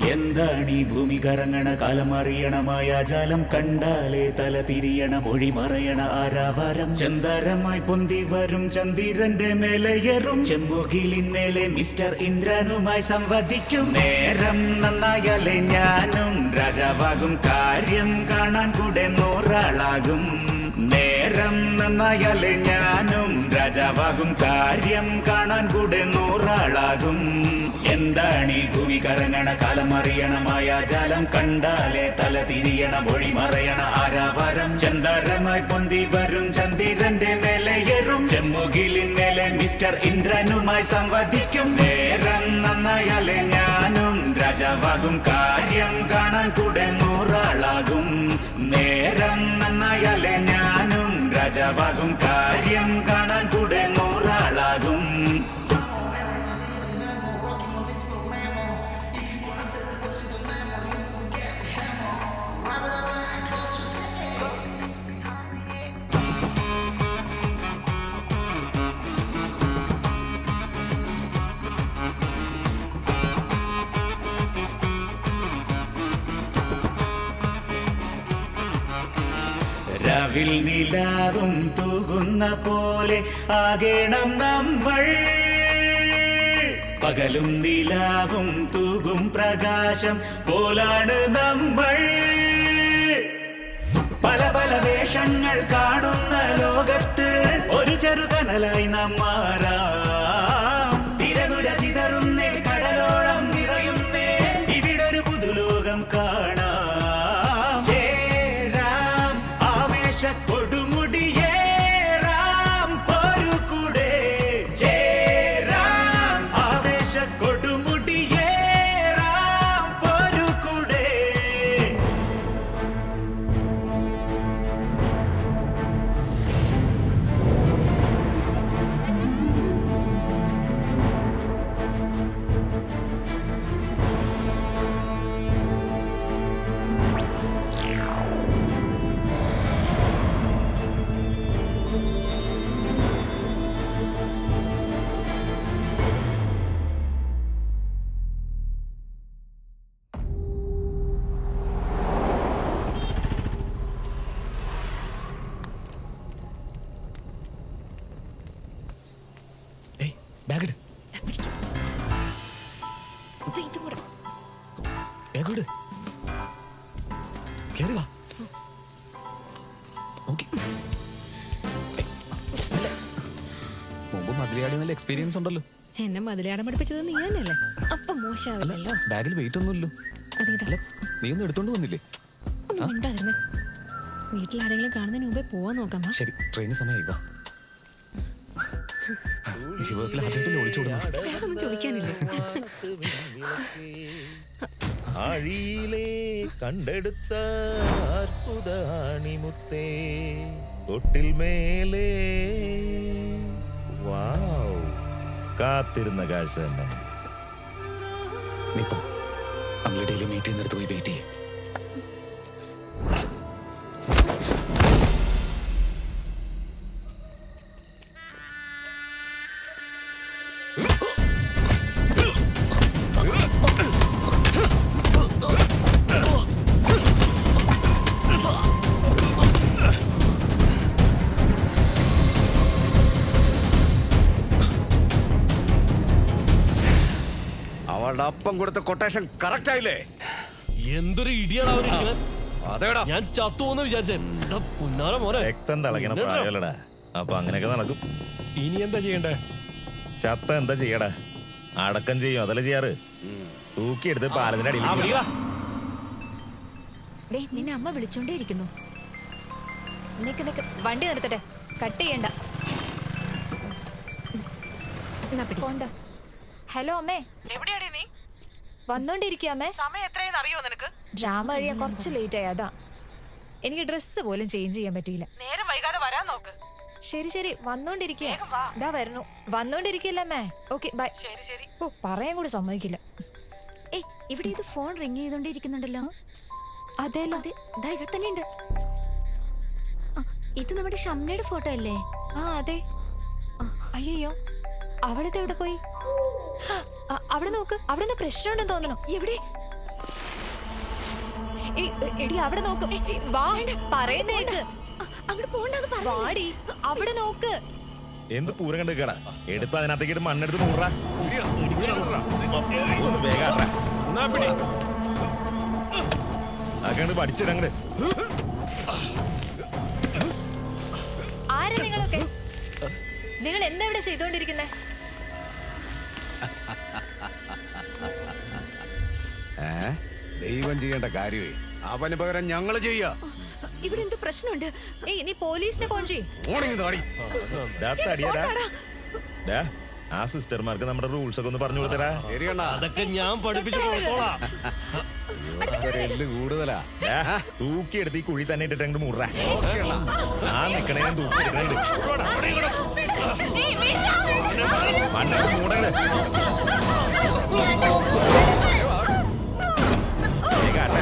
എന്താണ് ഈ ഭൂമി കറങ്ങണ കാലം അറിയണ മായാജാലം കണ്ടാലേ തല തിരിയണ മൊഴി മറയണ ആരാവാരം ചന്ദരമായി പൊന്തി വരും ചന്ദ്രന്റെ മേലെയറും ചെമ്പുകിലിന്മേലെ മിസ്റ്റർ ഇന്ദ്രനുമായി സംവദിക്കും നേരം നന്നായാലേ ഞാനും രാജാവാകും കാര്യം കാണാൻ കൂടെ നൂറാളാകും നേരം നന്നായാലേ ഞാനും രാജാവാകും കാര്യം കാണാൻ കൂടെ നൂറാളാകും എന്താണ് ഈ ഭൂമി കറങ്ങണ കാലം അറിയണ മായാജാലം കണ്ടാലേ തല തിരിയണ മൊഴി മറയണ ആരാവാരം ചന്ദരമായി പൊന്തി വരും ചന്ദ്രന്റെ മേലെയറും ചെമ്മുകിലിൻ മേലെ മിസ്റ്റർ ഇന്ദ്രനുമായി സംവദിക്കും നേരം നന്നായാലേ ഞാനും രാജാവാകും കാര്യം കാണാൻ കൂടെ നൂറാളാകും നേരം നന്നായാലേ ഞാനും രാജാവാകും കാര്യം കാണാൻ കൂടെ നൂറാളാകും രാവിൽ നിലാവും തൂകുന്ന പോലെ ആകേണം നമ്മൾ പകലും നിലാവും തൂകും പ്രകാശം പോലാണ് നമ്മൾ പല പല വേഷങ്ങൾ കാണുന്ന ലോകത്ത് ഒരു ചെറുകനലായി നാം മാറാം തിരനുര ചിതറുന്നേ കടലോളം നിറയുന്നേ ഇവിടൊരു പുതുലോകം കാണാം ചേരാം ആവേശ കൊടുമുടിയേറാം പോരുകൂടെ ചേരാം ആവേശ കൊടുമുടിയേറാം പോരുകൂടെ ഏയ് ബാഗ് ഇട് ഇതും കൂടെ ബാഗ് ഇട് കേറി വാ ഓക്കെ മുമ്പ് മതിലിയാടി നല്ല എക്സ്പീരിയൻസ് ഉണ്ടല്ലോ എന്നെ മതിലാടം പഠിപ്പിച്ചത് നീ തന്നെയല്ലേ അപ്പൊ അല്ല മോശമാവില്ലല്ലോ ബാഗിൽ വെയിറ്റ് ഒന്നുമില്ലല്ലോ അതേതാ അല്ല നീ ഒന്നും എടുത്തോണ്ട് വന്നില്ലേ ഒന്ന് മിണ്ടാതിരുന്നേ വീട്ടിൽ ആരെങ്കിലും കാണുന്നതിന് മുമ്പേ പോവാൻ നോക്കാം വാ. ശരി ട്രെയിന് സമയമായി വാ ജീവിതത്തിൽ ആദ്യമായിട്ടല്ലേ ഒളിച്ചോടുന്നു വേറൊന്നും ചോദിക്കാനില്ല ആഴിയിലേ കണ്ടെടുത്ത അത്ഭുതാണിമുത്തേ തൊട്ടിൽ മേലേ വാവ് കാത്തിരുന്ന കാഴ്ച തന്നെ നീ പോ നമ്മൾ ഡെയിലി മീറ്റ് ചെയ്യുന്നിടത്ത് പോയി വെയിറ്റ് ചെയ്യേ അവളുടെ അപ്പം കൊടുത്ത കൊട്ടേഷൻ കറക്റ്റ് ആയില്ലേ എന്തൊരു ഇടിയാണ് അവരിങ്ങനെ അതേടാ ഞാൻ ചത്തുവെന്ന് വിചാരിച്ചേ എടാ പുന്നാര മോനെ രക്തം തിളക്കണ നിന്നെടാ. പ്രായമല്ലടാ അപ്പൊ അങ്ങനെയൊക്കെ നടക്കും ഇനി എന്താ ചെയ്യണ്ടേ ചത്ത എന്താ ചെയ്യടാ അടക്കം ചെയ്യും അതല്ലേ ചെയ്യാറ് തൂക്കിയെടുത്ത് പാലത്തിന്റെ ആ അടിയിൽ വിളിക്കടാ. ദേ, നിന്നെ അമ്മ വിളിച്ചോണ്ടേയിരിക്കുന്നു നിക്ക് നിക്ക് വണ്ടി നിർത്തട്ടെ കട്ട് ചെയ്യണ്ട ഫോണ്ട ഹലോ അമ്മേ എവിടെയാടി നീ വന്നോണ്ടിരിക്കുക അമ്മേ സമയം എത്രയെന്ന് അറിയോ നിനക്ക് ഡ്രാമ കഴിയാൻ കുറച്ച് ലേറ്റ് ആയി അതാ എനിക്ക് ഡ്രസ്സ് പോലും ചേഞ്ച് ചെയ്യാൻ പറ്റിയില്ല നേരം വൈകാതെ വരാൻ നോക്ക് ശരി ശരി വന്നോണ്ടിരിക്കുക വേഗം വാ. ഇതാ വരുന്നു വന്നോണ്ടിരിക്കില്ല അമ്മേ ഓക്കെ ബൈ ശരി ശരി ഓ പറയാൻ കൂടി സമ്മതിക്കില്ല ഏയ് ഇവിടെ ഇത് ഫോൺ റിങ് ചെയ്തോണ്ടിരിക്കുന്നുണ്ടല്ലോ അതേലോ അതെ ദാ ഇവിടെ തന്നെ ഉണ്ട് ഇത് നമ്മുടെ ഷംനയുടെ ഫോട്ടോ അല്ലേ ആ അതെ അയ്യോ അവളിത് എവിടെ പോയി ആ, അവിടെ നോക്ക് അവിടെ നിന്ന് പ്രശ്നമുണ്ടെന്ന് തോന്നണു എവിടെ എ- എടി അവിടെ നോക്ക് വാ പറയുന്നേക്ക് അങ്ങോട്ട് പോണ്ടെന്ന് പറഞ്ഞു വാടി അവിടെ നോക്ക് എന്ത് പൂരം കണ്ട് കേടാ എടുത്ത് അതിനകത്തേക്ക് ഇട്ട് മണ്ണെടുത്ത് മൂറ ഒന്ന് വേഗം ആട്ടെ. എന്നാ പിടി അതൊക്കെ പഠിച്ചിടങ്ങട് ആരാ നിങ്ങളൊക്കെ നിങ്ങൾ എന്താ ഇവിടെ ചെയ്തോണ്ടിരിക്കുന്നേ ഏ ദൈവം ചെയ്യേണ്ട കാര്യമേ അവന് പകരം ഞങ്ങള് ചെയ്യാ ഇവിടെ എന്തോ പ്രശ്നമുണ്ട് ഏയ് നീ പോലീസിനെ ഫോൺ ചെയ് ഓണിങ് താടി ദാ തടിയടാ. ദാ, ആ സിസ്റ്റർമാർക്ക് നമ്മുടെ റൂൾസ് ഒക്കെ ഒന്ന് പറഞ്ഞു കൊടുത്തരാ ശരിയണ്ണ അതൊക്കെ ഞാൻ പഠിപ്പിച്ചു കൊടുത്തോളാം എല്ല് കൂടുതലാ ദാ, തൂക്കിയെടുത്ത് ഈ കുഴി തന്നെ ഇട്ടിട്ട് അങ്ങോട്ട് മൂറ ആ നിക്കണേ ഞാൻ തൂക്കിയെടുക്കണേ മണ്ണെടുത്ത് മൂടങ്ങട് വേഗം ആട്ടെ.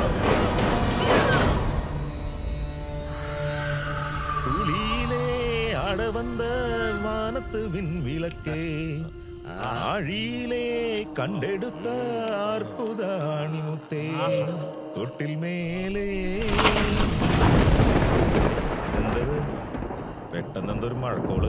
துளியிலே ஆட வந்த வானத்து விண்விளக்கே ஆழியிலே கண்டெடுத்த அற்புத அணிமுத்தே தொட்டில் മേലെ ഇതെന്തത് പെട്ടെന്ന് എന്തൊരു മഴക്കോള്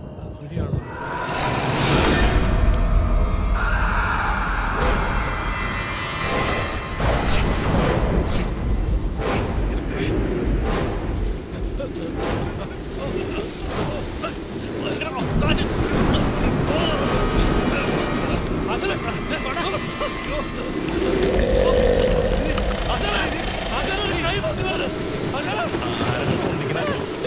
ആരെങ്കിലും ചോദിക്കണ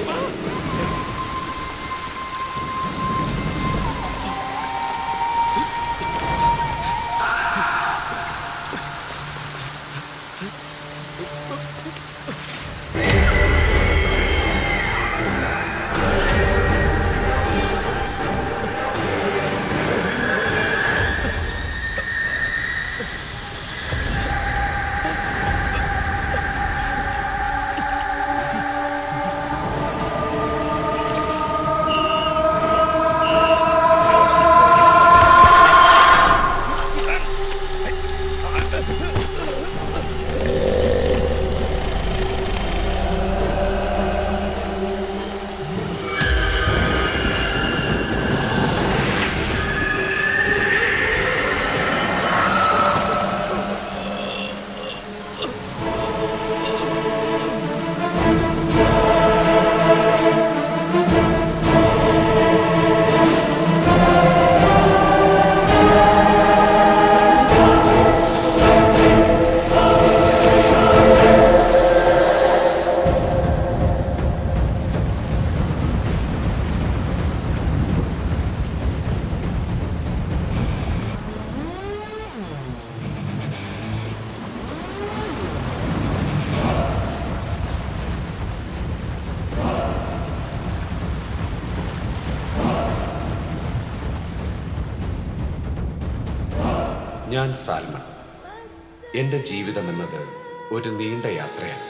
ഞാൻ സാൽമൺ എൻ്റെ ജീവിതം എന്നത് ഒരു നീണ്ട യാത്രയാണ്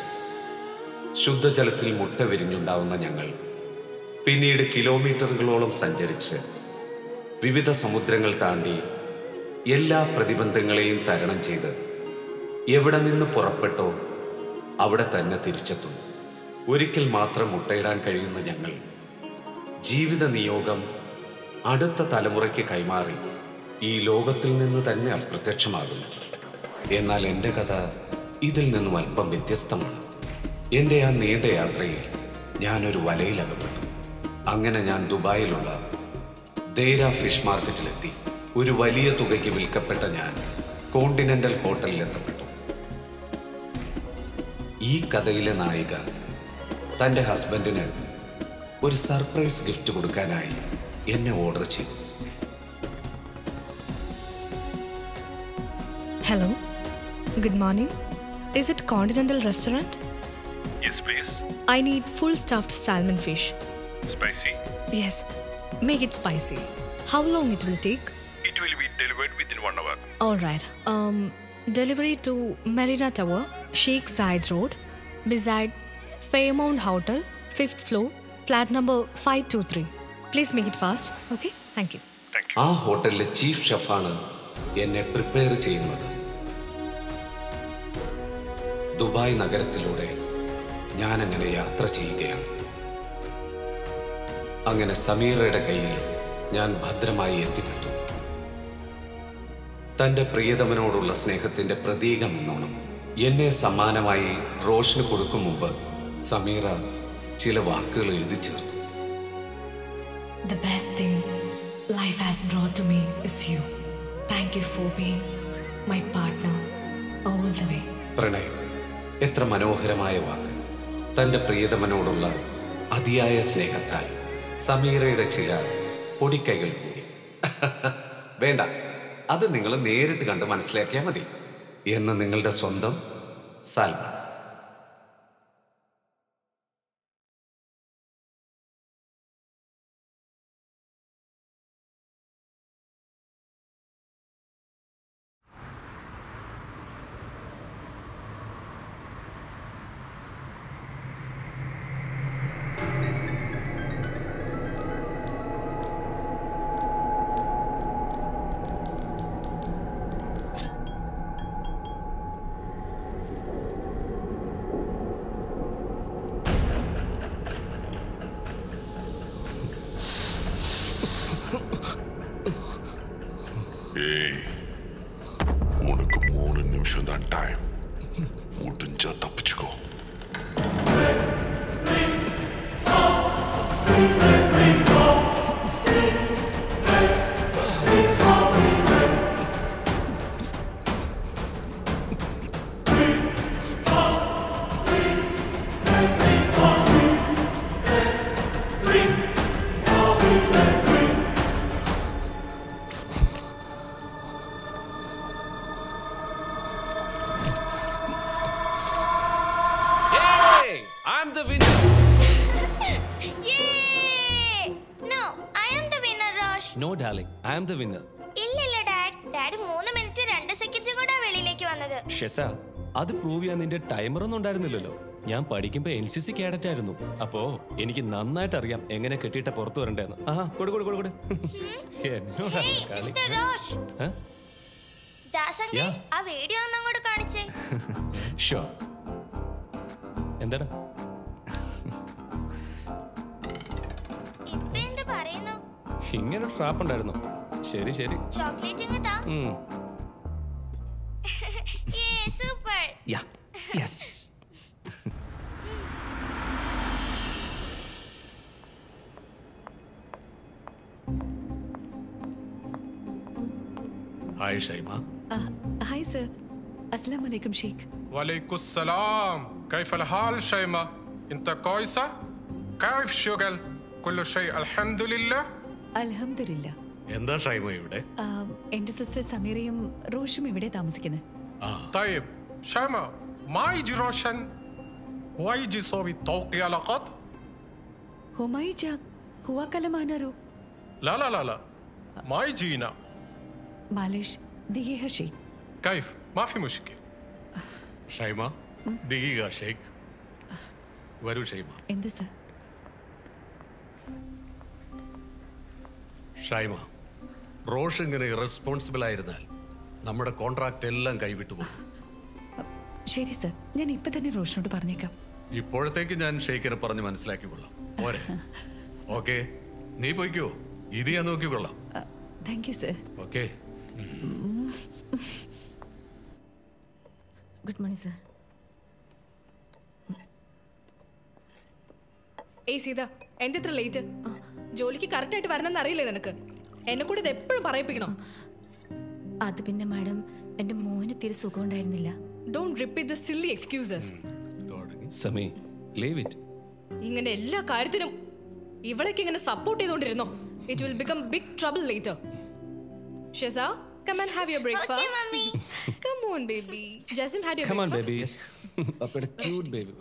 ശുദ്ധജലത്തിൽ മുട്ട വിരിഞ്ഞുണ്ടാവുന്ന ഞങ്ങൾ പിന്നീട് കിലോമീറ്ററുകളോളം സഞ്ചരിച്ച് വിവിധ സമുദ്രങ്ങൾ താണ്ടി എല്ലാ പ്രതിബന്ധങ്ങളെയും തരണം ചെയ്ത് എവിടെ നിന്ന് പുറപ്പെട്ടോ അവിടെ തന്നെ തിരിച്ചെത്തുന്നു ഒരിക്കൽ മാത്രം മുട്ടയിടാൻ കഴിയുന്ന ഞങ്ങൾ ജീവിത നിയോഗം അടുത്ത തലമുറയ്ക്ക് കൈമാറി ഈ ലോകത്തിൽ നിന്ന് തന്നെ അപ്രത്യക്ഷമാകുന്നു എന്നാൽ എൻ്റെ കഥ ഇതിൽ നിന്നും അല്പം വ്യത്യസ്തമാണ് എൻ്റെ ആ നീണ്ട യാത്രയിൽ ഞാനൊരു വലയിൽ അകപ്പെട്ടു അങ്ങനെ ഞാൻ ദുബായിലുള്ള ദേര ഫിഷ് മാർക്കറ്റിലെത്തി ഒരു വലിയ തുകയ്ക്ക് വിൽക്കപ്പെട്ട ഞാൻ കോണ്ടിനെന്റൽ ഹോട്ടലിൽ എത്തപ്പെട്ടു ഈ കഥയിലെ നായിക തൻ്റെ ഹസ്ബൻഡിന് ഒരു സർപ്രൈസ് ഗിഫ്റ്റ് കൊടുക്കാനായി എന്നെ ഓർഡർ ചെയ്തു Hello. Good morning. Is it Continental Restaurant? Yes, please. I need full stuffed salmon fish. Spicy. Yes. Make it spicy. How long it will take? It will be delivered within one hour. All right. Um, delivery to Marina Tower, Sheikh Zayed Road, beside Fairmount Hotel, fifth floor, flat number 523. Please make it fast. Okay? Thank you. ആ ഹോട്ടലിലെ chief ഷെഫാണ് എന്നെ prepare ചെയ്യുന്നത് Dubai നഗരത്തിലൂടെ ഞാനങ്ങനെ യാത്ര ചെയ്യുകയാണ് അങ്ങനെ സമീറയുടെ കയ്യിൽ ഞാൻ ഭദ്രമായി എത്തിപ്പെട്ടു തന്റെ പ്രിയതമനോടുള്ള സ്നേഹത്തിന്റെ പ്രതീകമെന്നോണം എന്നെ സമ്മാനമായി റോഷന് കൊടുക്കും മുമ്പ് സമീറ ചില വാക്കുകൾ എഴുതി ചേർത്തു The best thing life has brought to me is you. Thank you for being my partner all the way. പ്രണയം എത്ര മനോഹരമായ വാക്ക് തന്റെ പ്രിയതമനോടുള്ള അതിയായ സ്നേഹത്താൽ സമീറയുടെ ചില പൊടിക്കൈകൾ കൂടി വേണ്ട അത് നിങ്ങൾ നേരിട്ട് കണ്ട് മനസ്സിലാക്കിയാൽ മതി എന്ന് നിങ്ങളുടെ സ്വന്തം സാൽമ ஏய் உனக்கு மூணு நிமிஷம் தான் டைம் முடிஞ்சா தப்பிச்சுக்கோ Hey, I'm the winner. No I am the winner Rosh No, darling, I am the winner. ഇല്ലില്ല ഡാഡ് ഡാഡി മൂന്ന് മിനിറ്റ് രണ്ട് സെക്കൻഡ് കൂടെ വെളിയിലേക്ക് വന്നത് ഷെസ അത് പ്രൂവ് ചെയ്യാൻ നിന്റെ ടൈമർ ഒന്നും ഉണ്ടായിരുന്നില്ലല്ലോ ഞാൻ പഠിക്കുമ്പോ എൻ സി സി കാഡറ്റ് ആയിരുന്നു അപ്പോ എനിക്ക് നന്നായിട്ട് അറിയാം എങ്ങനെ കെട്ടിയിട്ട് പുറത്തു വരണ്ടേന്ന് ആഹാ കൊടു കൊടു കൊടു കൊടു എന്നോടാ കളി മിസ്റ്റർ റോഷ് ഏ? ദാസങ്കി Yeah. ആ വീഡിയോ ഒന്ന് അങ്ങോട്ട് കാണിച്ചേ Sure. എന്താടാ ഇപ്പൊ എന്ത് പറയുന്നു ഇങ്ങനെ ട്രാപ്പ് ഉണ്ടായിരുന്നു ശരി ശരി ചോക്ലേറ്റ് ഇങ്ങ് താ ഉം. സൂപ്പർ യെസ് ഹായ് ഷൈമ هاي سر السلام عليكم شيك وعليكم السلام كيف الحال شيماء انت كويسة كيف شغل كل شيء الحمد لله അൽഹംദുലില്ല എന്താ ഷൈമ ഇവിടെ എന്റെ സിസ്റ്റർ സമീറയും റോഷും ഇവിടെ താമസിക്കുന്നത് طيب شيماء ما يجي روشن ويجي يسوي توقيع لقط ഹുമായി ജാ ഹുവാ കലമാനറു لا لا لا لا ما يجينا മാലേഷ് ദിഗേഹ ഷെയ്ഖ് كيف ما في مشكلة ഷൈമ ദിഗിക ഷെയ്ഖ് വരൂ ഷൈമ എന്ത് സർ ഷൈമ റോഷ് ഇങ്ങനെ ഇറസ്പോൺസിബിൾ ആയിരുന്നാൽ നമ്മുടെ കോൺട്രാക്ട് എല്ലാം കൈവിട്ടു പോകും ശരി സർ ഞാൻ ഇപ്പൊ തന്നെ റോഷനോട് പറഞ്ഞേക്കാം ഇപ്പോഴത്തേക്ക് ഞാൻ ഷെയ്ഖിനെ പറഞ്ഞ് മനസ്സിലാക്കി കൊള്ളാം പോരെ ഓക്കെ നീ പോയിക്കോ ഇത് ഞാൻ നോക്കിക്കൊള്ളാം thank you sir okay good morning sir ഏയ് സീത എന്താ ഇത്ര ലേറ്റ് ജോലിക്ക് കറക്റ്റ് ആയിട്ട് വരണമെന്ന് അറിയില്ലേ നിനക്ക് എന്നെ കൂടി ഇത് എപ്പോഴും പറയിപ്പിക്കണോ അത് പിന്നെ മാഡം എന്റെ മോന് തീരെ സുഖം ഉണ്ടായിരുന്നില്ല don't repeat the silly excuses Sami leave it ഇങ്ങനെ എല്ലാ കാര്യത്തിനും ഇവളേക്ക് ഇങ്ങനെ സപ്പോർട്ട് ചെയ്തുകൊണ്ടിരുന്നോ it will become big trouble later Sheza come and have your breakfast come on baby Jasim had your Come on, baby. Breakfast അപ്പയുടെ ക്യൂട്ട് ബേബി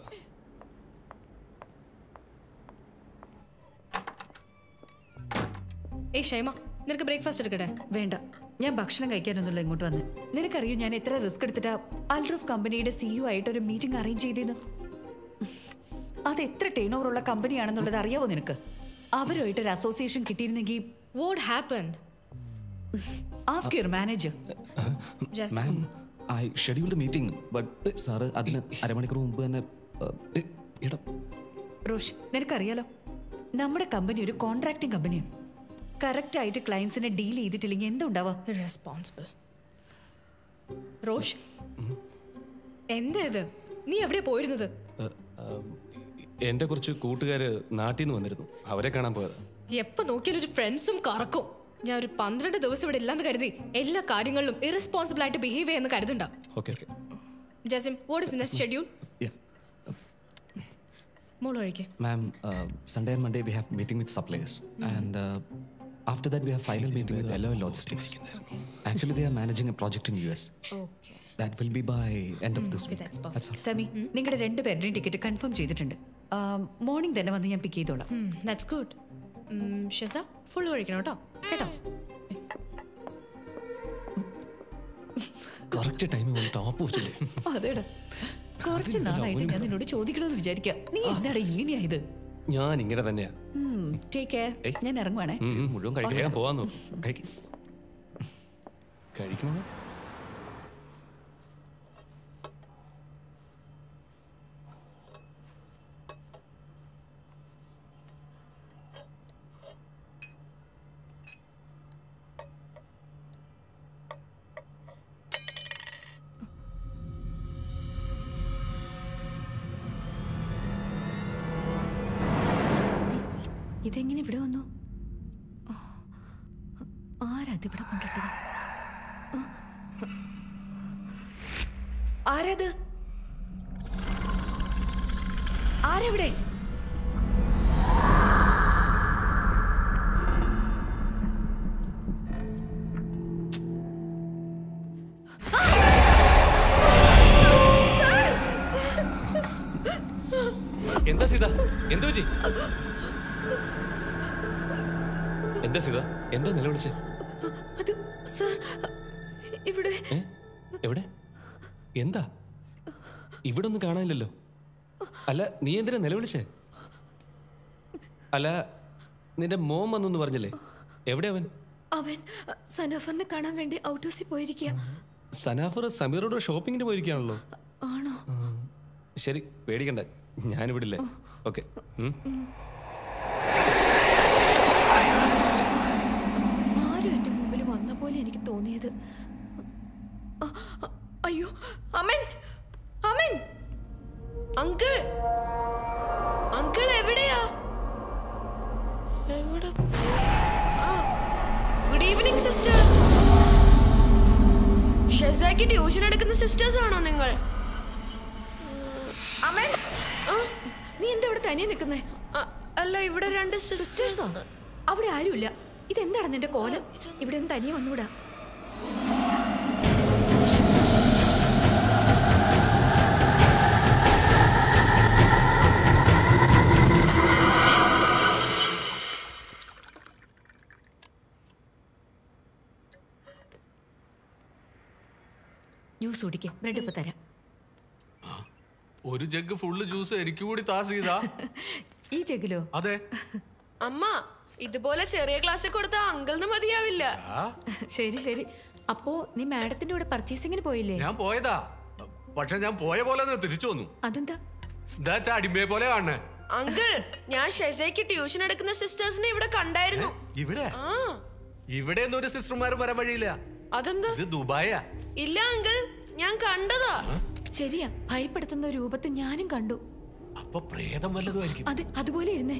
ഏയ് ഷൈമ നിനക്ക് ബ്രേക്ക്ഫാസ്റ്റ് എടുക്കട്ടെ വേണ്ട ഞാൻ ഭക്ഷണം കഴിക്കാനൊന്നുമില്ല ഇങ്ങോട്ട് വന്ന് നിനക്കറിയോ ഞാൻ എത്ര റിസ്ക് എടുത്തിട്ടാ അൽറൂഫ് കമ്പനിയുടെ സിഇഒ ആയിട്ട് ഒരു മീറ്റിംഗ് അറേഞ്ച് ചെയ്തത് അത് എത്ര ടേൺ ഓവർ ഉള്ള കമ്പനിയാണെന്നുള്ളത് അറിയാവോ നിനക്ക് അവരുമായിട്ട് ഒരു അസോസിയേഷൻ കിട്ടിയിരുന്നെങ്കിൽ what happen ask your manager ma'am I scheduled meeting but sir അതിന് അരമണിക്കൂർ മുമ്പ് തന്നെ ഏ, എടാ റോഷ് നിനക്കറിയാലോ നമ്മുടെ കമ്പനി ഒരു കോൺട്രാക്ടിങ് കമ്പനിയാണ് കറക്റ്റ് ആയിട്ട് ക്ലയൻസിനെ ഡീൽ ചെയ്തിട്ടില്ലെങ്കിൽ എന്തുണ്ടാവാ റെസ്പോൺസിബിൾ റോഷ് എന്താ ഇത് നീ എവിടെയാ പോയിരുന്നത് ഏ, ആ, എന്റെ കുറച്ച് കൂട്ടുകാര് നാട്ടിൽ നിന്ന് വന്നിരുന്നു അവരെ കാണാൻ പോയതാ എപ്പോ നോക്കിയാലും ഒരു ഫ്രണ്ട്സും കറക്കും ഞാൻ ഒരു പന്ത്രണ്ട് ദിവസം ഇവിടെ ഇല്ലാന്ന് കരുതി എല്ലാ കാര്യങ്ങളിലും ഇറസ്പോൺസിബിൾ ആയിട്ട് ബിഹേവ് ചെയ്യുന്ന കരുതണ്ട okay okay Jasim what is next schedule Yeah. മോൾ ഒഴിക്ക് Ma'am, uh, Sunday and Monday we have meeting with suppliers, and uh, after that we have final meeting with LOL Logistics. Actually, they are managing a project in US. Okay. That will be by end of this week. That's all. Sami നിങ്ങളുടെ രണ്ടുപേരുടെയും ticket confirm ചെയ്തിട്ടുണ്ട് morning തന്നെ വന്ന് ഞാൻ പിക്ക് ചെയ്തോളാം that's good ഷെസ full ഒഴിക്കണം കേട്ടോ കേട്ടോ കറക്റ്റ് ടൈമിൽ വന്ന് ടോപ്പ് വെച്ചില്ലേ അതേടാ കുറച്ച് നാളായിട്ട് ഞാൻ നിന്നോട് ചോദിക്കണമെന്ന് വിചാരിക്കാം നീ എന്താണ് ഇങ്ങനെയായത് ഞാൻ ഇങ്ങനെ തന്നെയാ ടേക്ക് കെയർ ഞാൻ ഇറങ്ങുവാണേ ഉം, ഉം, മുഴുവൻ കഴിക്കാം വേഗം പോവാൻ നോക്കും കഴിക്കണോ ഇതെങ്ങനെ ഇവിടെ വന്നു ആ, ആരാത് ഇവിടെ കൊണ്ടിട്ടത് ആ, ആരാത് ആരെവിടെ എന്താ സീത എന്താ പറ്റി എന്താ സീത എന്താ നിലവിളിച്ചേ അത് സാർ ഇവിടെ ഏ? എവിടെ എന്താ ഇവിടെ ഒന്നും കാണാനില്ലല്ലോ അല്ല നീ എന്തിനാ നിലവിളിച്ചേ അല്ല നിന്റെ മോൻ വന്നു പറഞ്ഞില്ലേ എവിടെ അവൻ അവൻ സനഫറിനെ കാണാൻ വേണ്ടി ഔട്ട് ഹൗസിൽ പോയിരിക്കുക സനാഫർ സമീറോട് ഷോപ്പിങ്ങിന് പോയിരിക്കുകയാണല്ലോ ആണോ ശരി പേടിക്കണ്ട ഞാനിവിടില്ലേ ഓക്കെ ആരും എന്റെ മുമ്പിൽ വന്ന പോലെ എനിക്ക് തോന്നിയത് അ- അ- അയ്യോ അമൻ അമൻ അങ്കിൾ അങ്കിൾ എവിടെയാ എവിടെ ഗുഡ് ഈവനിങ് സിസ്റ്റേഴ്സ് ഷെസാക്ക് ട്യൂഷൻ എടുക്കുന്ന സിസ്റ്റേഴ്സ് ആണോ നിങ്ങൾ അമൻ നീ എന്താ ഇവിടെ തനിയെ നിൽക്കുന്നേ അല്ല ഇവിടെ രണ്ട് സിസ്റ്റേഴ്സോ അവിടെ ആരുമില്ല ഇതെന്താണ് നിന്റെ കോലം ഇവിടെ ഒന്ന് തനിയെ വന്നൂടാ ജ്യൂസ് കുടിക്ക ബ്രെഡ് ഇപ്പൊ തരാം ഒരു ജഗ് ഫുള്ള് ജ്യൂസ് എനിക്ക് കൂടി താ സീത ഈ ജഗിലോ അതെ അമ്മ ഇതുപോലെ ചെറിയ ക്ലാസ്സിൽ കൊടുത്ത അങ്കിളിന് മതിയാവില്ല ശരി ശരി അപ്പോ നീ മാഡത്തിന്റെ കൂടെ പർച്ചേസിങ്ങിന് പോയില്ലേ ഞാൻ പോയതാ പക്ഷെ ഞാൻ പോയ പോലെ തന്നെ തിരിച്ചു വന്നു അതെന്താ എന്താ ചാടിമ്പയെ പോലെ കാണണേ അങ്കിൾ ഞാൻ ഷെസയ്ക്ക് ട്യൂഷൻ എടുക്കുന്ന സിസ്റ്റേഴ്സിനെ ഇവിടെ കണ്ടായിരുന്നു ഇവിടെ ആ ഇവിടെ ഒന്നും ഒരു സിസ്റ്റർമാരും വരാൻ വഴിയില്ല അതെന്താ ഇത് ദുബായാ ഇല്ല അങ്കിൾ ഞാൻ കണ്ടതാ ശരിയാ ഭയപ്പെടുത്തുന്ന രൂപത്തെ ഞാനും കണ്ടു അപ്പൊ പ്രേതം വല്ലതുമായിരിക്കും അത് അതുപോലെ ഇരുന്നേ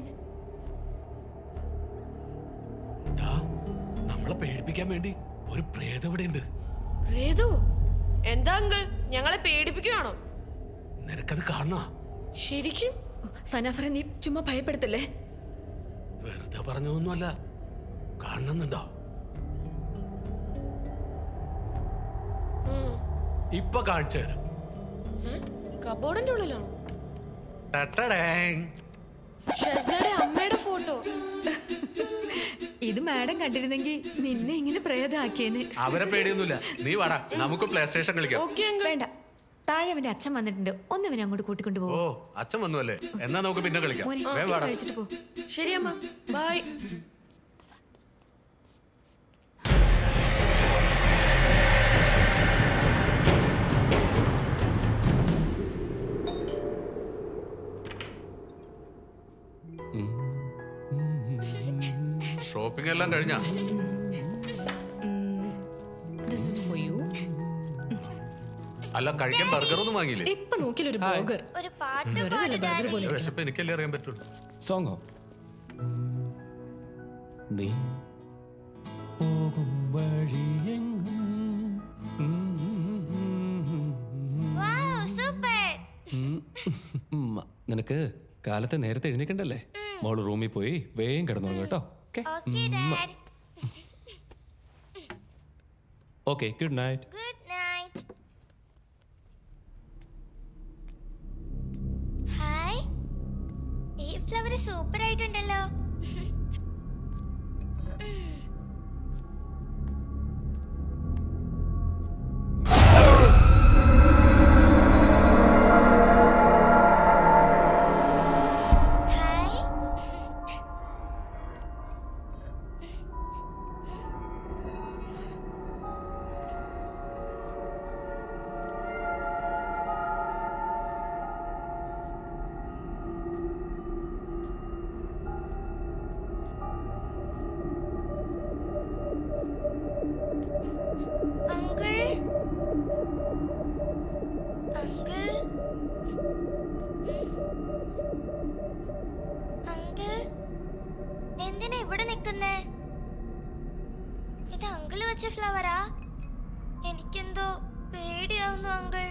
നമ്മളെ പേടിപ്പിക്കാൻ വേണ്ടി ഒരു പ്രേതം ഇവിടെ ഉണ്ട് പ്രേതോ എന്താ അങ്കിൾ ഞങ്ങളെ പേടിപ്പിക്കുകയാണോ നിനക്കത് കാണണോ ശരിക്കും സനാഫറെ നീ ചുമ്മാ ഭയപ്പെടുത്തല്ലേ വെറുതെ പറഞ്ഞതൊന്നുമല്ല കാണുന്നുണ്ടോ ഇപ്പൊ കാണിച്ചു തരാം കബോർഡിന്റെ ഉള്ളിലാണോ ടട്ടടേങ്. ഷെസയുടെ അമ്മയുടെ ഫോട്ടോ ഇത് മാഡം കണ്ടിരുന്നെങ്കിൽ നിന്നെ ഇങ്ങനെ പ്രേതമാക്കിയേനെ അവരെ പേടിയൊന്നുമില്ല നീ വാടാ നമുക്ക് പ്ലേ സ്റ്റേഷൻ കളിക്കാം വേണ്ട താഴെ അവന്റെ അച്ഛൻ വന്നിട്ടുണ്ട് ഒന്ന് ഇവനെ അങ്ങോട്ട് കൂട്ടിക്കൊണ്ടു ഓ പോകും അച്ഛൻ വന്നു അല്ലേ എന്നാ നമുക്ക് പിന്നെ കളിക്കാം മോനെ, വേഗം ഇത് വാടാ കഴിച്ചിട്ട് പോ ശരി അമ്മ ബൈ ഷോപ്പിംഗ് എല്ലാം കഴിഞ്ഞാ ദിസ് ഇസ് ഫോർ യു അല്ല കഴിക്കാൻ ബർഗർ ഒന്നും വാങ്ങിയില്ലേ ഇപ്പൊ നോക്കിയാലൊരു ബർഗർ ഒരു പാട്ട് വെറുതെ ബർഗർ പോലെ വിശപ്പ് എനിക്കല്ലേ അറിയാൻ പറ്റുള്ളൂ സോങ്ങോ നീ പോകും വഴിയെങ്ങും സൂപ്പർ ഉം, നിനക്ക് കാലത്തെ നേരത്തെ എഴുന്നേക്കണ്ടല്ലേ മോള് റൂമിൽ പോയി വേഗം കിടന്നു കേട്ടോ okay dad okay good night good night hi ഈ ഫ്ലവർ സൂപ്പർ ആയിട്ടുണ്ടല്ലോ ഹായ് അങ്കിൾ അങ്കിൾ അങ്കിൾ എന്തിനാ ഇവിടെ നിൽക്കുന്നേ ഇത് അങ്കിള് വെച്ച ഫ്ലവറാ എനിക്കെന്തോ പേടിയാവുന്നു അങ്കിൾ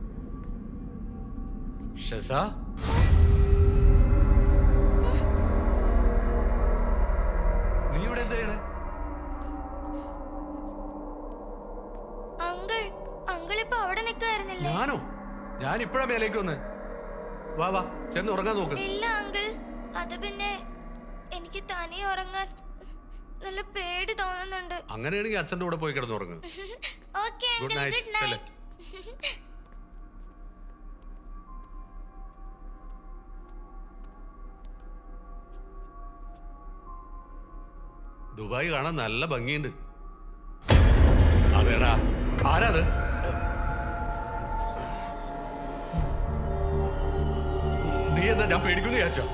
ഷെസ നീ ഇവിടെ എന്താ ചെയ്യണേ അങ്കിൾ അങ്കിൾ ഇപ്പൊ അവിടെ നിൽക്കുമായിരുന്നില്ലേ ഞാനോ ഞാൻ ഇപ്പഴാ മേലേക്ക് വന്ന് വാ വാ ചെന്ന് ഉറങ്ങാൻ നോക്ക് ഇല്ല അങ്കിൾ അത് പിന്നെ എനിക്ക് തനിയെ ഉറങ്ങാൻ നല്ല പേടി തോന്നുന്നുണ്ട് അങ്ങനെയാണെങ്കിൽ അച്ഛൻ്റെ കൂടെ പോയി കിടന്ന് ഉറങ്ങുക okay good uncle night good ചെല്ല്. നൈറ്റ് ദുബായ് കാണാൻ നല്ല ഭംഗിയുണ്ട് അതേടാ ആരാത് നീ എന്താ ഞാൻ പേടിക്കുന്നു വിചാരിച്ചോ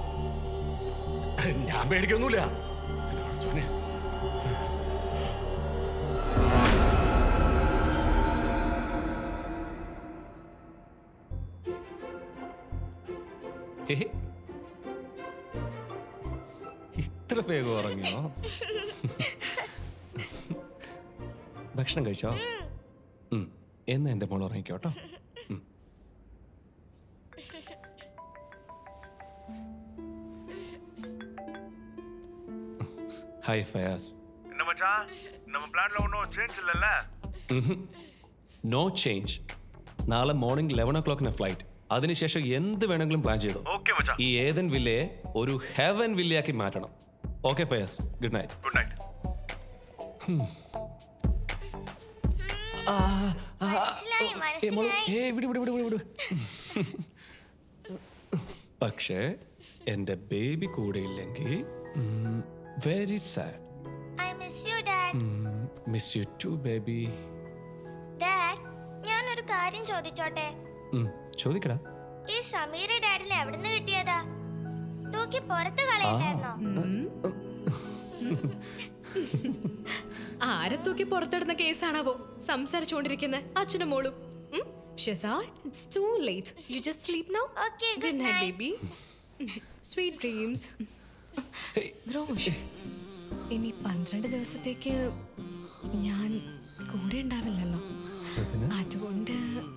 ഞാൻ പേടിക്കൊന്നുമില്ല എന്റെ പഠിച്ചോനെ ഹേ. ഇത്ര വേഗം ഉറങ്ങിയോ ഭക്ഷണം കഴിച്ചോ ഉം. എന്നാ എന്റെ മോൾ ഉറങ്ങിക്കോട്ടോ ഉം. ഹായ് ഫയാസ് என்ன மச்சான் நம்ம பிளான்ல ஒன்றும் சேஞ்ச் இல்லைல்ல നോ ചേഞ്ച് നാളെ മോർണിംഗ് ലെവൻ ഓ ക്ലോക്കിന് ഫ്ലൈറ്റ് അതിനുശേഷം എന്ത് വേണമെങ്കിലും പ്ലാൻ ചെയ്തു ഓക്കെ മച്ചാ ഈ ഏതൻ വില്ലയെ ഒരു ഹെവൻ വില്ലയാക്കി മാറ്റണം okay Fayaz good night good night മനസ്സിലായി മനസ്സിലായി പക്ഷേ എന്റെ ബേബി കൂടെ ഇല്ലെങ്കിൽ very sad I miss you dad miss you too baby dad ഞാനൊരു കാര്യം ചോദിച്ചോട്ടെ ചോദിക്കടാ ഈ സമീര ഡാഡിനെ എവിടുന്ന് കിട്ടിയതാ തൂക്കി പുറത്ത് കളയണ്ടായിരുന്നോ ആരെ തൂക്കി പുറത്തിടുന്ന കേസാണാവോ സംസാരിച്ചുകൊണ്ടിരിക്കുന്നത് അച്ഛനും മോളും Sheza it's too late you just sleep now good night baby sweet dreams Rosh ഇനി പന്ത്രണ്ട് ദിവസത്തേക്ക് ഞാൻ കൂടെ ഉണ്ടാവില്ലല്ലോ അതുകൊണ്ട്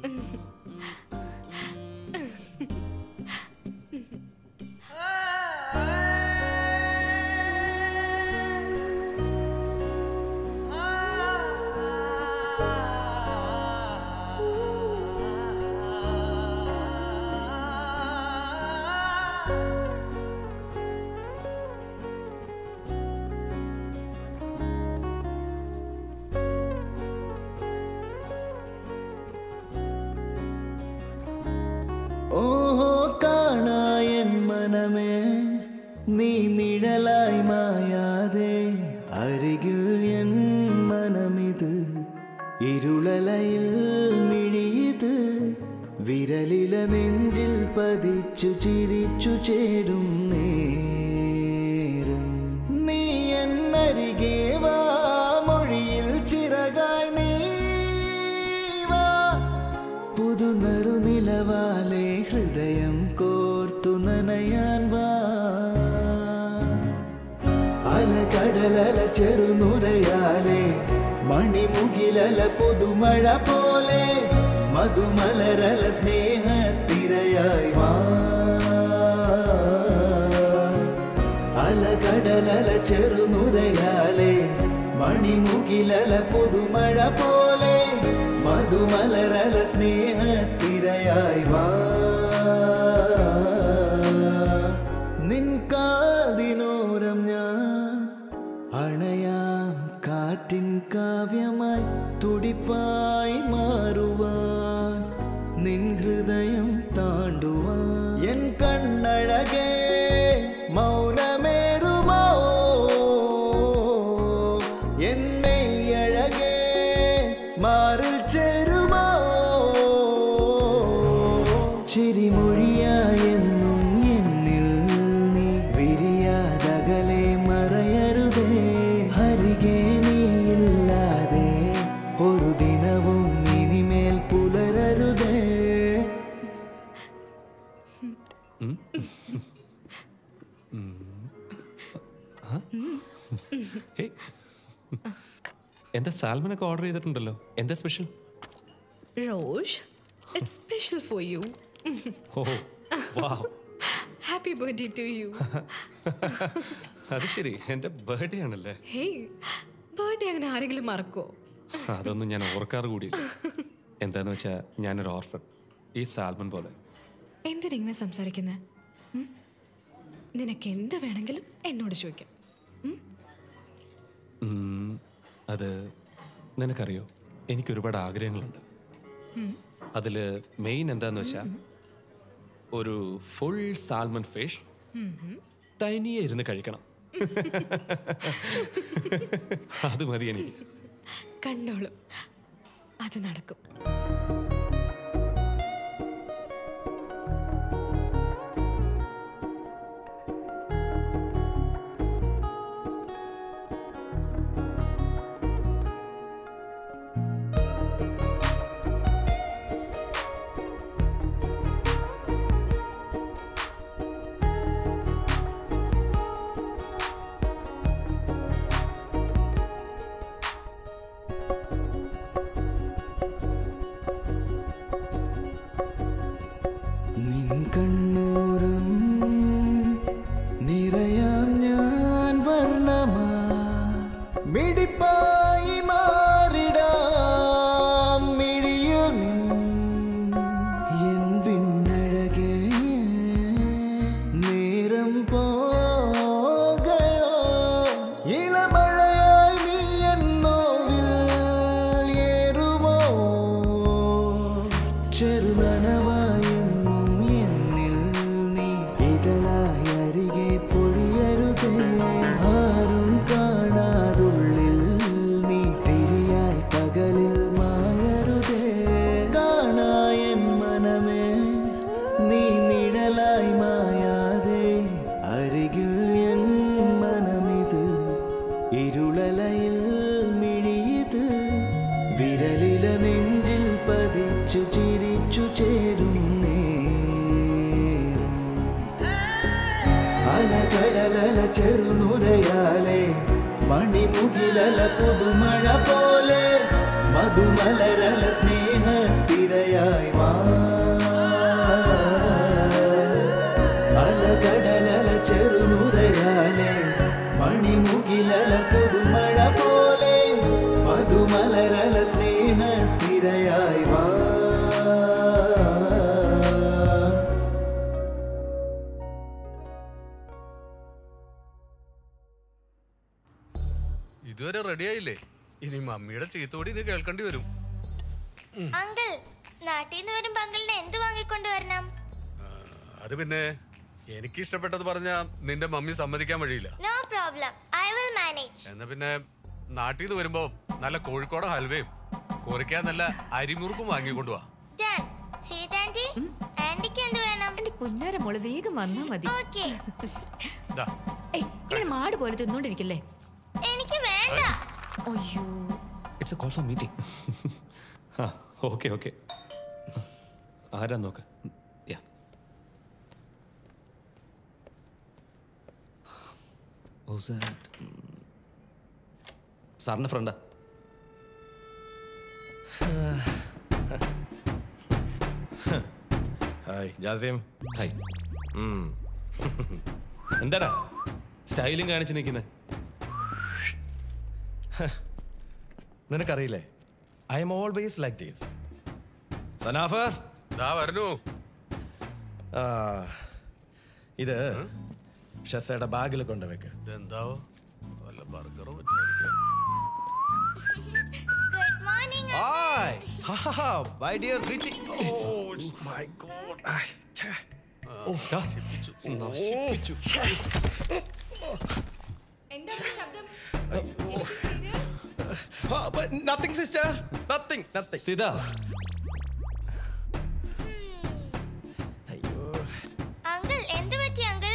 ഓഹോ കാണായൻ മനമേ നീ നിഴലായി മായാതെ അരികിൽ എൻ മനമിത് ഇരുളലയിൽ മിഴിയത് വിരലില നെഞ്ചിൽ പതിച്ചു ചിരിച്ചു ചേരും നേരം നീ എന്ന പുതുനറുനിലവാലെ ഹൃദയം കോർത്തു നനയാൻ വാ അലകടലല ചെറുനുരയാലെ മണിമുകിലല പുതുമഴ പോലെ മധുമലരല സ്നേഹത്തിരയായി വാ അലകടലല ചെറുനുരയാലെ മണിമുകിലല പുതുമഴ പോലെ മധുമലരല സ്നേഹത്തിരയായി വാ നിൻ കാതിനോരം ഞാൻ അണയാം കാറ്റിൻ കാവ്യമായി തുടിപ്പായി മാറുവാൻ നിൻ ഹൃദയം താണ്ടുവാൻ എൻ കണ്ണഴകേ മൗനമേറുമോ എൻ മെയ്യഴകേ മാറിൽ ചേരുമോ ചിരിമൊഴിയായെന്നും എന്നിൽ നീ വിരിയാതകലെ മറയരുതേ ഹരികെ നീയില്ലാതെ ഒരു ദിനവും ഇനിമേൽ പുലരരുതേ ഹേയ്. എന്താ സാൽമനൊക്കെ ഓർഡർ ചെയ്തിട്ടുണ്ടല്ലോ എന്താ special Rosh it's special for you ഓ വാ ഹാപ്പി ബർത്ത്ഡേ ടു യു അത് ശരി എൻ്റെ ബർത്ത്ഡേ ആണല്ലേ ഹേയ് ബർത്ത്ഡേ അങ്ങനെ ആരെങ്കിലും മറക്കോ അതൊന്നും ഞാൻ ഓർക്കാറ് കൂടിയില്ല എന്താന്ന് വെച്ചാൽ ഞാനൊരു ഓർഫൻ ഈ സാൽമൺ പോലെ എന്തിനിങ്ങനെ സംസാരിക്കുന്നത് നിനക്ക് എന്ത് വേണമെങ്കിലും എന്നോട് ചോദിക്കാം ഉം, അത് നിനക്കറിയോ എനിക്ക് ഒരുപാട് ആഗ്രഹങ്ങളുണ്ട് ഉം. അതിൽ മെയിൻ എന്താന്ന് വെച്ചാൽ ഒരു ഫുൾ സാൽമൺ ഫിഷ് ഉം ഉം. തനിയെ ഇരുന്ന് കഴിക്കണം അത് മതി എനിക്ക് കണ്ടോളൂ അത് നടക്കും നിൻ കണ്ണൂരം നിറയാം ഞാൻ വർണ്ണമാ മിടിപ്പായി മാറിടാം മിഴിയിൽ നിൻ എൻ വിണ്ണഴകേ നേരം പോകയോ ഇളമഴയായി നീ എന്നോവിൽ ഏറുമോ ചെറുനനവായെന്നും എന്നിൽ നീ ഇതളായി അരികെ പൊഴിയരുതേ ആരും കാണാതുള്ളിൽ നീ തിരിയായി പകലിൽ മായരുതേ കാണായൻ മനമേ നീ നിഴലായി മായാതെ അരികിൽ എൻ മനമിത് ഇരുളലയിൽ മിഴിയത് വിരലില നെഞ്ചിൽ പതിച്ചു ചിരിച്ചു ചേരും നേരം അലകടലല ചെറുനുരയാലെ മണിമുകിലല പുതുമഴ പോലെ മധുമലരല സ്നേഹത്തിരയായി വാ അലകടലല ചെറുനുരയാലെ മണിമുകിലല പുതുമഴ പോലെ മധുമലരല സ്നേഹത്തിരയായി വാ ഇതുവരെ റെഡിയായില്ലേ ഇനി മമ്മിയുടെ ചീത്തോടി ഇത് കേൾക്കേണ്ടി വരും അങ്കിൾ നാട്ടിൽ നിന്ന് വരുമ്പോ അങ്കിളിന് എന്ത് വാങ്ങിക്കൊണ്ട് വരണം അത് പിന്നെ എനിക്ക് ഇഷ്ടപ്പെട്ടത് പറഞ്ഞ നിന്റെ മമ്മി സമ്മതിക്കാൻ വഴിയില്ല no problem I will manage എന്നാ പിന്നെ നാട്ടിൽ നിന്ന് വരുമ്പോ നല്ല കോഴിക്കോട് ഹൽവയും കുറിക്കാൻ നല്ല അരിമുറുക്കും വാങ്ങിക്കൊണ്ടുവാ ഡാൻ സീതാൻറ്റി ആന്റിക്ക് എന്ത് വേണം എന്റെ പൊന്നാര മോള് വേഗം വന്നാ മതി ഓക്കേ ദാ, ഏയ് ഇങ്ങനെ മാട് പോലെ തിന്നോണ്ടിരിക്കല്ലേ എനിക്ക് വേണ്ട അയ്യോ it's a call for meeting ആ ഓക്കെ ഓക്കെ ആരാ നോക്ക് Yeah. Who's that? സാറിന്റെ ഫ്രണ്ടാ ഹായ് ജാസിം ഹായ് എന്താടാ സ്റ്റൈലും കാണിച്ച് നിൽക്കുന്നേ നിനക്കറിയില്ലേ I am always like these Sanafar ദാ വരണു ആ, ഇത് ഷെസയുടെ ബാഗിൽ കൊണ്ടുവെക്ക് ഇതെന്താവോ വല്ല ബർഗറോ ഗുഡ് മോർണിംഗ് ഹായ് ഹാ my dear city oh my God നശിപ്പിച്ചു എന്താണ് ശബ്ദം nothing sister nothing nothing Sita uncle എന്ത് പറ്റി അങ്കിൾ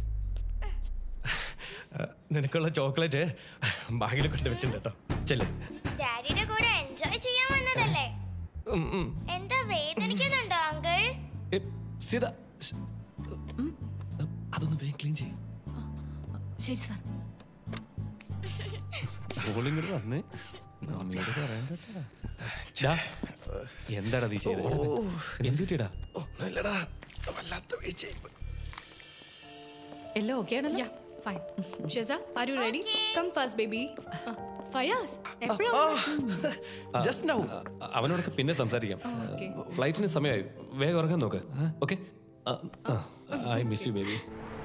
നിനക്കുള്ള ചോക്ലേറ്റ് ബാഗിൽ കൊണ്ടുവച്ചിട്ടുണ്ട് കേട്ടോ ചെല്ലേ ഡാഡിയുടെ കൂടെ എൻജോയ് ചെയ്യാൻ വന്നതല്ലേ എന്താ വേദനിക്കുന്നുണ്ടോ അങ്കിൾ സിത അതൊന്ന് വേഗം ക്ലീൻ ചെയ്യും ശരി സാർ ഓളിങ്ങോട്ട് വന്നേ മമ്മിയോട് പറയാൻ കേട്ടാ ഡാ, എന്താടാ നീ ചെയ്തത് എന്തുട്ടിടാ ഒന്നുമില്ലടാ വല്ലാത്ത വീഴ്ചയായി എല്ലാം ഓക്കെ ആണല്ലോ Yeah, fine. Sheza, are you ready? Come fast, baby. Uh, Fayaz, എപ്പോഴാ ജസ്റ്റ് നൗ അവനോടൊക്കെ പിന്നെ സംസാരിക്കാം okay. ഫ്ലൈറ്റിന് സമയമായി വേഗം ഉറങ്ങാൻ നോക്ക് okay I miss you baby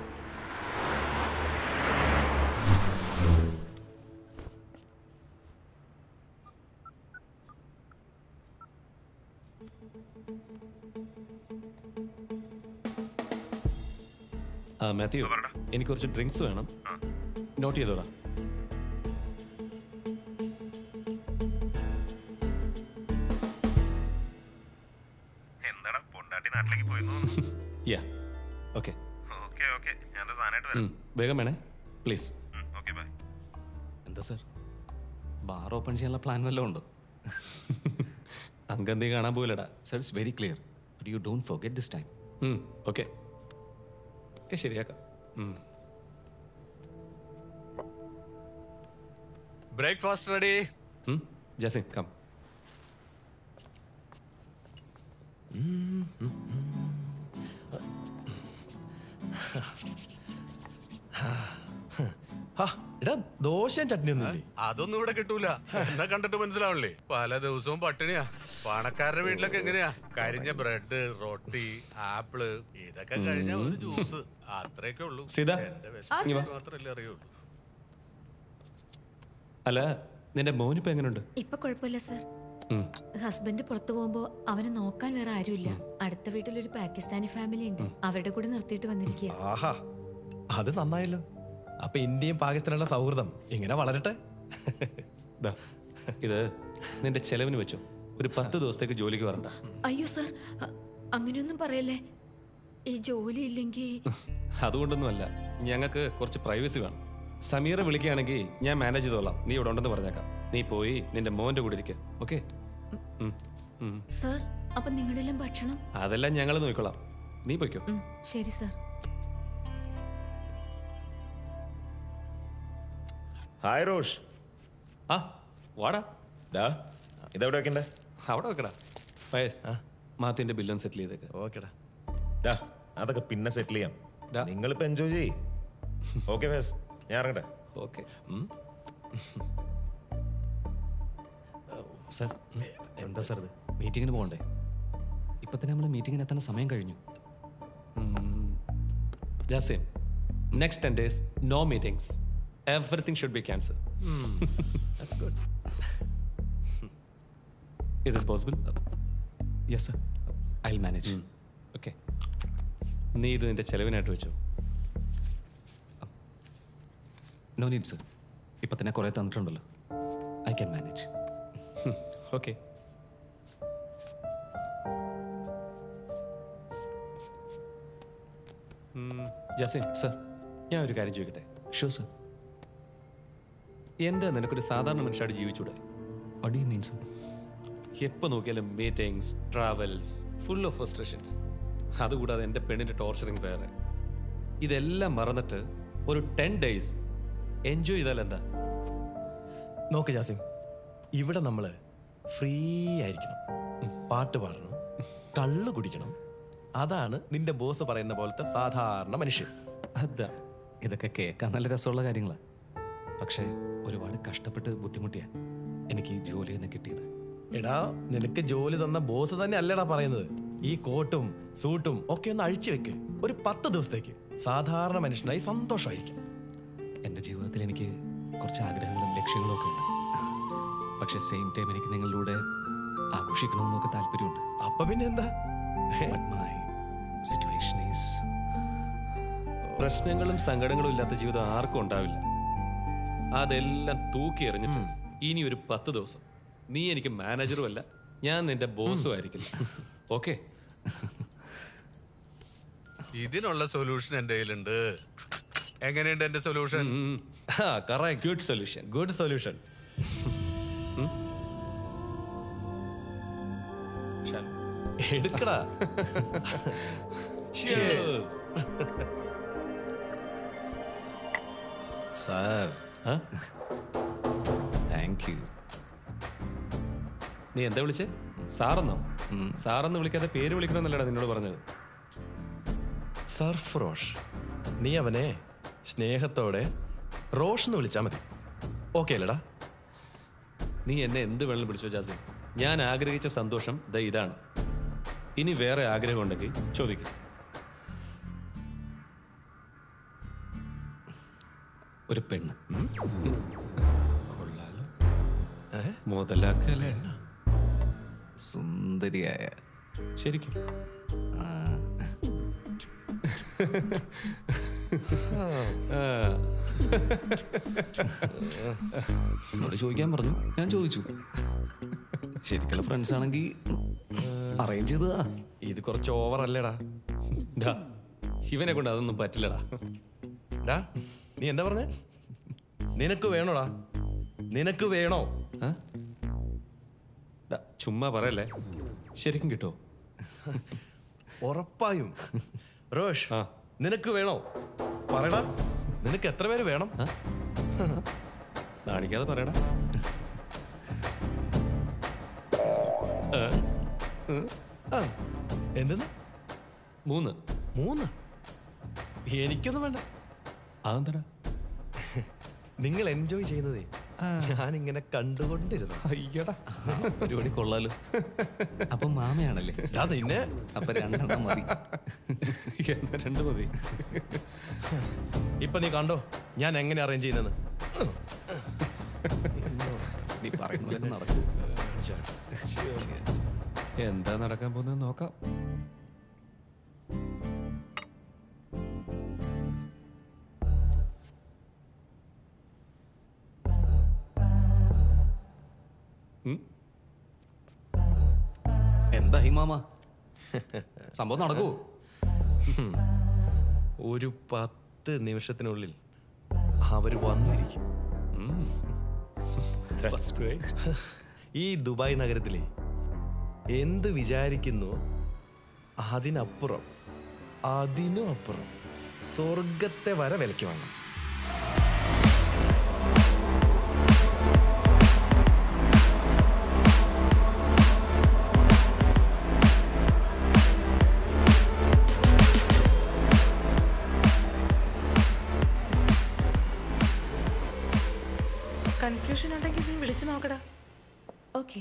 ആ മാത്യു എനിക്ക് കുറച്ച് ഡ്രിങ്ക്സ് വേണം നോട്ട് ചെയ്തോടാ എന്താടാ പൊണ്ടാട്ടി നാട്ടിലേക്ക് പോയിരുന്നു യാ ഓക്കെ ഓക്കെ ഓക്കെ ഞാൻ സാധനമായിട്ട് വരാം വേഗം വേണേ പ്ലീസ് ഓക്കെ ബൈ എന്താ സർ ബാർ ഓപ്പൺ ചെയ്യാനുള്ള പ്ലാൻ വല്ലതും ഉണ്ടോ അങ്കന്തി കാണാൻ പോയില്ലടാ sir it's very clear but you don't forget this time okay ഒക്കെ ശരിയാക്കാം ഉം. ബ്രേക്ക്ഫാസ്റ്റ് റെഡി ഉം, ജാസിം കം എടാ ദോശയും ചട്നി ഒന്നുമില്ലേ അതൊന്നും ഇവിടെ കിട്ടൂല എന്നെ കണ്ടിട്ട് മനസ്സിലാവണില്ലേ പല ദിവസവും പട്ടിണിയാ പണക്കാരുടെ വീട്ടിലൊക്കെ എങ്ങനെയാ കരിഞ്ഞ ബ്രെഡ് റൊട്ടി ആപ്പിള് ഇതൊക്കെ കഴിഞ്ഞ ഒരു ജ്യൂസ് അത്രയൊക്കെ ഉള്ളൂ സീത, എന്റെ ഇങ്ങ് വാ. വിശപ്പ് മാത്രമല്ലേ അറിയുള്ളൂ അല്ല നിന്റെ മോനിപ്പോ എങ്ങനെയുണ്ട് ഇപ്പൊ കുഴപ്പമില്ല സർ ഉം. ഹസ്ബൻഡ് പുറത്തു പോകുമ്പോ അവനെ നോക്കാൻ വേറെ ആരുമില്ല അടുത്ത വീട്ടിലൊരു പാകിസ്ഥാനി ഫാമിലി ഉണ്ട് അവരുടെ കൂടെ നിർത്തിയിട്ട് വന്നിരിക്കുക ആഹാ അത് നന്നായല്ലോ അപ്പൊ ഇന്ത്യയും പാകിസ്ഥാനുള്ള സൗഹൃദം ഇങ്ങനെ വളരട്ടെ ദാ, ഇത് നിന്റെ ചെലവിന് വെച്ചോ ഒരു പത്ത് ദിവസത്തേക്ക് ജോലിക്ക് വരണ്ട അയ്യോ സർ അ- അങ്ങനെയൊന്നും പറയല്ലേ ഈ ജോലി ഇല്ലെങ്കിൽ അതുകൊണ്ടൊന്നുമല്ല ഞങ്ങൾക്ക് കുറച്ച് പ്രൈവസി വേണം സമീറെ വിളിക്കുകയാണെങ്കിൽ ഞാൻ മാനേജ് ചെയ്തോളാം നീ ഇവിടെ ഉണ്ടെന്ന് പറഞ്ഞേക്കാം നീ പോയി നിന്റെ മോന്റെ കൂടെ ഇരിക്കുക ഓക്കെ സർ അപ്പൊ നിങ്ങളുടെ എല്ലാം ഭക്ഷണം അതെല്ലാം ഞങ്ങൾ നോക്കിക്കോളാം നീ പോയിക്കോ ഉം, ശരി സർ ഹായ് റോഷ് ആ വാടാ ഡാ ഇതെവിടെ വെക്കണ്ടേ അവിടെ വെക്കടാ ഫയസ് മാത്തിന്റെ ബില്ലൊന്ന് സെറ്റിൽ ചെയ്തേക്ക് ഓക്കെടാ ഡാ അതൊക്കെ പിന്നെ സെറ്റിൽ ചെയ്യാം നിങ്ങളിപ്പോ എൻജോയ് ചെയ്യ് ഓക്കെ ഫേസ് ഞാൻ ഇറങ്ങട്ടെ ഓക്കെ സർ എന്താ സർ ഇത് മീറ്റിങ്ങിന് പോകണ്ടേ ഇപ്പൊ തന്നെ നമ്മൾ മീറ്റിങ്ങിന് എത്താൻ സമയം കഴിഞ്ഞു Jasim next ten days no meetings everything should be cancel that's good is it possible yes sir I will manage okay നീ ഇത് നിന്റെ ചെലവിനായിട്ട് വെച്ചോ നോ നീഡ് സർ ഇപ്പൊ തന്നെ കുറെ തന്നിട്ടുണ്ടല്ലോ I can manage okay Jasin sir ഞാൻ ഒരു കാര്യം ചോദിക്കട്ടെ ഷുവർ സർ എന്താ നിനക്കൊരു സാധാരണ മനുഷ്യരായിട്ട് ജീവിച്ചൂടെ അടി മീൻസ് എപ്പോൾ നോക്കിയാലും meetings travels full of frustrations അതുകൂടാതെ എൻ്റെ പെണ്ണിൻ്റെ ടോർച്ചറിങ് വേറെ ഇതെല്ലാം മറന്നിട്ട് ഒരു ടെൻ ഡേയ്സ് എൻജോയ് ചെയ്താൽ എന്താ നോക്ക് ജാസിം ഇവിടെ നമ്മള് ഫ്രീ ആയിരിക്കണം പാട്ട് പാടണം കള്ളു കുടിക്കണം അതാണ് നിന്റെ ബോസ് പറയുന്ന പോലത്തെ സാധാരണ മനുഷ്യൻ അതാ ഇതൊക്കെ കേൾക്കാൻ നല്ല രസമുള്ള കാര്യങ്ങളാണ് പക്ഷേ ഒരുപാട് കഷ്ടപ്പെട്ട് ബുദ്ധിമുട്ടിയ എനിക്ക് ഈ ജോലി തന്നെ കിട്ടിയത് എടാ നിനക്ക് ജോലി തന്ന ബോസ് തന്നെ അല്ലടാ പറയുന്നത് ഈ കോട്ടും സൂട്ടും ഒക്കെ ഒന്ന് അഴിച്ചു വെക്ക് ഒരു പത്ത് ദിവസത്തേക്ക് സാധാരണ മനുഷ്യനായി സന്തോഷമായിരിക്കും എൻ്റെ ജീവിതത്തിൽ എനിക്ക് കുറച്ച് ആഗ്രഹങ്ങളും ലക്ഷ്യങ്ങളും ഒക്കെ ഉണ്ട് പക്ഷെ സെയിം ടൈം എനിക്ക് നിങ്ങളിലൂടെ ആഘോഷിക്കണമെന്നൊക്കെ താല്പര്യമുണ്ട് അപ്പൊ പിന്നെ എന്താ മൈ സിറ്റുവേഷൻ ഈസ് പ്രശ്നങ്ങളും സങ്കടങ്ങളും ഇല്ലാത്ത ജീവിതം ആർക്കും ഉണ്ടാവില്ല അതെല്ലാം തൂക്കി എറിഞ്ഞിട്ട് ഇനി ഒരു പത്ത് ദിവസം നീ എനിക്ക് മാനേജറും അല്ല ഞാൻ നിന്റെ ബോസും ആയിരിക്കില്ല ഓക്കെ ഇതിനുള്ള സൊല്യൂഷൻ എന്റെ കയ്യിലുണ്ട് എങ്ങനെയുണ്ട് എന്റെ solution good solution good solution എടുക്കടാ Cheers. സാർ താങ്ക് യു നീ എന്താ വിളിച്ചേ സാറെന്നോ സാറെന്ന് വിളിക്കാതെ പേര് വിളിക്കണമെന്നല്ലടാ നിന്നോട് പറഞ്ഞത് സർഫ് റോഷ് നീ അവനെ സ്നേഹത്തോടെ റോഷ് എന്ന് വിളിച്ചാ മതി ഓക്കെ അല്ലടാ നീ എന്നെ എന്ത് വേണമെങ്കിലും വിളിച്ചോ ജാസിം ഞാൻ ആഗ്രഹിച്ച സന്തോഷം ദ ഇതാണ് ഇനി വേറെ ആഗ്രഹം ഉണ്ടെങ്കിൽ ചോദിക്കും ഒരു പെണ്ണ് കൊള്ളാലോ മുതലാക്കല്ലേ സുന്ദരിയായ ശരിക്കും എന്നോട് ചോദിക്കാൻ പറഞ്ഞു ഞാൻ ചോദിച്ചു ശരിക്കുള്ള ഫ്രണ്ട്സ് ആണെങ്കിൽ അറേഞ്ച് ചെയ്തതാ ഇത് കുറച്ച് ഓവർ അല്ലേടാ ഡാ, ഇവനെ കൊണ്ട് അതൊന്നും പറ്റില്ലടാ ഡാ നീ എന്താ പറഞ്ഞേ നിനക്ക് വേണോടാ നിനക്ക് വേണോ ഡാ, ചുമ്മാ പറയല്ലേ ശരിക്കും കിട്ടോ ഉറപ്പായും റോഷ് നിനക്ക് വേണോ പറയടാ നിനക്ക് എത്ര പേര് വേണം കാണിക്കാതെ പറയടാ എന്തെന്ന് മൂന്ന് മൂന്ന് എനിക്കൊന്നും വേണ്ട അതെന്താ നിങ്ങൾ എൻജോയ് ചെയ്യുന്നതേ ഞാൻ ഇങ്ങനെ കണ്ടുകൊണ്ടിരുന്നു അയ്യടാ പരിപാടി കൊള്ളാലോ അപ്പൊ മാമയാണല്ലേ നിന്നെ അപ്പൊ രണ്ടെണ്ണം മതി എന്നാ രണ്ട് മതി ഇപ്പൊ നീ കണ്ടോ ഞാൻ എങ്ങനെ അറേഞ്ച് ചെയ്യുന്നത് നീ പറയുന്ന പോലെ നടക്കൂ എന്താ നടക്കാൻ പോകുന്നത് നോക്കാം എന്താ ഹിമാമ സംഭവം നടക്കൂ ഒരു പത്ത് നിമിഷത്തിനുള്ളിൽ അവര് വന്നിരിക്കും ഈ ദുബായ് നഗരത്തിലെ എന്ത് വിചാരിക്കുന്നു അതിനപ്പുറം അതിനും അപ്പുറം സ്വർഗത്തെ വരെ വിലയ്ക്ക് വാങ്ങാം കൺഫ്യൂഷൻ ഉണ്ടെങ്കിൽ നീ വിളിച്ചു നോക്കടാ ഓക്കെ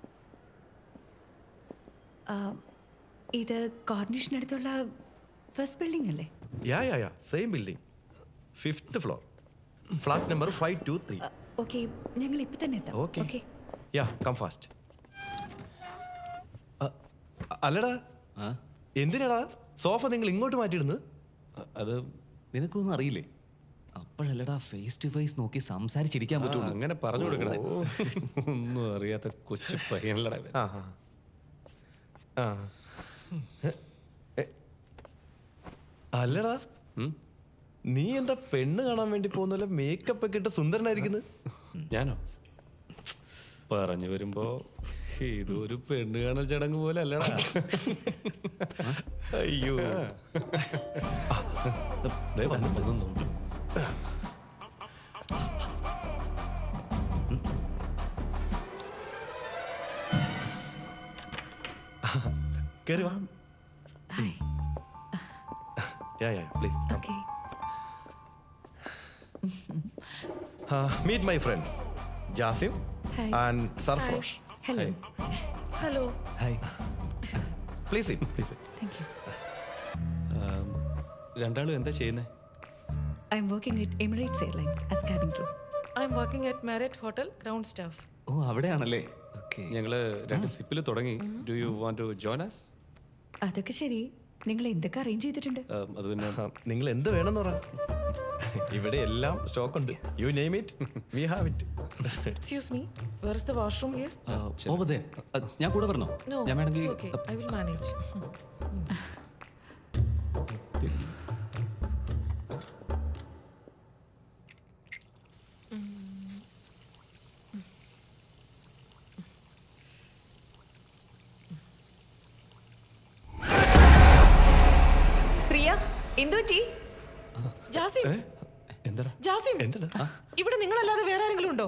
ഇത് കോർണിഷിനടുത്തുള്ള ഫസ്റ്റ് ബിൽഡിംഗ് അല്ലേ yeah yeah yeah same building fifth floor flat number five two three okay ഞങ്ങൾ ഇപ്പൊ തന്നെ എത്താം Okay. Okay yeah come fast അല്ലടാ എന്തിനാടാ സോഫ നിങ്ങൾ ഇങ്ങോട്ട് മാറ്റിയിടുന്നത് അത് നിനക്കൊന്നും അറിയില്ലേ അപ്പോഴല്ലടാ ഫേസ് ടു ഫേസ് നോക്കി സംസാരിച്ചിരിക്കാൻ ആ, പറ്റുള്ളൂ അങ്ങനെ പറഞ്ഞു കൊടുക്കണേ ഒന്നും അറിയാത്ത കൊച്ചു പയ്യനല്ലടാ ഇവൻ. ആ ആ. ആ എ, അല്ലടാ നീ എന്താ പെണ്ണ് കാണാൻ വേണ്ടി പോകുന്നല്ലോ മേക്കപ്പ് ഒക്കെ ഇട്ട് സുന്ദരനായിരിക്കുന്നത് ഞാനോ പറഞ്ഞു വരുമ്പോ ഇതൊരു പെണ്ണ് കാണൽ ചടങ്ങ് പോലെ അല്ലടാ അയ്യോ ദേ വന്നു, വന്നു. കേറി വാ yeah yeah please Okay. Meet my friends Jasim Hi. And Sarfrosh Hello. Hello hi please please Thank you. രണ്ടാളും എന്താ ചെയ്യുന്നേ I'm working at Emirates Airlines as cabin crew. I am working at Marriott hotel ground staff ഓ അവിടെയാണല്ലേ ഞങ്ങള് രണ്ട് സിപ്പിൽ തുടങ്ങി do you want to join us അതൊക്കെ ശരി നിങ്ങൾ എന്തൊക്കെ അറേഞ്ച് ചെയ്തിട്ടുണ്ട് അത് പിന്നെ നിങ്ങൾ എന്ത് വേണമെന്ന് പറ ഇവിടെ എല്ലാം സ്റ്റോക്ക് ഉണ്ട് you name it we have it excuse me where is the washroom here over there ഞാൻ കൂടെ പറഞ്ഞോ നോ ഞാൻ വേണമെങ്കിൽ okay I will manage Priya എന്തു പറ്റി ജാസിം എന്താടാ ജാസിം ഇവിടെ നിങ്ങളല്ലാതെ വേറെ ആരെങ്കിലും ഉണ്ടോ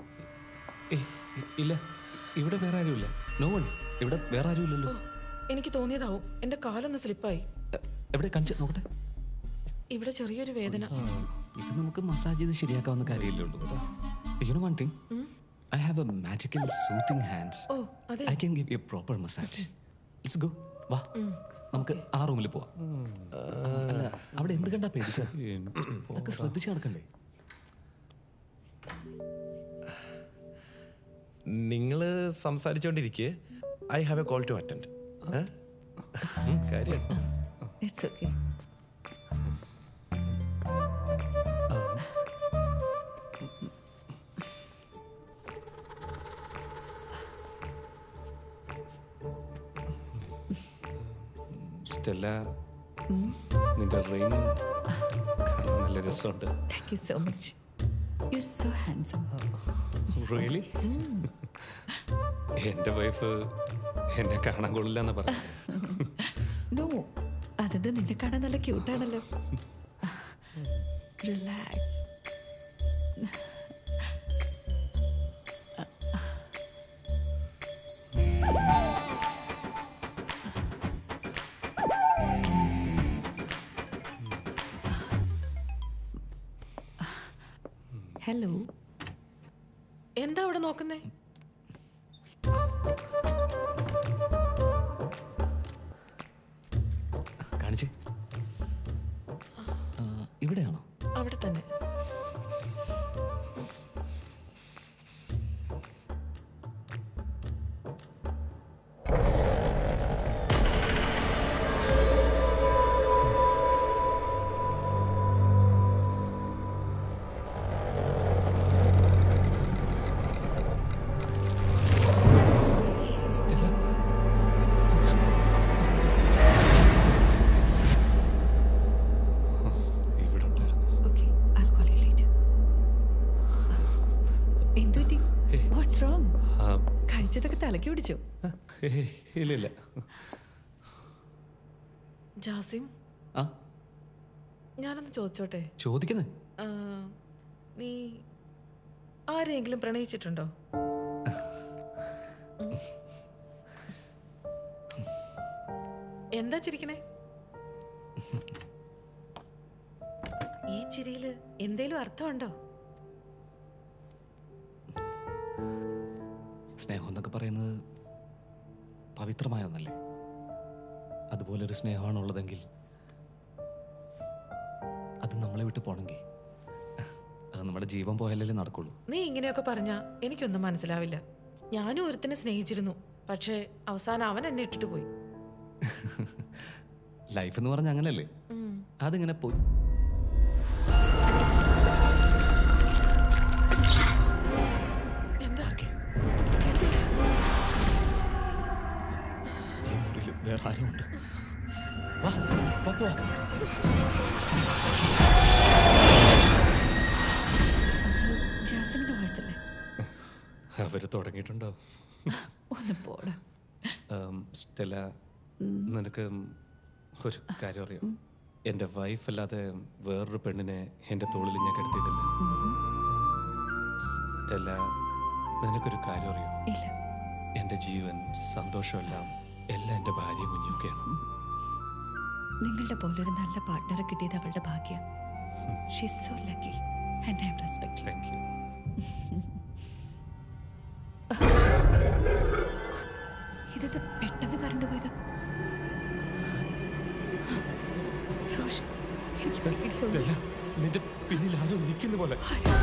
ഇല്ല ഇവിടെ വേറെ ആരുമില്ല നോ വൺ ഇവിടെ വേറെ ആരുമില്ലല്ലോ എനിക്ക് തോന്നിയതാവും എന്റെ കാലൊന്ന് സ്ലിപ്പായി എവിടെ കാണിച്ച് നോക്കട്ടെ ഇവിടെ ചെറിയൊരു വേദന ഇത് നമുക്ക് മസാജ് ചെയ്ത് ശരിയാക്കാവുന്ന കാര്യമല്ലേ ഉള്ളൂ you know one thing I have a magical soothing hands ഓ അതെ I can give you proper massage let's go വാ നമുക്ക് ആ റൂമിൽ പോവാം അല്ല അവിടെ എന്ത് കണ്ടാ പേടിച്ചത് അതൊക്കെ ശ്രദ്ധിച്ച് നടക്കണ്ടേ നിങ്ങൾ സംസാരിച്ചുകൊണ്ടിരിക്കെ I have a call to attend കാര്യം ഇറ്റ്സ് ഓക്കെ സ്റ്റെല്ല നിന്റെ റിങ് കാണാൻ നല്ല രസമുണ്ട് thank you so much you so handsome really എന്റെ വൈഫ് എന്നെ കാണാൻ കൊള്ളില്ല എന്ന് പറഞ്ഞു നോ അതെന്താ നിന്നെ കാണാൻ നല്ല ക്യൂട്ടാണല്ലോ റിലാക്സ് ഹലോ എന്താ അവിടെ നോക്കുന്നേ കാണിച്ച് ആ, ഇവിടെയാണോ അവിടെ തന്നെ സ്റ്റെല്ല ഇവിടെ okay I'll call you later. എന്ത് പറ്റി വാട്ട്സ് റോങ് ആ, കഴിച്ചതൊക്കെ തലയ്ക്ക് പിടിച്ചോ ഏയ്, ഇല്ല ഇല്ല ജാസിം ആ ഞാനൊന്ന് ചോദിച്ചോട്ടെ ചോദിക്കുന്നേ ആ, നീ ആരെയെങ്കിലും പ്രണയിച്ചിട്ടുണ്ടോ ഉം. എന്താ ചിരിക്കണേ ഈ ചിരിയില് എന്തേലും അർത്ഥമുണ്ടോ സ്നേഹം എന്നൊക്കെ പറയുന്നത് പവിത്രമായ ഒന്നല്ലേ അതുപോലെ ഒരു സ്നേഹമാണുള്ളതെങ്കിൽ അത് നമ്മളെ വിട്ട് പോണെങ്കിൽ അത് നമ്മുടെ ജീവൻ പോയാലല്ലേ നടക്കുള്ളൂ നീ ഇങ്ങനെയൊക്കെ പറഞ്ഞ എനിക്കൊന്നും മനസ്സിലാവില്ല ഞാനും ഒരുത്തിനെ സ്നേഹിച്ചിരുന്നു പക്ഷേ അവസാനം അവൻ എന്നെ ഇട്ടിട്ട് പോയി ലൈഫ് എന്ന് പറഞ്ഞാൽ അങ്ങനല്ലേ ഉം. അതിങ്ങനെ പോയി എന്താ ഈ മുറിയിൽ വേറെ ആരും ഉണ്ട് വാ വാ പോ ജാസിമിന്റെ വോയിസ് അല്ലേ അവര് തുടങ്ങിയിട്ടുണ്ടോ ഒന്ന് പോടാ സ്റ്റെല്ല നിനക്ക് ഒരു കാര്യം അറിയാം എൻ്റെ വൈഫ് അല്ലാതെ വേറൊരു പെണ്ണിനെ എൻ്റെ തോളിൽ ഞാൻ കിടത്തിയിട്ടില്ല സ്റ്റെല്ല നിനക്കൊരു കാര്യം അറിയോ ഇല്ല എൻ്റെ ജീവൻ സന്തോഷമെല്ലാം എല്ലാം എൻ്റെ ഭാര്യയും കുഞ്ഞൊക്കെയാണ് നിങ്ങളുടെ പോലൊരു നല്ല പാർട്ട്ണറെ കിട്ടിയത് അവളുടെ ഭാഗ്യം she's so lucky and I am respect thank you ഇതെന്താ പെട്ടെന്ന് കറണ്ട് പോയത് റോഷൻ എനിക്ക് പേടിയാവുന്നു. സ്റ്റെല്ല നിന്റെ പിന്നിൽ ആരോ നിൽക്കുന്ന പോലെ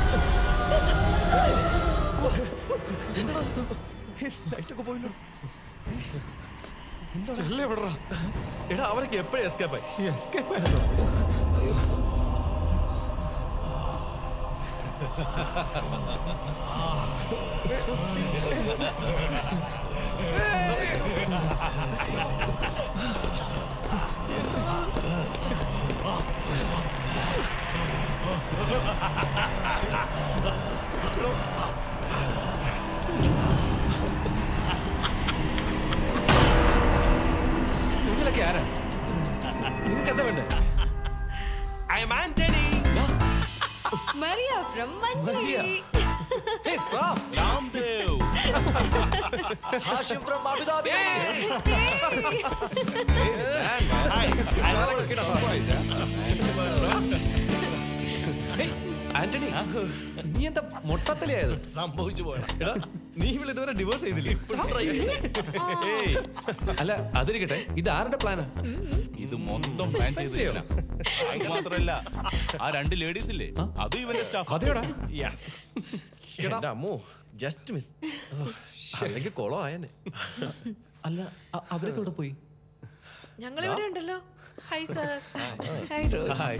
ലൈറ്റൊക്കെ പോയല്ലോ സ്റ്റെല്ല എവിടെടാ എടാ അവരൊക്കെ എപ്പോഴും എസ്കേപ്പ് ആയി എസ്കേപ്പ് ആയിരുന്നോ നിങ്ങളൊക്കെ ആരാ നിങ്ങൾക്ക് എന്താ വേണ്ടേ I am Anthony Maria from Manjari. Hey, Ram. Ramdev Hashim from Abu Dhabi Anthony നീ എന്താ മൊട്ടത്തലയായത് സംഭവിച്ചു പോയടാ എടാ നീ ഇവിടെ ഇതുവരെ ഡിവോഴ്സ് ചെയ്തില്ലേ ഇപ്പോഴും try ചെയ്യ്. ഏയ്, അല്ല അതിരിക്കട്ടെ ഇത് ആരുടെ പ്ലാനാ ഇത് മൊത്തം പ്ലാൻ ചെയ്തില്ല അത് മാത്രല്ല ആ രണ്ട് ലേഡീസ് ഇല്ലേ അതും ഇവന്റെ സ്റ്റാഫ് അതെയോടാ Yes. എന്റെ അമ്മോ ജസ്റ്റ് മിസ് അല്ലെങ്കിൽ കൊളോ ആയനെ അല്ല അ- അവരൊക്കെ ഇവിടെ പോയി ഞങ്ങൾ ഇവിടെ ഉണ്ടല്ലോ hi sir hi Rosh hi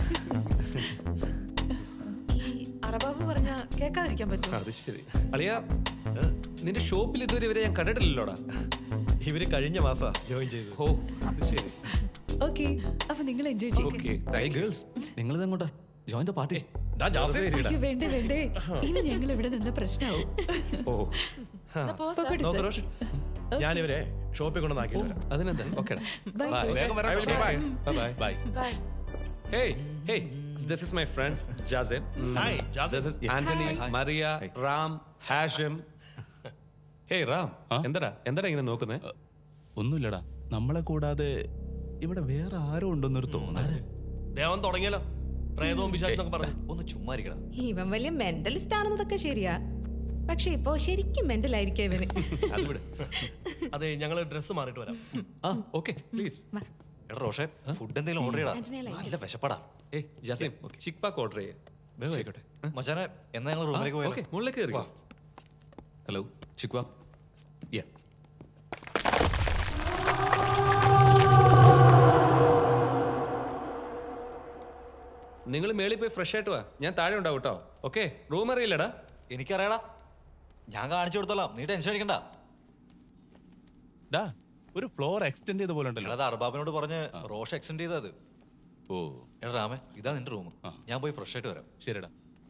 ഈ അറബാബ് പറഞ്ഞ കേൾക്കാതിരിക്കാൻ പറ്റുമോ അത് ശരി അളിയ നിന്റെ ഷോപ്പിൽ ഇതുവരെ ഇവരെ ഞാൻ കണ്ടിട്ടില്ലല്ലോടാ ഇവര് കഴിഞ്ഞ മാസാ ജോയിൻ ചെയ്തു ഓ അത് ശരി ഓക്കെ അപ്പൊ നിങ്ങൾ എൻജോയ് ചെയ്യും ഓക്കെ ഗേൾസ് നിങ്ങൾ ഇതെങ്ങോട്ടാ ജോയിൻ ദ പാർട്ടി അയ്യോ വേണ്ടേ വേണ്ടേ ഇനി ഞങ്ങൾ ഇവിടെ നിന്ന് പ്രശ്നമാവും ഓ പൊക്കോട്ടെ നോക്ക് സർ. റോഷൻ ഞാനിവരെ ഷോപ്പിൽ കൊണ്ടുവന്നാക്കി അതിനെന്താ ഓക്കെടാ Bye. വേഗം വരാം. Bye. Bye. Bye. Bye. Bye Hey, hey, this is my friend Jazim. Mm. Hi, Jazim. This is Anthony, Hi. Maria, Ram, Hashim. Hey, Ram. എന്തടാ എന്തടാ ഇങ്ങനെ നോക്കുന്നേ ഒന്നുമില്ലടാ നമ്മളെ കൂടാതെ ഇവിടെ വേറെ ആരോ ഉണ്ടെന്നൊരു തോന്നല് ദേവൻ തുടങ്ങിയല്ലോ പ്രേതവും പിശാചെന്നൊക്കെ പറഞ്ഞു ഒന്ന് ചുമ്മാ ഇരിക്കണം ഇവൻ വലിയ മെന്റലിസ്റ്റ് ആണെന്നതൊക്കെ ശരിയാ പക്ഷെ ഇപ്പോ ശരിക്കും മെന്റൽ ആയിരിക്കും ഇവന് അത് വിട് അതെ ഞങ്ങള് ഡ്രസ്സ് മാറിയിട്ട് വരാം ആ ഓക്കെ പ്ലീസ് എടാ റോഷെ ഫുഡ് എന്തെങ്കിലും ഓർഡർ ചെയ്യടാ ആന്റണിയെ like നല്ല വിശപ്പടാ ഏയ് ജാസിം ചിക് പാക്ക് ഓർഡർ ചെയ്യേ വേഗം ആയിക്കോട്ടെ മച്ചാനെ എന്നാ ഞങ്ങൾ റൂമിലേക്ക് പോയാലോ ഓക്കെ മുകളിലേക്ക് കയറി ഹലോ ചിക്വ യാ നിങ്ങൾ മേളിൽ പോയി ഫ്രഷ് ആയിട്ട് വാ ഞാൻ താഴെ ഉണ്ടാവും കേട്ടോ ഓക്കെ റൂം അറിയില്ലടാ എനിക്കറിയടാ ഞാൻ കാണിച്ചു കൊടുത്തോളാം നീ ടെൻഷൻ അടിക്കണ്ട ഡാ ഒരു ഫ്ലോർ എക്സ്റ്റെൻഡ് ചെയ്ത പോലെ ഉണ്ടല്ലോ അത് അർബാബിനോട് പറഞ്ഞ് റോഷ് എക്സ്റ്റെൻഡ് ചെയ്തത് ഓ എടാ രാമേ ഇതാ നിന്റെ റൂം ഞാൻ പോയി ഫ്രഷ് ആയിട്ട് വരാം ശരിടാ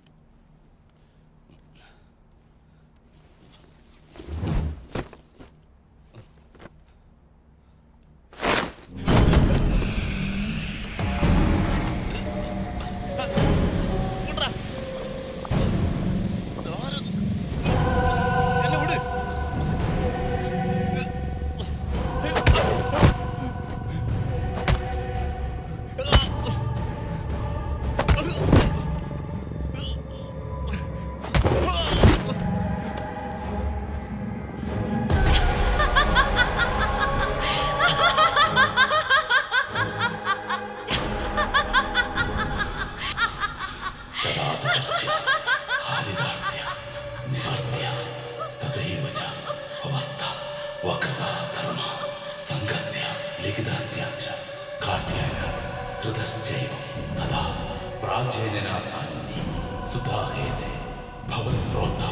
ശതാബ്ദ ഹാരിതാർത്ഥ്യ നിവർത്തിയ സദൈവ ച അവസ്ഥ വക്രത ധർമ്മ സംഘസ്യ ലിഖിതസ്യ ച കാർട്യാനാത് ഹൃദശ്ചൈവ തഥാ പ്രാചീനനാസാനി സുധാഹേതെ ഭവൻ പ്രോക്ത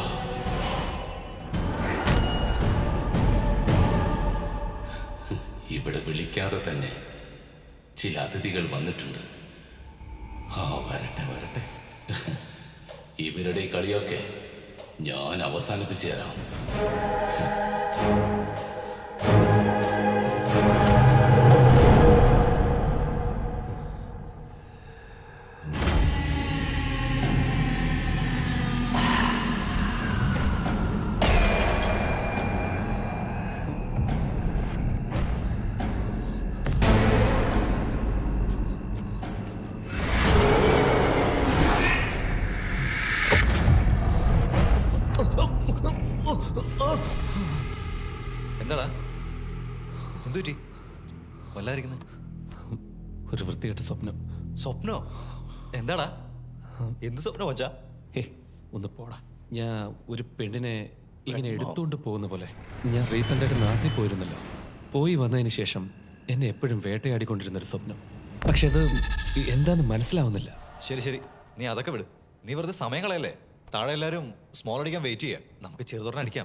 ഇവിടെ വിളിക്കാതെ തന്നെ ചില അതിഥികൾ വന്നിട്ടുണ്ട് ആ വരട്ടെ വരട്ടെ ഇവരുടെ ഈ കളിയൊക്കെ ഞാൻ അവസാനിപ്പിച്ചു തരാം സ്വപ്നം സ്വപ്നോ എന്താടാ എന്ത് സ്വപ്നം വച്ചാ ഹേ ഒന്ന് പോടാ ഞാൻ ഒരു പെണ്ണിനെ ഇങ്ങനെ എടുത്തുകൊണ്ട് പോകുന്ന പോലെ ഞാൻ റീസെന്റ് ആയിട്ട് നാട്ടിൽ പോയിരുന്നല്ലോ പോയി വന്നതിന് ശേഷം എന്നെ എപ്പോഴും വേട്ടയാടിക്കൊണ്ടിരുന്ന ഒരു സ്വപ്നം പക്ഷെ അത് എന്താന്ന് മനസ്സിലാവുന്നില്ല ശരി ശരി നീ അതൊക്കെ വിട് നീ വെറുതെ സമയം കളയല്ലേ താഴെ എല്ലാരും സ്മോൾ അടിക്കാൻ വെയിറ്റ് ചെയ്യാം നമുക്ക് ചെറുതോറൻ അടിക്കാം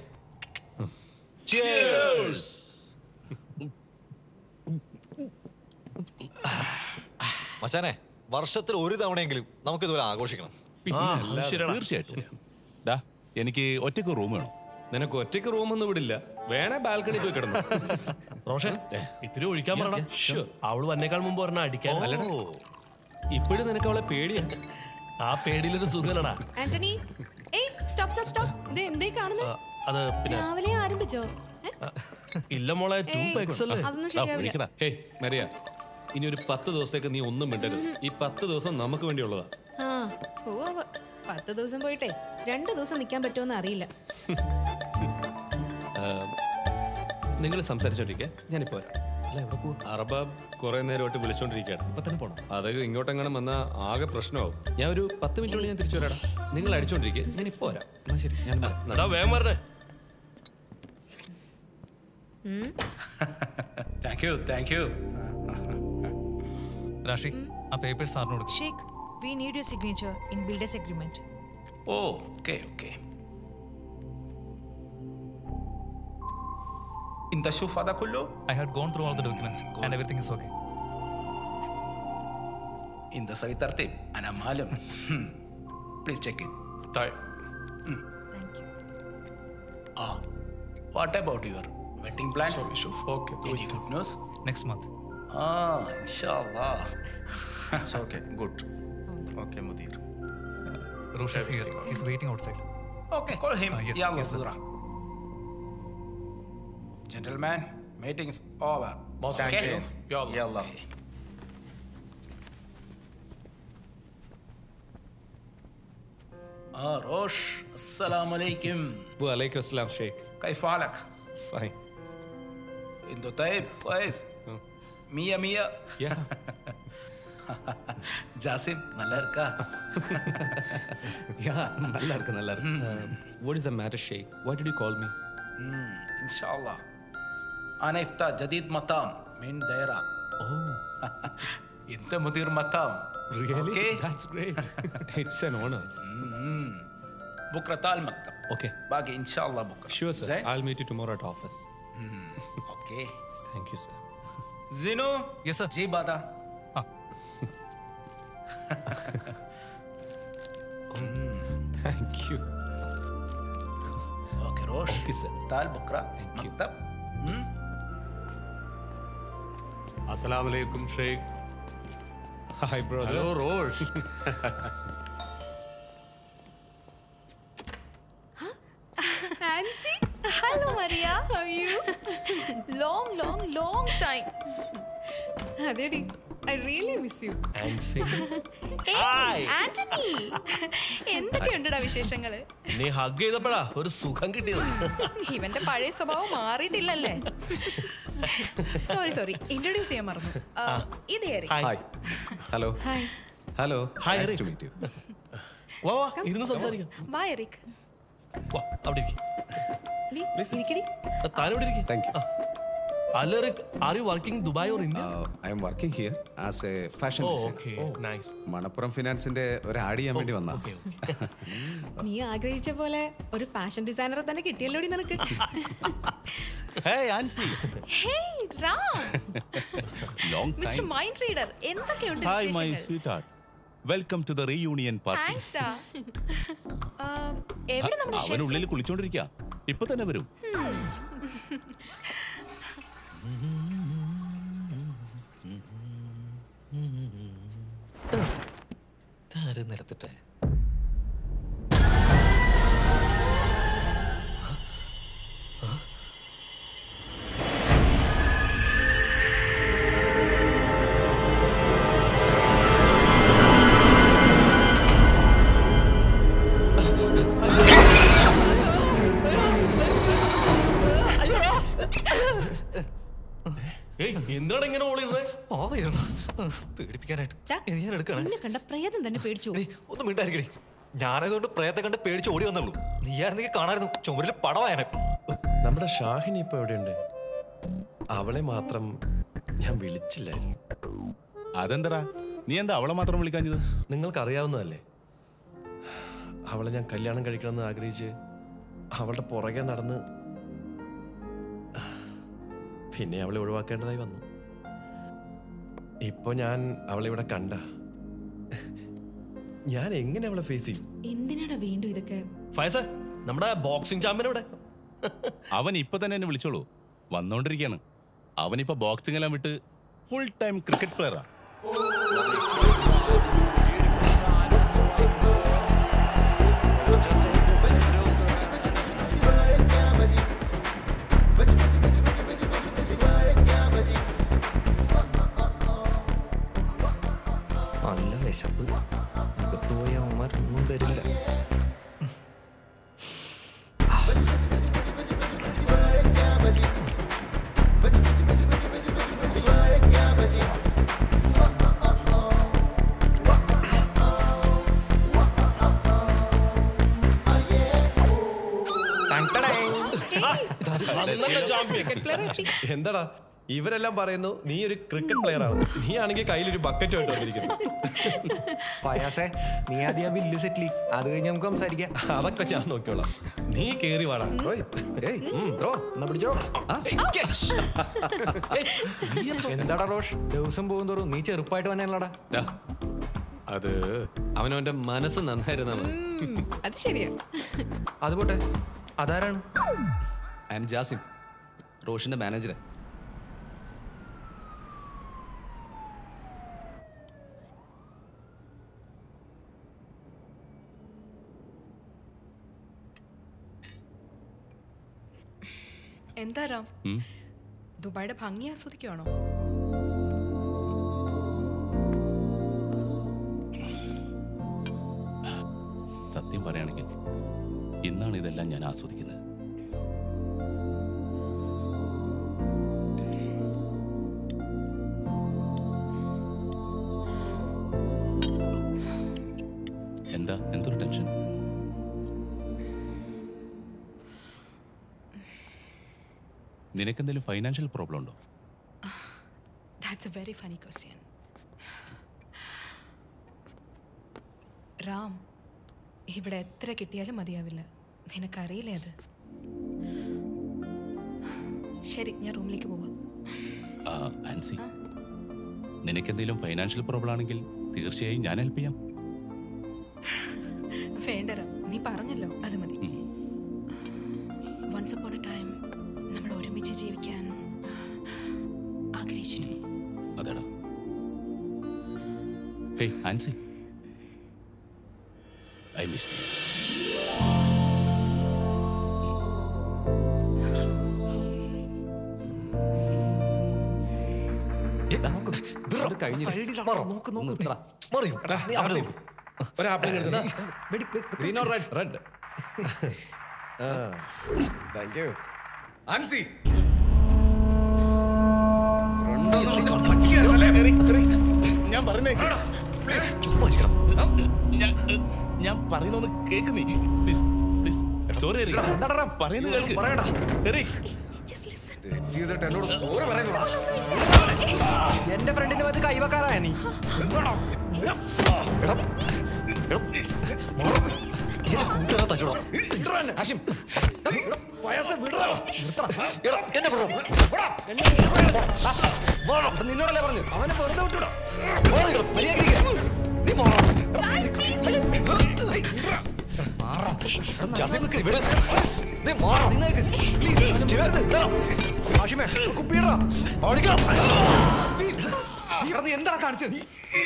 മച്ചാനെ വർഷത്തിൽ ഒരു തവണയെങ്കിലും നമുക്ക് ഇതുപോലെ ആഘോഷിക്കണം തീർച്ചയായിട്ടും ഡാ എനിക്ക് ഒറ്റയ്ക്ക് റൂം വേണം നിനക്ക് ഒറ്റയ്ക്ക് റൂമൊന്നും വിടില്ല വേണേ ബാൽക്കണി പോയി കിടന്നു റോഷൻ ഇത്തിരി ഒഴിക്കാൻ പറയണം Sure. അവള് വന്നേക്കാൾ മുമ്പ് പറഞ്ഞ അടിക്കാൻ അല്ലടാ. ഇപ്പോഴും നിനക്ക് അവളെ പേടിയാണ് ആ പേടിയിലൊരു സുഖലടാ ആന്റണി ഏയ് സ്റ്റോപ്പ് സ്റ്റോപ്പ് സ്റ്റോപ്പ് ഇത് എന്തേ കാണുന്നത് അത് പിന്നെ രാവിലെ ആരംഭിച്ചോ ഏ? ഇല്ല മോളെ ടു ഏയ്, പെക്സ് അല്ലേ അതൊന്നും ശരിയാവില്ല. ഹേയ് മരിയ ഇനി ഒരു പത്ത് ദിവസത്തേക്ക് നീ ഒന്നും മിണ്ടരുത് ഈ പത്ത് ദിവസം നമുക്ക് വേണ്ടിയുള്ളതാ ആ പോവാ പത്ത് ദിവസം പോയിട്ടെ രണ്ട് ദിവസം നിൽക്കാൻ പറ്റുമെന്ന് അറിയില്ല നിങ്ങൾ സംസാരിച്ചോണ്ടിരിക്കെ ഞാനിപ്പോ വരാം അല്ല എവിടെ പോകും അറബ കുറെ നേരമായിട്ട് വിളിച്ചോണ്ടിരിക്കുകയാണ് ഇപ്പൊ തന്നെ പോണം അത് ഇങ്ങോട്ടെങ്ങനെ വന്നാൽ ആകെ പ്രശ്നമാവും ഞാൻ ഒരു പത്ത് മിനിറ്റ് കൊണ്ട് ഞാൻ തിരിച്ചു വരാടാ നിങ്ങൾ അടിച്ചോണ്ടിരിക്കെ ഞാൻ ഇപ്പോ വരാം എന്നാ ശരി ഞാൻ എടാ വേഗം വരണേ thank you thank you Rashi ആ പേപ്പേഴ്സ് സാറിന് കൊടുക്കും Sheikh, we need your signature in builder's agreement. ഓ okay okay انت شوف هذا كله I had gone through all the documents and everything is okay. انت سوي ترتيب انا معلم بليز تشيك ات طيب اه what about your wedding plans Sorry, شوف. Okay, any good news Next month. اه ان شاء الله It's okay. Good. Okay, Mudir. Rosh is here. He's waiting outside. اوكي call him Ah, yes, يلا yes, sir. بسرعه gentlemen meeting is over Boss, Thank thank you. you. يلا اه روش السلام عليكم وعليكم السلام شيخ كيف حالك؟ فاين انت طيب كويس مية مية يا Jasim நல்லா இருக்கா yeah நல்லா இருக்கு நல்லா இருக்கு what is the matter ஷேக் why did you call me مم، ان شاء الله انا افتح جديد مطعم من دايرة اوه انت مدير مطعم really اوكي that's great it's an honor مم. بكرة تعال المكتب okay باقي ان شاء الله بكرة sure sir زين؟ i'll meet you tomorrow at office مم. اوكي thank you sir زينو يس سر جيب هذا thank you اوكي روش اوكي sir تعال بكرة مكتب അസ്സലാമു അലൈക്കും ഷെയ്ഖ് hi brother hello Rosh Nancy? Hello, Maria. How are you? long, long, long time. അതെടി I really miss you Hey, Anthony. എന്തൊക്കെയുണ്ടടാ വിശേഷങ്ങള് നീ hug ചെയ്തപ്പോഴാ ഒരു സുഖം കിട്ടിയത് ഇവന്റെ പഴയ സ്വഭാവം മാറിയിട്ടില്ലല്ലേ സോറി സോറി ഇൻട്രൊഡ്യൂസ് ചെയ്യാൻ മറന്നു ആ, ഇത് Eric hi hello hi hello Hi, nice Eric. To meet you വാ വാ ഇരുന്ന് സംസാരിക്കാം വാ എറിക് വാ അവിടെ ഇരിക്ക്. നീ ഇരിക്കടി ആ, താൻ ഇവിടെ ഇരിക്ക്. താങ്ക് യു അല്ല Rick are you working Dubai or India I am working here as a fashion oh designer okay nice Manappuram ഫിനാൻസിന്റെ ഒരു ആഡ് ചെയ്യാൻ വേണ്ടി വന്നാ നീ ആഗ്രഹിച്ച പോലെ ഒരു ഫാഷൻ ഡിസൈനറെ തന്നെ കിട്ടിയല്ലോടി നിനക്ക് hey Ancy hey Ram long mister time mind reader എന്തൊക്കെയുണ്ട് ഹായ് മൈ വിശേഷങ്ങൾ sweetheart welcome to the reunion party thanks ഡാ ആ, എവിടെ നമ്മുടെ അവൻ chef? ഉള്ളിൽ കുളിച്ചോണ്ടിരിക്കുക ഇപ്പൊ തന്നെ വരും Hmm. താര് നിരത്തിട്ടെ ഏയ് എന്താണ് ഇങ്ങനെ ഓളിയിരുന്നേ പാവയായിരുന്നു പേടിപ്പിക്കും പേടിപ്പിക്കാനായിട്ട് ദാ, ഇത് ഞാൻ എടുക്കണേ നിന്നെ കണ്ട പ്രേതം തന്നെ പേടിച്ചു പോകും. ഒന്നും മിണ്ടായിരിക്കണേ ഞാനതുകൊണ്ട് പ്രേത്തെ കണ്ട് പേടിച്ച് ഓടി വന്നുള്ളൂ നീയായിരുന്നെങ്കിൽ കാണായിരുന്നു ചുമരിൽ പടവായനെ നമ്മുടെ ഷാഹിനി ഇപ്പൊ എവിടെയുണ്ട് അവളെ മാത്രം ഞാൻ വിളിച്ചില്ലായിരുന്നു അതെന്തടാ നീ എന്താ അവളെ മാത്രം വിളിക്കാഞ്ഞത് നിങ്ങൾക്ക് അറിയാവുന്നതല്ലേ അവളെ ഞാൻ കല്യാണം കഴിക്കണമെന്ന് ആഗ്രഹിച്ച് അവളുടെ പുറകെ നടന്ന് പിന്നെ അവളെ ഒഴിവാക്കേണ്ടതായി വന്നു ഇപ്പൊ ഞാൻ അവളെ ഇവിടെ കണ്ട ഞാൻ എങ്ങനെ അവളെ ഫേസ് ചെയ്യും എന്തിനാടാ വീണ്ടും ഇതൊക്കെ ഫയസ നമ്മുടെ ബോക്സിംഗ് ചാമ്പ്യൻ ഇവിടെ അവൻ ഇപ്പൊ തന്നെ എന്നെ വിളിച്ചോളൂ വന്നോണ്ടിരിക്കുകയാണ് അവനിപ്പോ ബോക്സിംഗ് എല്ലാം വിട്ട് ഫുൾ ടൈം ക്രിക്കറ്റ് പ്ലെയറാ നല്ല വിശപ്പ് അകത്ത് പോയ അവന്മാർ ഒന്നും തരില്ല എന്താടാ ഇവരെല്ലാം പറയുന്നു നീ ഒരു ക്രിക്കറ്റ് പ്ലെയർ ആണ് നീ ആണെങ്കിൽ കയ്യിലൊരു ബക്കറ്റ് ആയിട്ട് വന്നിരിക്കുന്നു പയാസേ നീ ആദ്യം ബില്ല് സെറ്റിൽ അത് കഴിഞ്ഞ് നമുക്ക് സംസാരിക്കാം അതൊക്കെ ഞാൻ നോക്കിയോളാം നീ കേറി വാടാ ഓയ്, ഏയ്, ഉം, ത്രോ, എന്നാ പിടിച്ചോ ആ, എന്താടാ റോഷ് ദിവസം പോകും തോറും നീ ചെറുപ്പമായിട്ട് വന്നെയല്ലടാ ഡാ, അത് അവനവന്റെ മനസ്സ് നന്നായിരുന്നാ മതി അത് ശരിയാ അത് പോട്ടെ അതാരാണ് ഐ എം ജാസിം റോഷന്റെ മാനേജർ എന്താ രാം ഉം. ദുബായിയുടെ ഭംഗി ആസ്വദിക്കുവാണോ സത്യം പറയുകയാണെങ്കിൽ ഇന്നാണ് ഇതെല്ലാം ഞാൻ ആസ്വദിക്കുന്നത് എന്താ എന്തൊരു ടെൻഷൻ നിനക്കെന്തെങ്കിലും ഫൈനാൻഷ്യൽ പ്രോബ്ലം ഉണ്ടോ that's a very funny question Ram ഇവിടെ എത്ര കിട്ടിയാലും മതിയാവില്ല നിനക്കറിയില്ലേ അത് ശരി ഞാൻ റൂമിലേക്ക് പോവാം ആ, ആൻസി നിനക്കെന്തെങ്കിലും ഫൈനാൻഷ്യൽ പ്രോബ്ലം ആണെങ്കിൽ തീർച്ചയായും ഞാൻ ഹെൽപ്പ് ചെയ്യാം വേണ്ട റാം നീ പറഞ്ഞല്ലോ അത് മതി വൺസ് അപ്പോൺ എ ടൈം നമ്മൾ ഒരുമിച്ച് ജീവിക്കാൻ ആഗ്രഹിച്ചിരുന്നു അതെടാ hey Ancy I miss red thank you Ancy ഞാൻ പറഞ്ഞേ ഞാൻ- ഞാൻ പറയുന്നൊന്ന് കേക്ക് നീ പ്ലീസ് പ്ലീസ് സോറി പറയുന്നത് കേൾക്ക് എറിക് എന്നോട് സോറി പറയുന്നു എന്റെ ഫ്രണ്ടിന്റെ മതി കൈവക്കാറായ നീ എടാ, എടാ, എടാ, മാറ്. എന്റെ കൂട്ടുകാരെ തല്ലടാ. വിടടാ എന്നെ, ഹാഷിം. എടാ, എടാ, ഫയാസെ വിടടാ. നിർത്തടാ. എടാ, എന്നെ വിടടാ. വിടാ. മാറ്. നിന്നോടല്ലേ പറഞ്ഞു അവനെ വെറുതെ വിട്ടുവിടാ മാറ് ഇങ്ങട്. മര്യാദയ്ക്ക് നീ മാറാ. ജാസിം നിക്ക്, വിട്. നീ മാറാ. പ്ലീസ്, സ്റ്റീവ്, ഇതാ. ഹാഷിമേ, കുപ്പിയിടാ. ഓടിക്കണം. സ്റ്റീവ്, സ്റ്റീവ്, നീ എന്താണ് കാണിച്ചത്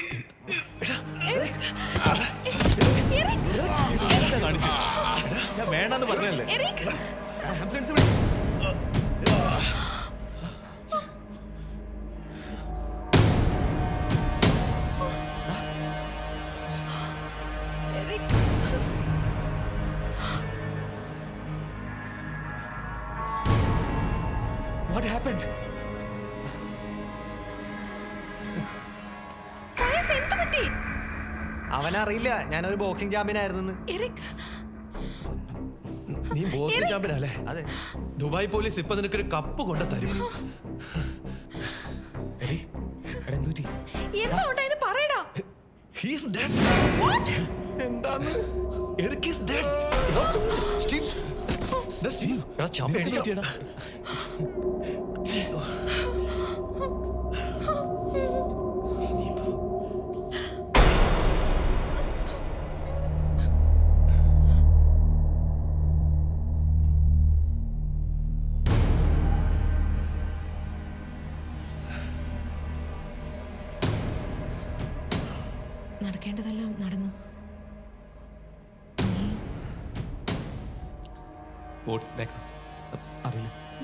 എന്താ കാണിച്ചത്? ഞാൻ വേണ്ടെന്ന് പറഞ്ഞല്ലേ ആംബുലൻസ് വിളി What happened? പറ്റി അവനറിയില്ല ഞാനൊരു ബോക്സിംഗ് ചാമ്പ്യൻ ആയിരുന്നു എറിക് നീ ബോക്സിംഗ് ചാമ്പ്യനല്ലേ അതെ ദുബായ് പോലീസ് ഇപ്പൊ നിനക്കൊരു കപ്പ് കൊണ്ട് തരും എന്താ ഉണ്ടായെന്ന് പറയടാ He's dead. What? എന്താന്ന് എറിക് is dead. സ്റ്റീവ്. എടാ സ്റ്റീവ്, എടാ ചാമ്പ് എന്ത് പറ്റിയെടാ? നടക്കേണ്ടതെല്ലാം നടന്നു വാട്സ് നെക്സ്റ്റ് അറിയില്ല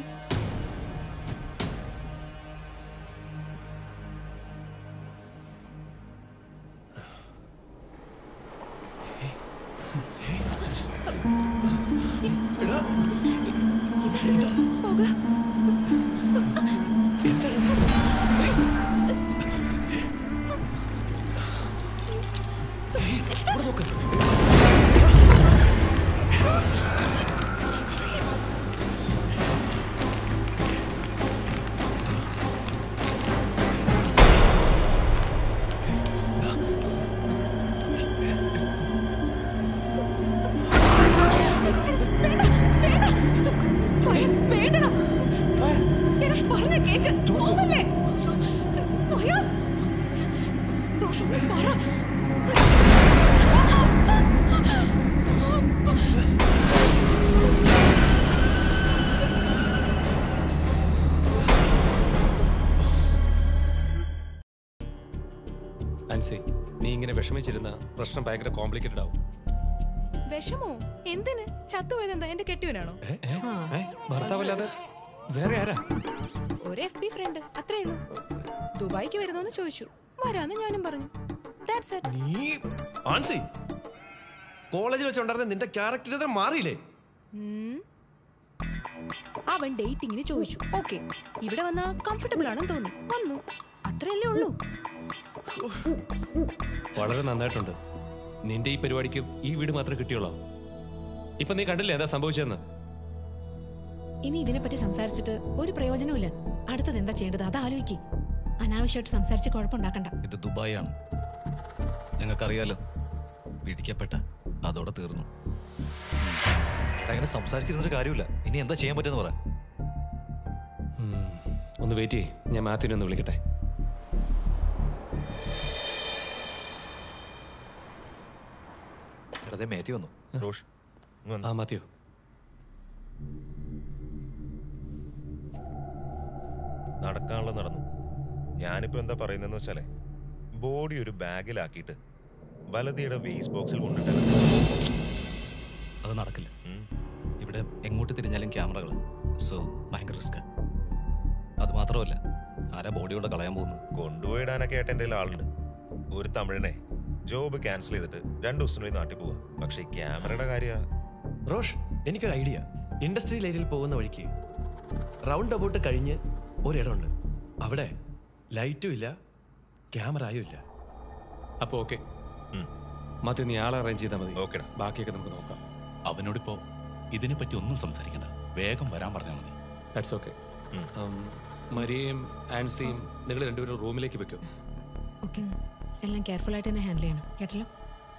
ഫയസ്, വേണ്ടടാ. എടാ, പറഞ്ഞ കേക്ക്. പോവല്ലേ? ഫയസ്. റോഷു, പറ. അൻസി നീ ഇങ്ങനെ വിഷമിച്ചിരുന്ന പ്രശ്നം ഭയങ്കര കോംപ്ലിക്കേറ്റഡ് ആവും വിഷമോ എന്തിന് ചത്തുപോയത് എന്താ എന്റെ കെട്ടിയവനാണോ ഭർത്താവല്ലാതെ വേറെ ആരാ ഒരു എഫ് ബി ഫ്രണ്ട് അത്രേ ഉള്ളൂ ദുബായിക്ക് വരുന്നോന്ന് ചോദിച്ചു വരാന്ന് ഞാനും പറഞ്ഞു That's it. നീ ആൻസി കോളേജിൽ വെച്ചുണ്ടായിരുന്ന നിന്റെ ക്യാരക്ടർ ഇത്ര മാറിയില്ലേ ഉം. അവൻ ഡേറ്റിങ്ങിന് ചോദിച്ചു ഓക്കെ ഇവിടെ വന്ന കംഫർട്ടബിൾ ആണെന്ന് തോന്നി വന്നു അത്രയല്ലേ ഉള്ളൂ വളരെ നന്നായിട്ടുണ്ട് നിന്റെ ഈ പരിപാടിക്ക് ഈ വീട് മാത്രമേ കിട്ടിയുള്ളൂ ഇപ്പൊ നീ കണ്ടില്ലേ എന്താ സംഭവിച്ചതെന്ന് ഇനി ഇതിനെപ്പറ്റി സംസാരിച്ചിട്ട് ഒരു പ്രയോജനവുമില്ല അടുത്തത് എന്താ ചെയ്യേണ്ടത് അത് ആലോചിക്ക് അനാവശ്യമായിട്ട് സംസാരിച്ച് കുഴപ്പമുണ്ടാക്കണ്ട ഇത് ദുബായ് ആണ് ഞങ്ങൾക്കറിയാലോ പിടിക്കപ്പെട്ട അതോടെ തീർന്നു എടാ അങ്ങനെ സംസാരിച്ചിരുന്നൊരു കാര്യമില്ല ഇനി എന്താ ചെയ്യാൻ പറ്റുമെന്ന് പറ ഉം. ഒന്ന് വെയിറ്റ് ചെയ്യ് ഞാൻ മാത്യുവിനെ ഒന്ന് വിളിക്കട്ടെ എടാ മേത്തി വന്നു റോഷ് ആ മാത്യു നടക്കാനുള്ള നടന്നു ഞാനിപ്പോ എന്താ പറയുന്നതെന്ന് വെച്ചാലേ ബോഡി ഒരു ബാഗിലാക്കിയിട്ട് ബലതിയുടെ വേസ്റ്റ് ബോക്സിൽ കൊണ്ടിട്ടാണ് അത് നടക്കില്ല ഇവിടെ എങ്ങോട്ട് തിരിഞ്ഞാലും ക്യാമറകൾ സോ ഭയങ്കര റിസ്ക് അത് മാത്രമല്ല ആരാ ബോഡി കൊണ്ട് കളയാൻ പോകുന്നത് കൊണ്ടുപോയിടാനൊക്കെ ആയിട്ട് എൻ്റെ ആളുണ്ട് ഒരു തമിഴനെ ജോബ് ക്യാൻസൽ ചെയ്തിട്ട് രണ്ടു ദിവസത്തിനുള്ളിൽ നാട്ടിൽ പോവാ പക്ഷെ ഈ ക്യാമറയുടെ കാര്യ റോഷ് എനിക്കൊരു ഐഡിയ ഇൻഡസ്ട്രിയൽ ഏരിയയിൽ പോകുന്ന വഴിക്ക് റൗണ്ട് അബൌട്ട് കഴിഞ്ഞ് ഒരിടമുണ്ട് അവിടെ ലൈറ്റും ഇല്ല ക്യാമറയും ഇല്ല അപ്പൊ ഓക്കെ മാത്യു നീ ആളെ അറേഞ്ച് ചെയ്താൽ മതി ബാക്കിയൊക്കെ നമുക്ക് നോക്കാം അവനോടിപ്പോ ഇതിനെപ്പറ്റി ഒന്നും സംസാരിക്കണ്ട വേഗം വരാൻ പറഞ്ഞാൽ മതി ദാറ്റ്സ് ഓക്കെ മരിയയും ആൻസിയും നിങ്ങൾ രണ്ടുപേരും റൂമിലേക്ക് വെക്കും ഓക്കെ എല്ലാം കെയർഫുൾ ആയിട്ട് തന്നെ ഹാൻഡിൽ ചെയ്യണം കേട്ടല്ലോ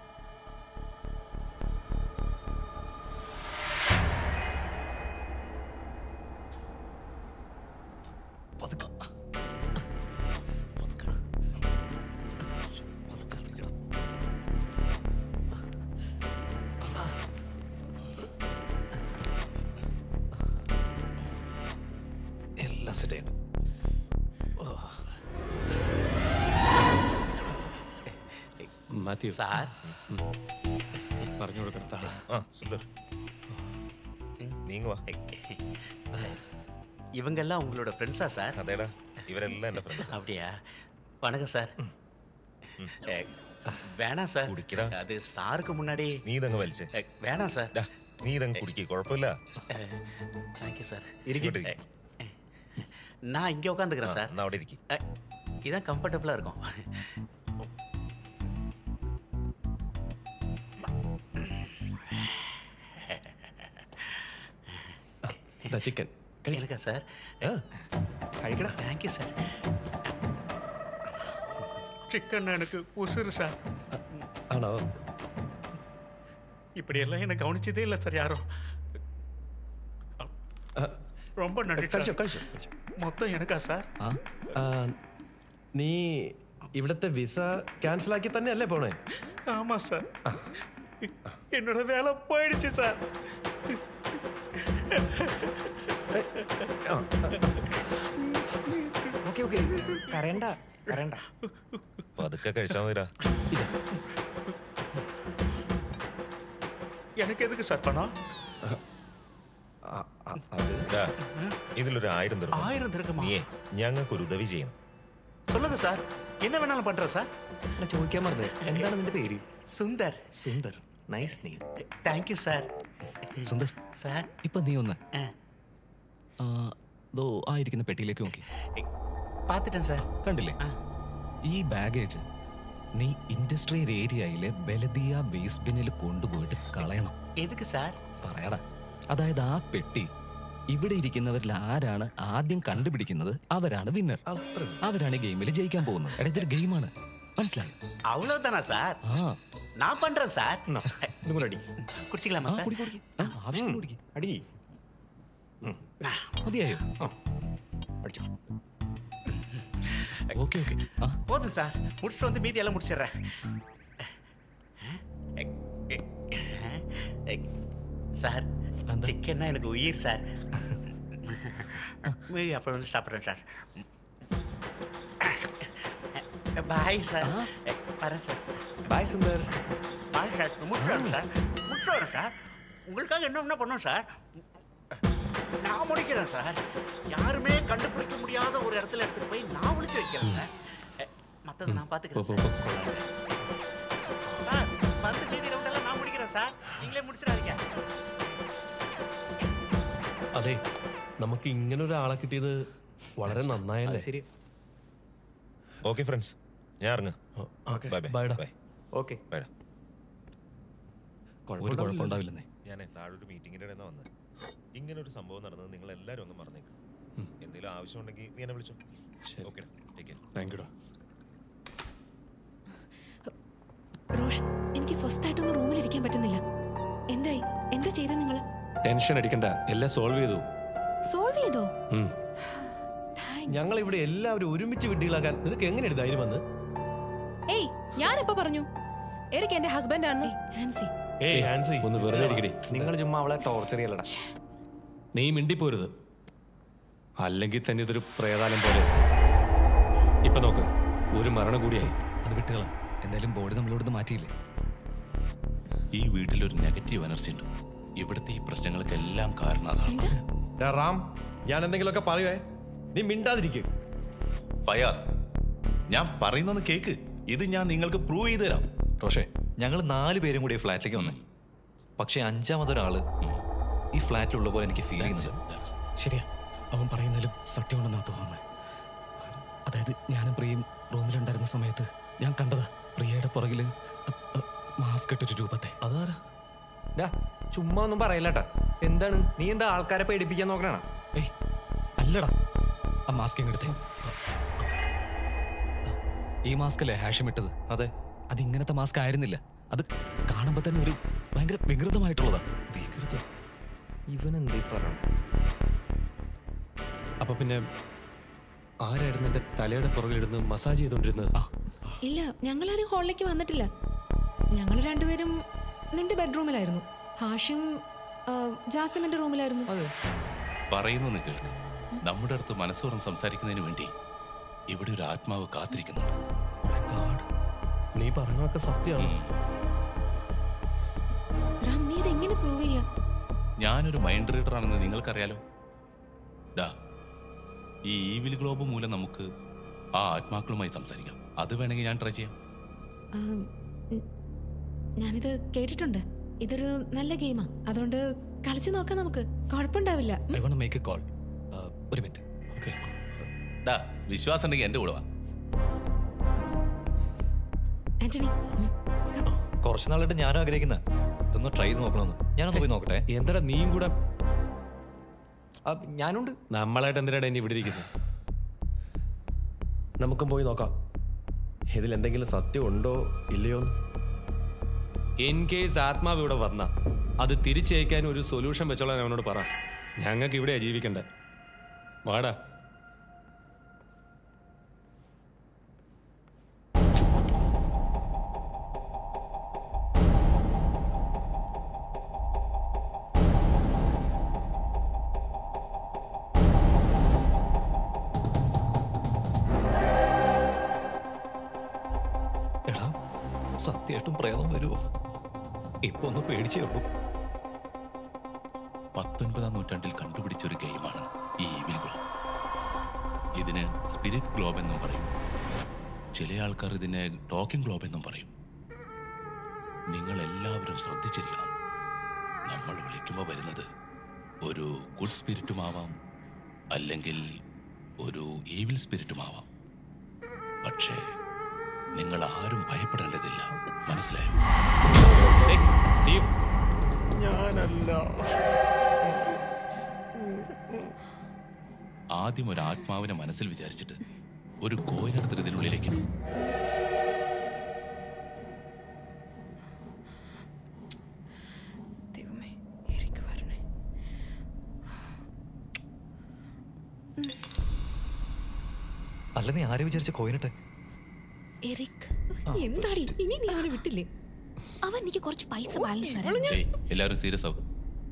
എല്ലാം സെറ്റ് ചെയ്യണം മാത്യു സാർ പറഞ്ഞു കൊടുക്കണം ആ സുന്ദർ നീങ്ങുവാ இவங்கெல்லாம் உங்களோட ஃப்ரெண்ட்ஸா சார் അതേടാ ഇവരെല്ലാം എൻ്റെ ഫ്രണ്ട്സ് அப்படியா வணக்கம் சார் ஏ, வேணாம் சார் அது சாருக்கு முன்னாடி നീ ഇതങ്ങ് വലിച്ചേ ஏ, வேணாம் சார் നീ ഇതങ്ങ് കുടിക്കേ കുഴപ്പമില്ല தேங்க்யூ சார் ഇരിക്കട്ടെ. இருக்கு நான் இங்கே உட்காந்துக்கிறேன் சார் நான் അവിടെ இருக்கு இதான் கம்ஃபர்டபுளாக இருக்கும் ചിക്കൻ എനിക്കാ സാർ കഴിക്കടാ தேங்க்யூ சார் சிக்கன் எனக்கு உசுறு சார் ആണോ இப்படியெல்லாம் என்னை கவனிச்சதே இல்லை சார் யாரும் ரொம்ப நன்றி കഴിച്ചോ சார். കഴിച്ചോ കഴിച്ചോ மொத்தம் எனக்கா சார் ആ, നീ ഇവിടത്തെ വിസ ക്യാൻസൽ ആക്കി തന്നെയല്ലേ പോണേ ஆமா சார் என்னோட வேலை போயிடுச்சு சார் ഓക്കെ ഓക്കെ കരയണ്ട കരയണ്ട പതുക്കെ കഴിച്ചാൽ മതിരാ எனக்கு എതുക്ക് സാർ പണം ദാ, ഇതിലൊരു ആയിരം തരും ആയിരം തിരക്കുമാ? നീയേ ഞങ്ങൾക്കൊരു ഉദവി ചെയ്യണം சொல்லுங்க சார் என்ன வேணாலும் பண்றேன் சார் ചോദിക്കാൻ പറഞ്ഞേ എന്താണ് നിന്റെ പേര് Sundar Sundar nice name thank you sir Sundar sir ഇപ്പൊ നീ ഒന്ന് ആ, ദോ ആ ഇരിക്കുന്ന പെട്ടിയിലേക്ക് നോക്കി പാത്തിട്ടൻ സാർ കണ്ടില്ലേ ഈ ബാഗേജ് നീ ഇൻഡസ്ട്രിയൽ ഏരിയയിലെ ബലദിയ വേസ്റ്റ് ബിന്നിൽ കൊണ്ടുപോയിട്ട് കളയണം എതുക്ക് സാർ പറയടാ അതായത് ആ പെട്ടി ഇവിടെ ഇരിക്കുന്നവരിൽ ആരാണ് ആദ്യം കണ്ടുപിടിക്കുന്നത് അവരാണ് വിന്നർ അവരാണ് ഈ ഗെയിമിൽ ജയിക്കാൻ പോകുന്നത് എടാ ഇതൊരു ഗെയിമാണ് മനസ്സിലായോ அவ்வளவுதானா சார் ആ நான் பண்றேன் சார் അടി குடிச்சிக்கலாமா சார் ആവശ്യത്തിന് കുടിക്ക്. അടി മതിയായോ അടിച്ചോ ഓക്കെ ഓക്കെ ആ போதும் சார் முடிச்சுட்டு வந்து மீதி எல்லாம் முடிச்சிடுறேன் சார் சிக்கன்னா எனக்கு உயிர் சார் மீதி அப்புறம் வந்து சாப்பிட்றேன் சார் பாய் சார் வரேன் sir bye Sundar bye sir முடிச்சுடுறேன் சார் முடிச்சுடுறேன் சார் உங்களுக்காக என்ன என்ன பண்ணோம் சார் நான் முடிக்கிறேன் சார் யாருமே கண்டுபிடிக்க முடியாத ஒரு இடத்துல எடுத்துட்டு போய் நான் ஒளிச்சு வைக்கிறேன் சார் மற்றது நான் பார்த்துக்கிறேன் சார் சார் வந்து மீதி ரவுண்ட் எல்லாம் நான் முடிக்கிறேன் சார் நீங்களே முடிச்சிடாதீங்க അതെ നമുക്ക് ഇങ്ങനെ ഒരാളെ കിട്ടിയത് വളരെ നന്നായല്ലേ ശരി ഓക്കെ ഫ്രണ്ട്സ് ഞാൻ ഇറങ്ങ ബൈ ബൈ ബൈഡാ. ബൈ ഓക്കെ ബൈഡാ ഒരു കുഴപ്പമുണ്ടാവില്ലെന്നേ ഞാൻ താഴൊരു മീറ്റിംഗിന്റെ ഇടയിൽ നിന്ന് വന്നത് ഇങ്ങനെ ഒരു സംഭവം നടന്നത് നിങ്ങൾ എല്ലാവരും ഒന്ന് മറന്നേക്ക് എന്തെങ്കിലും ആവശ്യമുണ്ടെങ്കിൽ നീ എന്നെ വിളിച്ചോ ഓക്കെ താങ്ക് യുടാ റോഷ് എനിക്ക് സ്വസ്ഥായിട്ടൊന്നും റൂമിൽ ഇരിക്കാൻ പറ്റുന്നില്ല എന്തായി എന്താ ചെയ്ത നിങ്ങൾ ടെൻഷൻ അടിക്കണ്ട എല്ലാം സോൾവ് ചെയ്തു സോൾവ് ചെയ്തോ ഉം. ഞങ്ങൾ ഇവിടെ എല്ലാവരും ഒരുമിച്ച് വിഡ്ഢികളാക്കാൻ നിനക്ക് എങ്ങനെ ധൈര്യം വന്ന് ഏയ് ഞാൻ എപ്പോ പറഞ്ഞു എറിക്ക് എന്റെ ഹസ്ബൻഡ് ആണ് ആൻസി ഏയ് ഹാൻസി ഒന്ന് വെറുതെ ഇരിക്കടി നിങ്ങൾ ചുമ്മാ അവളെ ടോർച്ചർ ചെയ്യലടാ നീ മിണ്ടിപ്പോരുത് അല്ലെങ്കിൽ തന്നെ ഇതൊരു പ്രേതാലം പോലെ ഇപ്പൊ നോക്ക് ഒരു മരണം കൂടിയായി അത് വിട്ടുകളാം എന്തായാലും ബോഡി നമ്മളിവിടുന്ന് മാറ്റിയില്ലേ ഈ വീട്ടിലൊരു നെഗറ്റീവ് എനർജി ഉണ്ട് ഇവിടുത്തെ ഈ പ്രശ്നങ്ങൾക്കെല്ലാം കാരണം അതാണ് ഡാ റാം ഞാൻ എന്തെങ്കിലുമൊക്കെ പറയുവേ നീ മിണ്ടാതിരിക്കും ഫയാസ് ഞാൻ പറയുന്നൊന്ന് കേക്ക് ഇത് ഞാൻ നിങ്ങൾക്ക് പ്രൂവ് ചെയ്തു തരാം റോഷേ ഞങ്ങൾ നാല് പേരും കൂടി ഈ ഫ്ലാറ്റിലേക്ക് വന്നേ പക്ഷെ അഞ്ചാമതൊരാള് ഈ ഫ്ലാറ്റിലുള്ള പോലെ എനിക്ക് ഫീൽ ചെയ്യുന്നുണ്ട് ശരിയാ അവൻ പറയുന്നതിലും സത്യമുണ്ടെന്നാ തോന്നുന്നത് അതായത് ഞാനും പ്രിയയും റൂമിലുണ്ടായിരുന്ന സമയത്ത് ഞാൻ കണ്ടതാ പ്രിയയുടെ പുറകില് മാസ്ക് ഇട്ടൊരു രൂപത്തെ അതാരാ ഡാ ചുമ്മാ ഒന്നും പറയല്ലട്ടാ എന്താണ് നീ എന്താ ആൾക്കാരെ പേടിപ്പിക്കാൻ നോക്കണ ഏയ് അല്ലടാ ആ മാസ്ക് എങ്ങെടുത്തേ ഈ മാസ്ക് അല്ലേ ഹാഷം ഇട്ടത് അതെ അത് ഇങ്ങനത്തെ മാസ്ക് ആയിരുന്നില്ല അത് കാണുമ്പോ തന്നെ ഒരു ഭയങ്കര വികൃതമായിട്ടുള്ളതാ വികൃതം ഇവൻ എന്തീ പറയണ അപ്പൊ പിന്നെ ആരായിരുന്നു എന്റെ തലയുടെ പുറകിലിരുന്ന് മസാജ് ചെയ്തോണ്ടിരുന്നത് ഇല്ല ഞങ്ങളാരും ഹാളിലേക്ക് വന്നിട്ടില്ല ഞങ്ങൾ രണ്ടുപേരും നിന്റെ ബെഡ്റൂമിലായിരുന്നു ഹാഷിം ആ, ജാസിമിന്റെ റൂമിലായിരുന്നു പറയുന്നൊന്ന് കേൾക്ക് നമ്മുടെ അടുത്ത് മനസ്സ് തുറന്ന് സംസാരിക്കുന്നതിന് വേണ്ടി ഇവിടെ ഒരു ആത്മാവ് കാത്തിരിക്കുന്നുണ്ട് നീ പറയണതൊക്കെ സത്യമാണ് റാം നീ ഇത് എങ്ങനെ പ്രൂവ് ചെയ്യാ ഞാനൊരു മൈൻഡ് റീഡർ ആണെന്ന് നിങ്ങൾക്കറിയാലോ ഡാ ഈ ഈവിൽ ഗ്ലോബ് മൂലം നമുക്ക് ആ ആത്മാക്കളുമായി സംസാരിക്കാം അത് വേണമെങ്കിൽ ഞാൻ ട്രൈ ചെയ്യാം ആ, ഉം, ഞാനിത് കേട്ടിട്ടുണ്ട് ഇതൊരു നല്ല ഗെയിമാ അതുകൊണ്ട് കളിച്ചു നോക്കാം നമുക്ക് കുഴപ്പമുണ്ടാവില്ല I want make a call ഒരു മിനിറ്റ് ഓക്കെ ഡാ വിശ്വാസം ഉണ്ടെങ്കിൽ എൻ്റെ കൂടെ വാ ആന്റണി കുറച്ച് നാളായിട്ട് ഞാനും ആഗ്രഹിക്കുന്ന ഇതൊന്ന് ട്രൈ ചെയ്ത് നോക്കണമെന്ന് ഞാനൊന്ന് പോയി നോക്കട്ടെ എന്താടാ നീയും കൂടെ ഞാനുണ്ട് നമ്മളായിട്ട് എന്തിനാണ് ഇനി ഇവിടെ ഇരിക്കുന്നത് നമുക്കും പോയി നോക്കാം ഇതിൽ എന്തെങ്കിലും സത്യം ഉണ്ടോ ഇല്ലയോ എന്ന്. ഇൻ കേസ് ആത്മാവ് ഇവിടെ വന്ന അത് തിരിച്ചയക്കാൻ ഒരു സൊല്യൂഷൻ വെച്ചോളാൻ അവനോട് പറ ഞങ്ങൾക്ക് ഇവിടെയാ ജീവിക്കണ്ടേ വാടാ എടാ സത്യമായിട്ടും പ്രേതം വരുമോ ഇപ്പൊ ഒന്ന് പേടിച്ചേ ഉള്ളൂ പത്തൊൻപതാം നൂറ്റാണ്ടിൽ കണ്ടുപിടിച്ച ഒരു ഗെയിമാണ് ഈ ഈവിൽ ഗ്ലോബ് ഇതിന് സ്പിരിറ്റ് ഗ്ലോബ് എന്നും പറയും ചില ആൾക്കാർ ഇതിനെ ടോക്കിംഗ് ഗ്ലോബ് എന്നും പറയും നിങ്ങൾ എല്ലാവരും ശ്രദ്ധിച്ചിരിക്കണം നമ്മൾ വിളിക്കുമ്പോൾ വരുന്നത് ഒരു ഗുഡ് സ്പിരിറ്റുമാവാം അല്ലെങ്കിൽ ഒരു ഈവിൽ സ്പിരിറ്റുമാവാം പക്ഷേ നിങ്ങൾ ആരും ഭയപ്പെടേണ്ടതില്ല മനസ്സിലായോ സ്റ്റീവ് ഞാനല്ല ആദ്യം ഒരു ആത്മാവിനെ മനസ്സിൽ വിചാരിച്ചിട്ട് ഒരു കോയിനെടുത്തിട്ട് ഇതിനുള്ളിലേക്ക് ഇടും. ദൈവമേ എനിക്ക് വരണേ അല്ല നീ ആരെ വിചാരിച്ച കോയിനട്ടെ എറിക് എന്താടി ഇനി നീ അവനെ വിട്ടില്ലേ അവൻ എനിക്ക് കുറച്ച് പൈസ ബാലൻസ് തരാം ഏയ് എല്ലാവരും സീരിയസ് ആവും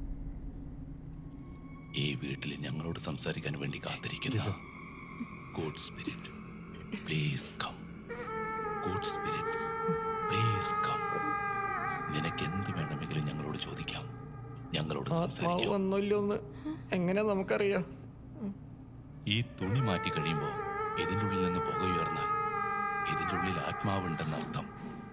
ഈ വീട്ടിൽ ഞങ്ങളോട് സംസാരിക്കാൻ വേണ്ടി കാത്തിരിക്കുന്ന good spirit please come good spirit please come നിനക്ക് എന്ത് വേണമെങ്കിലും ഞങ്ങളോട് ചോദിക്കാം ഞങ്ങളോട് ആത്മാവ് സംസാരിക്കാം വന്നില്ലോ എന്ന് എങ്ങനെ നമുക്കറിയാം ഈ തുണി മാറ്റി കഴിയുമ്പോൾ ഇതിൻ്റെ ഉള്ളിൽ നിന്ന് പുക ഉയർന്നാൽ ഇതിൻ്റെ ഉള്ളിൽ ആത്മാവുണ്ടെന്നർത്ഥം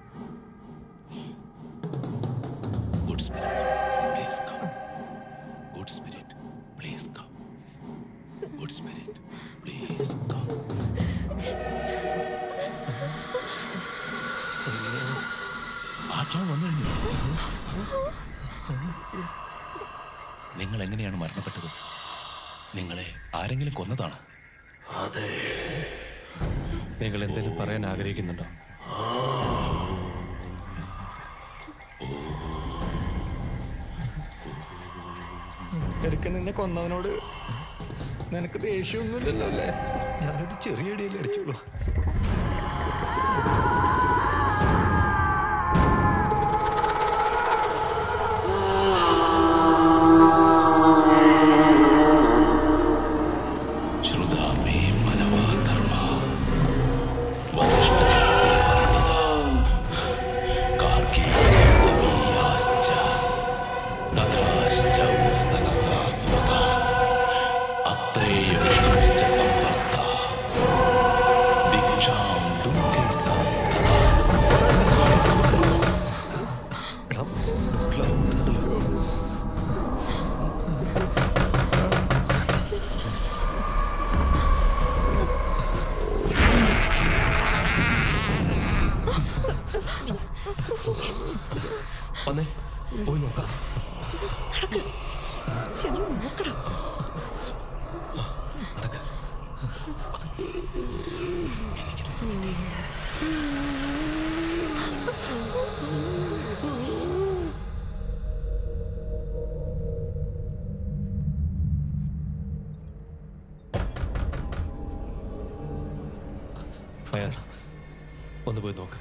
good spirit please come good spirit please come good spirit please come ആത്മാവ് വന്നു കഴിഞ്ഞു നിങ്ങൾ എങ്ങനെയാണ് മരണപ്പെട്ടത് നിങ്ങളെ ആരെങ്കിലും കൊന്നതാണോ അതെ നിങ്ങൾ എന്തെങ്കിലും പറയാൻ ആഗ്രഹിക്കുന്നുണ്ടോ ഇടയ്ക്ക് നിന്നെ കൊന്നവനോട് നിനക്ക് ദേഷ്യമൊന്നുമില്ലല്ലോ അല്ലേ ഞാനൊരു ചെറിയ ഇടിയല്ലേ അടിച്ചുള്ളൂ श्रुता मे मनवा धर्मा वसिष्ठस्य हस्तदा कार्किकदमीयाश्च तथाश्च उपसनसा स्मृता अत्रेयविष्णुश्च सम्भर्ता दीक्षां दुःखे सास्तदा വന്നേ പോയി നോക്കാം ചെന്ന് നോക്കണം ഫയാസ് ഒന്ന് പോയി നോക്ക്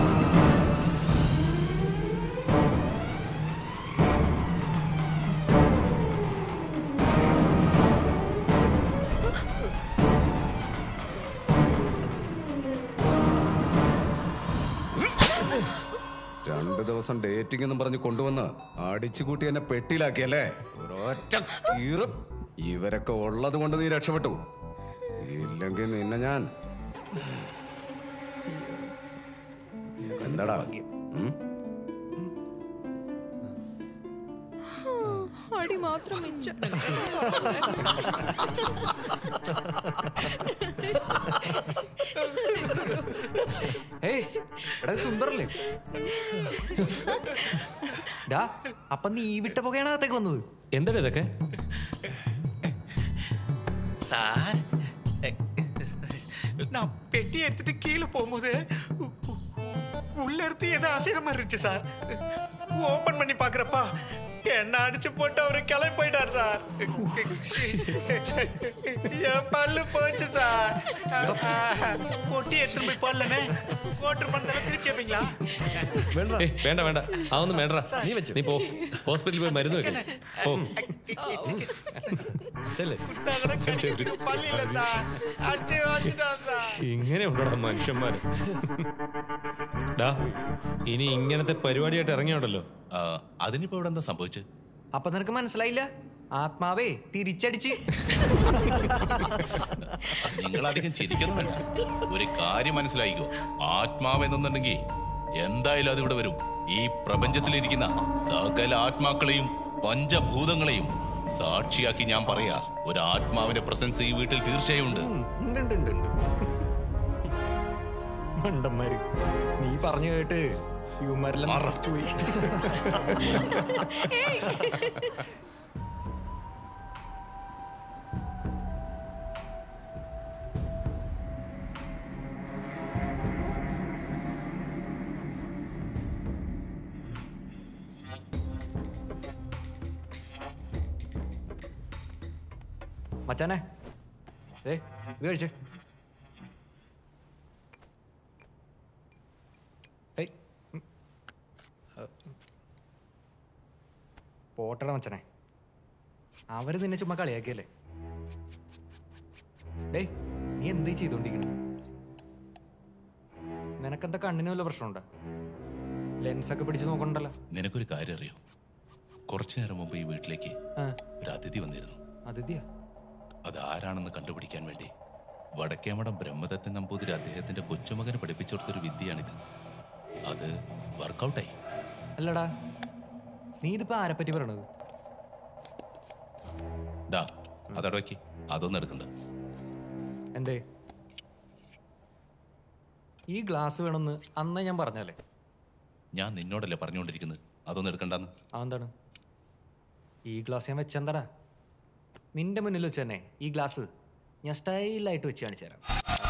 ആ രണ്ടു ദിവസം ഡേറ്റിംഗ് എന്നും പറഞ്ഞ് കൊണ്ടുവന്ന് അടിച്ചുകൂട്ടി എന്നെ പെട്ടിയിലാക്കിയല്ലേ ഒരൊറ്റ കീറും ഇവരൊക്കെ ഉള്ളത് കൊണ്ട് നീ രക്ഷപ്പെട്ടു ഇല്ലെങ്കിൽ നിന്നെ ഞാൻ എന്താടാ ഉം? അടി മാത്രം മിച്ചം ഏയ് എടാ സുന്ദറല്ലേ ഡാ അപ്പൊ നീ വിട്ട പുകയാണ് അകത്തേക്ക് വന്നത് എന്താ ഇതൊക്കെ சார் நான் பெட்டி எடுத்துட்டு கீழே போகும்போது உ- உ- உள்ள இருந்து ஏதோ அசைற மாதிரி இருந்துச்சு சார் ஓபன் பண்ணி பாக்குறப்பா என்ன அடிச்சு போட்டு அவரு கிளம்பி போயிட்டார் சார் என் பல்லு போச்சு சார் பொட்டி எடுத்துட்டு போய் போடலனே ஓட்டர் பண்ணதால திருப்பி கேப்பீங்களா ഏയ്, വേണ്ട വേണ്ട അതൊന്നും വേണ്ട നീ വെച്ചു നീ പോ ഹോസ്പിറ്റലിൽ പോയി മരുന്ന് വെക്കണം ഓ ചെല്ലേ பல்லு இல்ல சார் அடிச்சு வச்சுட்டான் சார் ഇങ്ങനെ ഉണ്ടോടാ മനുഷ്യന്മാര് ഡാ ഇനി ഇങ്ങനത്തെ പരിപാടിയായിട്ട് ഇറങ്ങിയോണ്ടല്ലോ അതിനിപ്പോ ഇവിടെ എന്താ സംഭവിച്ചത് അപ്പൊ നിനക്ക് മനസ്സിലായില്ല ആത്മാവേ തിരിച്ചടിച്ച് നിങ്ങൾ അധികം ചിരിക്കുന്നു വേണ്ട ഒരു കാര്യം മനസ്സിലായിക്കോ ആത്മാവ് എന്നുണ്ടെങ്കിൽ എന്തായാലും അത് ഇവിടെ വരും ഈ പ്രപഞ്ചത്തിലിരിക്കുന്ന സകല ആത്മാക്കളെയും പഞ്ചഭൂതങ്ങളെയും സാക്ഷിയാക്കി ഞാൻ പറയാ ഒരു ആത്മാവിന്റെ പ്രസൻസ് ഈ വീട്ടിൽ തീർച്ചയായും ഉണ്ട് ഉണ്ട് ഉണ്ട് ഉണ്ട് ഉണ്ട് മണ്ടന്മാര് നീ പറഞ്ഞു കേട്ട് ഹ്യൂമറെല്ലാം നശിച്ചു പോയി മച്ചാനെ ഏ ഇത് കഴിച്ചേ ഏയ് ഉം. അ, പോട്ടട മച്ചനെ അവര് നിന്നെ ചുമ്മാ കളിയാക്കിയല്ലേ ഡേയ് നീ എന്തേ ചെയ്തോണ്ടിരിക്കണ നിനക്കെന്താ കണ്ണിന് വല്ല പ്രശ്നമുണ്ടോ ലെൻസൊക്കെ പിടിച്ച് നോക്കണ്ടല്ലോ നിനക്കൊരു കാര്യം അറിയോ കുറച്ചു നേരം മുമ്പ് ഈ വീട്ടിലേക്ക് ആ. ഒരു അതിഥി വന്നിരുന്നു അതിഥിയാ അത് ആരാണെന്ന് കണ്ടുപിടിക്കാൻ വേണ്ടി വടക്കേമഠം ബ്രഹ്മദത്തൻ നമ്പൂതിരി അദ്ദേഹത്തിന്റെ കൊച്ചുമകന് പഠിപ്പിച്ചു കൊടുത്തൊരു വിദ്യയാണിത് അത് വർക്കൗട്ടായി അല്ലടാ നീ ഇതിപ്പോ ആരെപ്പറ്റി പറയണത് ഡാ അതടവയ്ക്ക് അതൊന്നും എടുക്കണ്ട എന്തേ ഈ ഗ്ലാസ് വേണമെന്ന് അന്ന് ഞാൻ പറഞ്ഞല്ലേ ഞാൻ നിന്നോടല്ലേ പറഞ്ഞുകൊണ്ടിരിക്കുന്നത് അതൊന്നും എടുക്കണ്ടെന്ന് അതെന്താണ് ഈ ഗ്ലാസ് ഞാൻ വെച്ചെന്താടാ നിന്റെ മുന്നിൽ വെച്ച് തന്നെ ഈ ഗ്ലാസ് ഞാൻ സ്റ്റൈലായിട്ട് വെച്ച് കാണിച്ചു തരാം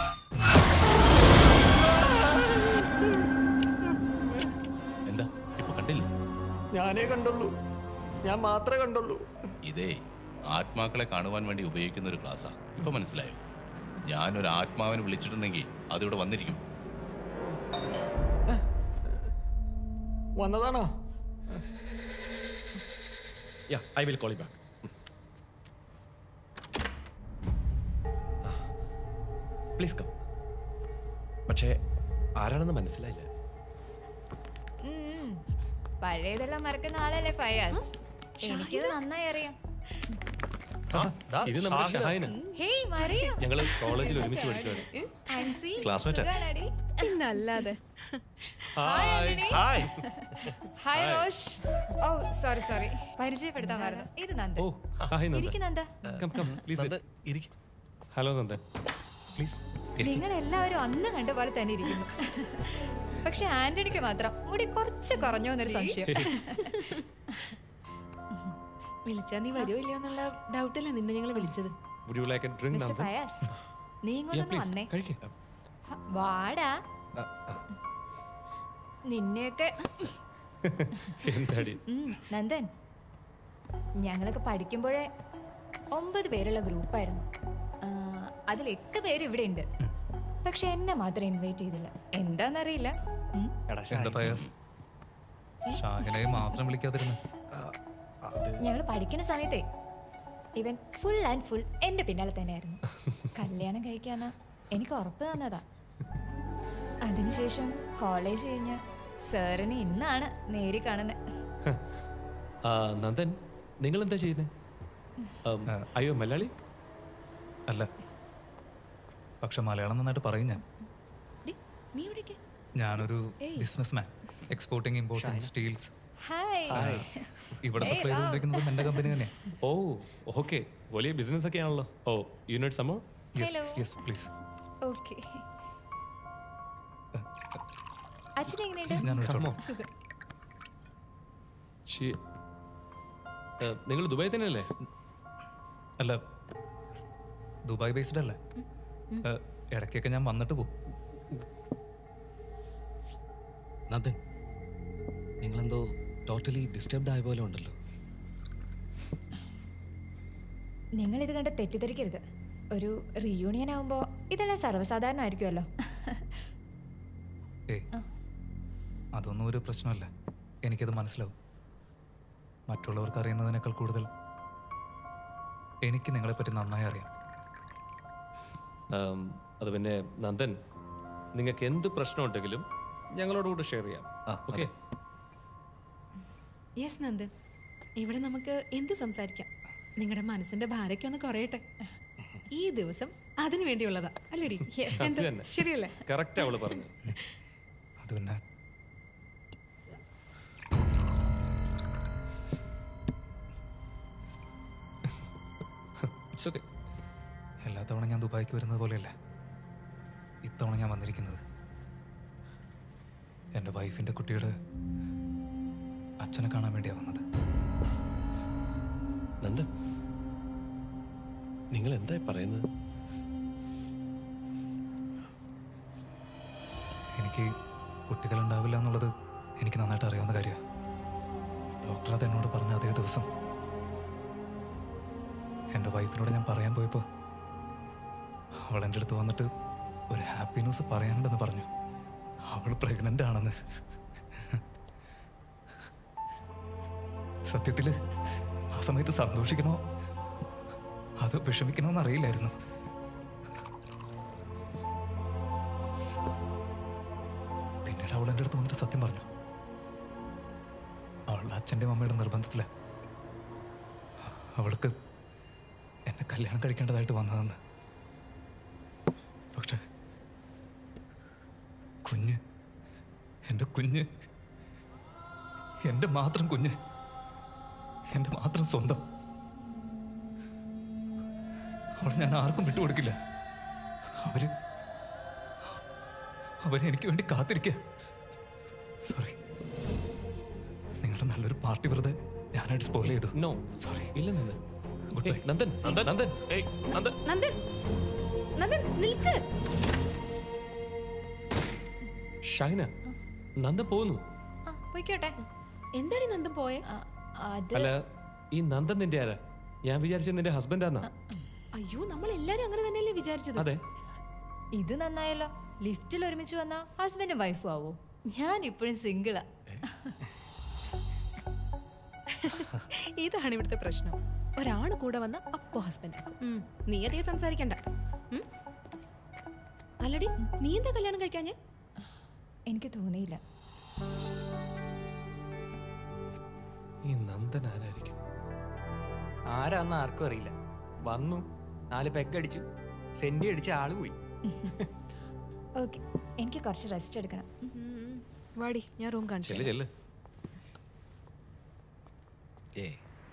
എന്താ ഇപ്പൊ കണ്ടില്ലേ ഞാനേ കണ്ടുള്ളൂ ഞാൻ മാത്രമേ കണ്ടുള്ളൂ ഇതേ ആത്മാക്കളെ കാണുവാൻ വേണ്ടി ഉപയോഗിക്കുന്ന ഒരു ക്ലാസ്സാ ഇപ്പൊ മനസ്സിലായോ ഞാനൊരു ആത്മാവിനെ വിളിച്ചിട്ടുണ്ടെങ്കിൽ അതിവിടെ വന്നിരിക്കും വന്നതാണോ yeah I will call you back please come പക്ഷേ ആരാണെന്ന് മനസ്സിലായില്ല ഉം. പഴയതെല്ലാം മറക്കുന്ന ആളല്ലേ ഫയാസ് എനിക്കത് നന്നായി അറിയാം ഇത് നമ്മുടെ ഷഹായന ഹേയ് മറിയ ഞങ്ങള് കോളേജിൽ ഒരുമിച്ച് പഠിച്ചവര് ആൻസി Classmate ആ? സുഖാണോടി? പിന്നല്ലാതെ hi Antony hi hi hi. Rosh oh sorry sorry പരിചയപ്പെടുത്താൻ മറന്നു ഇത് നന്ദൻ ഓ ഹായ് നന്ദൻ ഇരിക്ക് Nanda come come please hello Nandan please നിങ്ങൾ എല്ലാവരും അന്ന് കണ്ട പോലെ തന്നെ ഇരിക്കുന്നു പക്ഷെ ആന്റണിക്ക് മാത്രം മുടി കുറച്ച് കുറഞ്ഞോ എന്നൊരു സംശയം വിളിച്ചാ നീ വരുമോ ഇല്ലയോ എന്നുള്ള ഡൗട്ടല്ലേ നിന്നെ ഞങ്ങൾ വിളിച്ചത് would you like a drink mister Nandan Fayas നീ Yeah, ഇങ്ങോട്ടൊന്ന് please. വന്നേ കഴിക്ക്. ഹ, വാടാ നിന്നെയൊക്കെ എന്താടി ഉം, നന്ദൻ ഞങ്ങളൊക്കെ പഠിക്കുമ്പോഴേ ഒമ്പത് പേരുള്ള ഗ്രൂപ്പായിരുന്നു ആ, അതിൽ എട്ട് പേര് ഇവിടെ ഉണ്ട് പക്ഷെ എന്നെ മാത്രം ഇൻവൈറ്റ് ചെയ്തില്ല എന്താന്നറിയില്ല ഉം. എന്താ ഫയാസ് ഷാഹിനയെ മാത്രം വിളിക്കാതിരുന്നു ഞങ്ങൾ പഠിക്കുന്ന സമയത്തെ ഇവൻ ഫുൾ ആൻഡ് ഫുൾ എന്റെ പിന്നാലെ തന്നെയായിരുന്നു കല്യാണം കഴിക്കാന്ന് എനിക്ക് ഉറപ്പ് തന്നതാ അതിനുശേഷം കോളേജ് കഴിഞ്ഞ് സാറിന് ഇന്നാണ് നേരി കാണുന്നത് ആ, നന്ദൻ നിങ്ങൾ എന്താ ചെയ്യുന്നത് അയ്യോ മലയാളി അല്ല പക്ഷെ മലയാളം നന്നായിട്ട് പറയും ഞാൻ നീ എവിടേക്ക് ഞാനൊരു ഏയ്. Business man exporting importing steels hi ഇവിടെ സപ്ലൈ ചെയ്തുകൊണ്ടിരിക്കുന്നത് എന്റെ കമ്പനി തന്നെ ഓ ഓക്കെ വലിയ ബിസിനസ് ഒക്കെ ആണല്ലോ ഓ യൂണിറ്റ് സമോ Hello. യെസ് പ്ലീസ് ഓക്കെ അച്ഛൻ എങ്ങനെയുണ്ട് ഞാൻ വിളിച്ചോളാം. സുഖം നിങ്ങൾ ദുബായി തന്നെയല്ലേ അല്ല ദുബായ് ബേസ്ഡ് അല്ലേ ഏ, ഇടയ്ക്കൊക്കെ ഞാൻ വന്നിട്ട് പോകും നന്ദൻ നിങ്ങളെന്തോ ടോട്ടലി ഡിസ്റ്റർബ്ഡ് ആയ പോലെ ഉണ്ടല്ലോ നിങ്ങൾ ഇത് കണ്ട് തെറ്റിദ്ധരിക്കരുത് ഒരു റീയൂണിയൻ ആവുമ്പോൾ ഇതെല്ലാം സർവ്വസാധാരണ ആയിരിക്കുമല്ലോ ഏയ് അതൊന്നും ഒരു പ്രശ്നമല്ല എനിക്കത് മനസ്സിലാവും മറ്റുള്ളവർക്ക് അറിയുന്നതിനേക്കാൾ കൂടുതൽ എനിക്ക് നിങ്ങളെപ്പറ്റി നന്നായി അറിയാം ആം, അത് പിന്നെ നന്ദൻ നിങ്ങൾക്ക് എന്ത് പ്രശ്നമുണ്ടെങ്കിലും ഞങ്ങളോട് കൂടെ ഷെയർ ചെയ്യാം ഓക്കെ യെസ് നന്ദൻ ഇവിടെ നമുക്ക് എന്ത് സംസാരിക്കാം നിങ്ങളുടെ മനസ്സിന്റെ ഭാരൊക്കെ ഒന്ന് കുറയട്ടെ ഈ ദിവസം അതിനു വേണ്ടിയുള്ളതാ അല്ലേടി എന്ത്? ശരിയല്ലേ കറക്റ്റ് അവള് പറഞ്ഞു അത് പിന്നെ ഇറ്റ്സ് ഓക്കെ എല്ലാ തവണ ഞാൻ ദുബായിക്ക് വരുന്നത് പോലെയല്ല ഇത്തവണ ഞാൻ വന്നിരിക്കുന്നത് എൻ്റെ വൈഫിൻ്റെ കുട്ടിയുടെ അച്ഛനെ കാണാൻ വേണ്ടിയാണ് വന്നത് നന്ദൻ നിങ്ങൾ എന്തായി പറയുന്നത് എനിക്ക് കുട്ടികളുണ്ടാവില്ല എന്നുള്ളത് എനിക്ക് നന്നായിട്ട് അറിയാവുന്ന കാര്യമാണ് ഡോക്ടർ അത് എന്നോട് പറഞ്ഞ അതേ ദിവസം എൻ്റെ വൈഫിനോട് ഞാൻ പറയാൻ പോയപ്പോൾ അവൾ എൻ്റെ അടുത്ത് വന്നിട്ട് ഒരു ഹാപ്പി ന്യൂസ് പറയാനുണ്ടെന്ന് പറഞ്ഞു അവൾ പ്രഗ്നൻ്റ് ആണെന്ന് സത്യത്തിൽ ആ സമയത്ത് സന്തോഷിക്കണോ അത് വിഷമിക്കണോ എന്നറിയില്ലായിരുന്നു പിന്നീട് അവൾ എൻ്റെ അടുത്ത് വന്നിട്ട് സത്യം പറഞ്ഞു അവളുടെ അച്ഛൻ്റെ അമ്മയുടെ നിർബന്ധത്തില അവൾക്ക് എന്നെ കല്യാണം കഴിക്കേണ്ടതായിട്ട് വന്നതെന്ന് പക്ഷെ കുഞ്ഞ് എൻ്റെ കുഞ്ഞ് എൻ്റെ മാത്രം കുഞ്ഞ് എൻ്റെ മാത്രം സ്വന്തം അവൾ ഞാൻ ആർക്കും വിട്ടുകൊടുക്കില്ല അവര് അവരെ എനിക്ക് വേണ്ടി കാത്തിരിക്കുക സോറി നിങ്ങളുടെ നല്ലൊരു പാർട്ടി വെറുതെ ഞാനായിട്ട് സ്പോയിൽ ചെയ്തു നോ സോറി ഇല്ല നന്ദൻ ഗുഡ് ബൈ നന്ദൻ നന്ദൻ നന്ദൻ നന്ദൻ നിൽക്ക് ഷൈന നന്ദൻ പോകുന്നു പോയിക്കോട്ടെ എന്താടി നന്ദൻ പോയെ അത് അല്ല ഈ നന്ദൻ നിന്റെ ആരാ ഞാൻ വിചാരിച്ചത് നിന്റെ ഹസ്ബൻഡാന്നാ അയ്യോ നമ്മൾ എല്ലാരും അങ്ങനെ തന്നെയല്ലേ വിചാരിച്ചത് അതെ ഇത് നന്നായല്ലോ ലിഫ്റ്റിൽ ഒരുമിച്ച് വന്ന ഹസ്ബൻഡും വൈഫും ആവോ ഞാൻ ഇപ്പോഴും സിംഗിളാ ഇതാണ് ഇവിടുത്തെ പ്രശ്നം ഒരാണ് കൂടെ വന്ന അപ്പോ ഹസ്ബൻഡ് നീ അധികം സംസാരിക്കണ്ട ഉം? അല്ലടി നീ എന്താ കല്യാണം കഴിക്കാഞ്ഞേ എനിക്ക് തോന്നിയില്ല ഈ നന്ദൻ ആരായിരിക്കും ആരാന്ന് ആർക്കും അറിയില്ല വന്നു നാല് പെഗ് സെന്റി അടിച്ച് ആള് പോയി ഓക്കെ എനിക്ക് കുറച്ച് റെസ്റ്റ് എടുക്കണം വാടി ഞാൻ റൂം കാണിച്ചു ചെല്ല് ചെല്ല് ഏ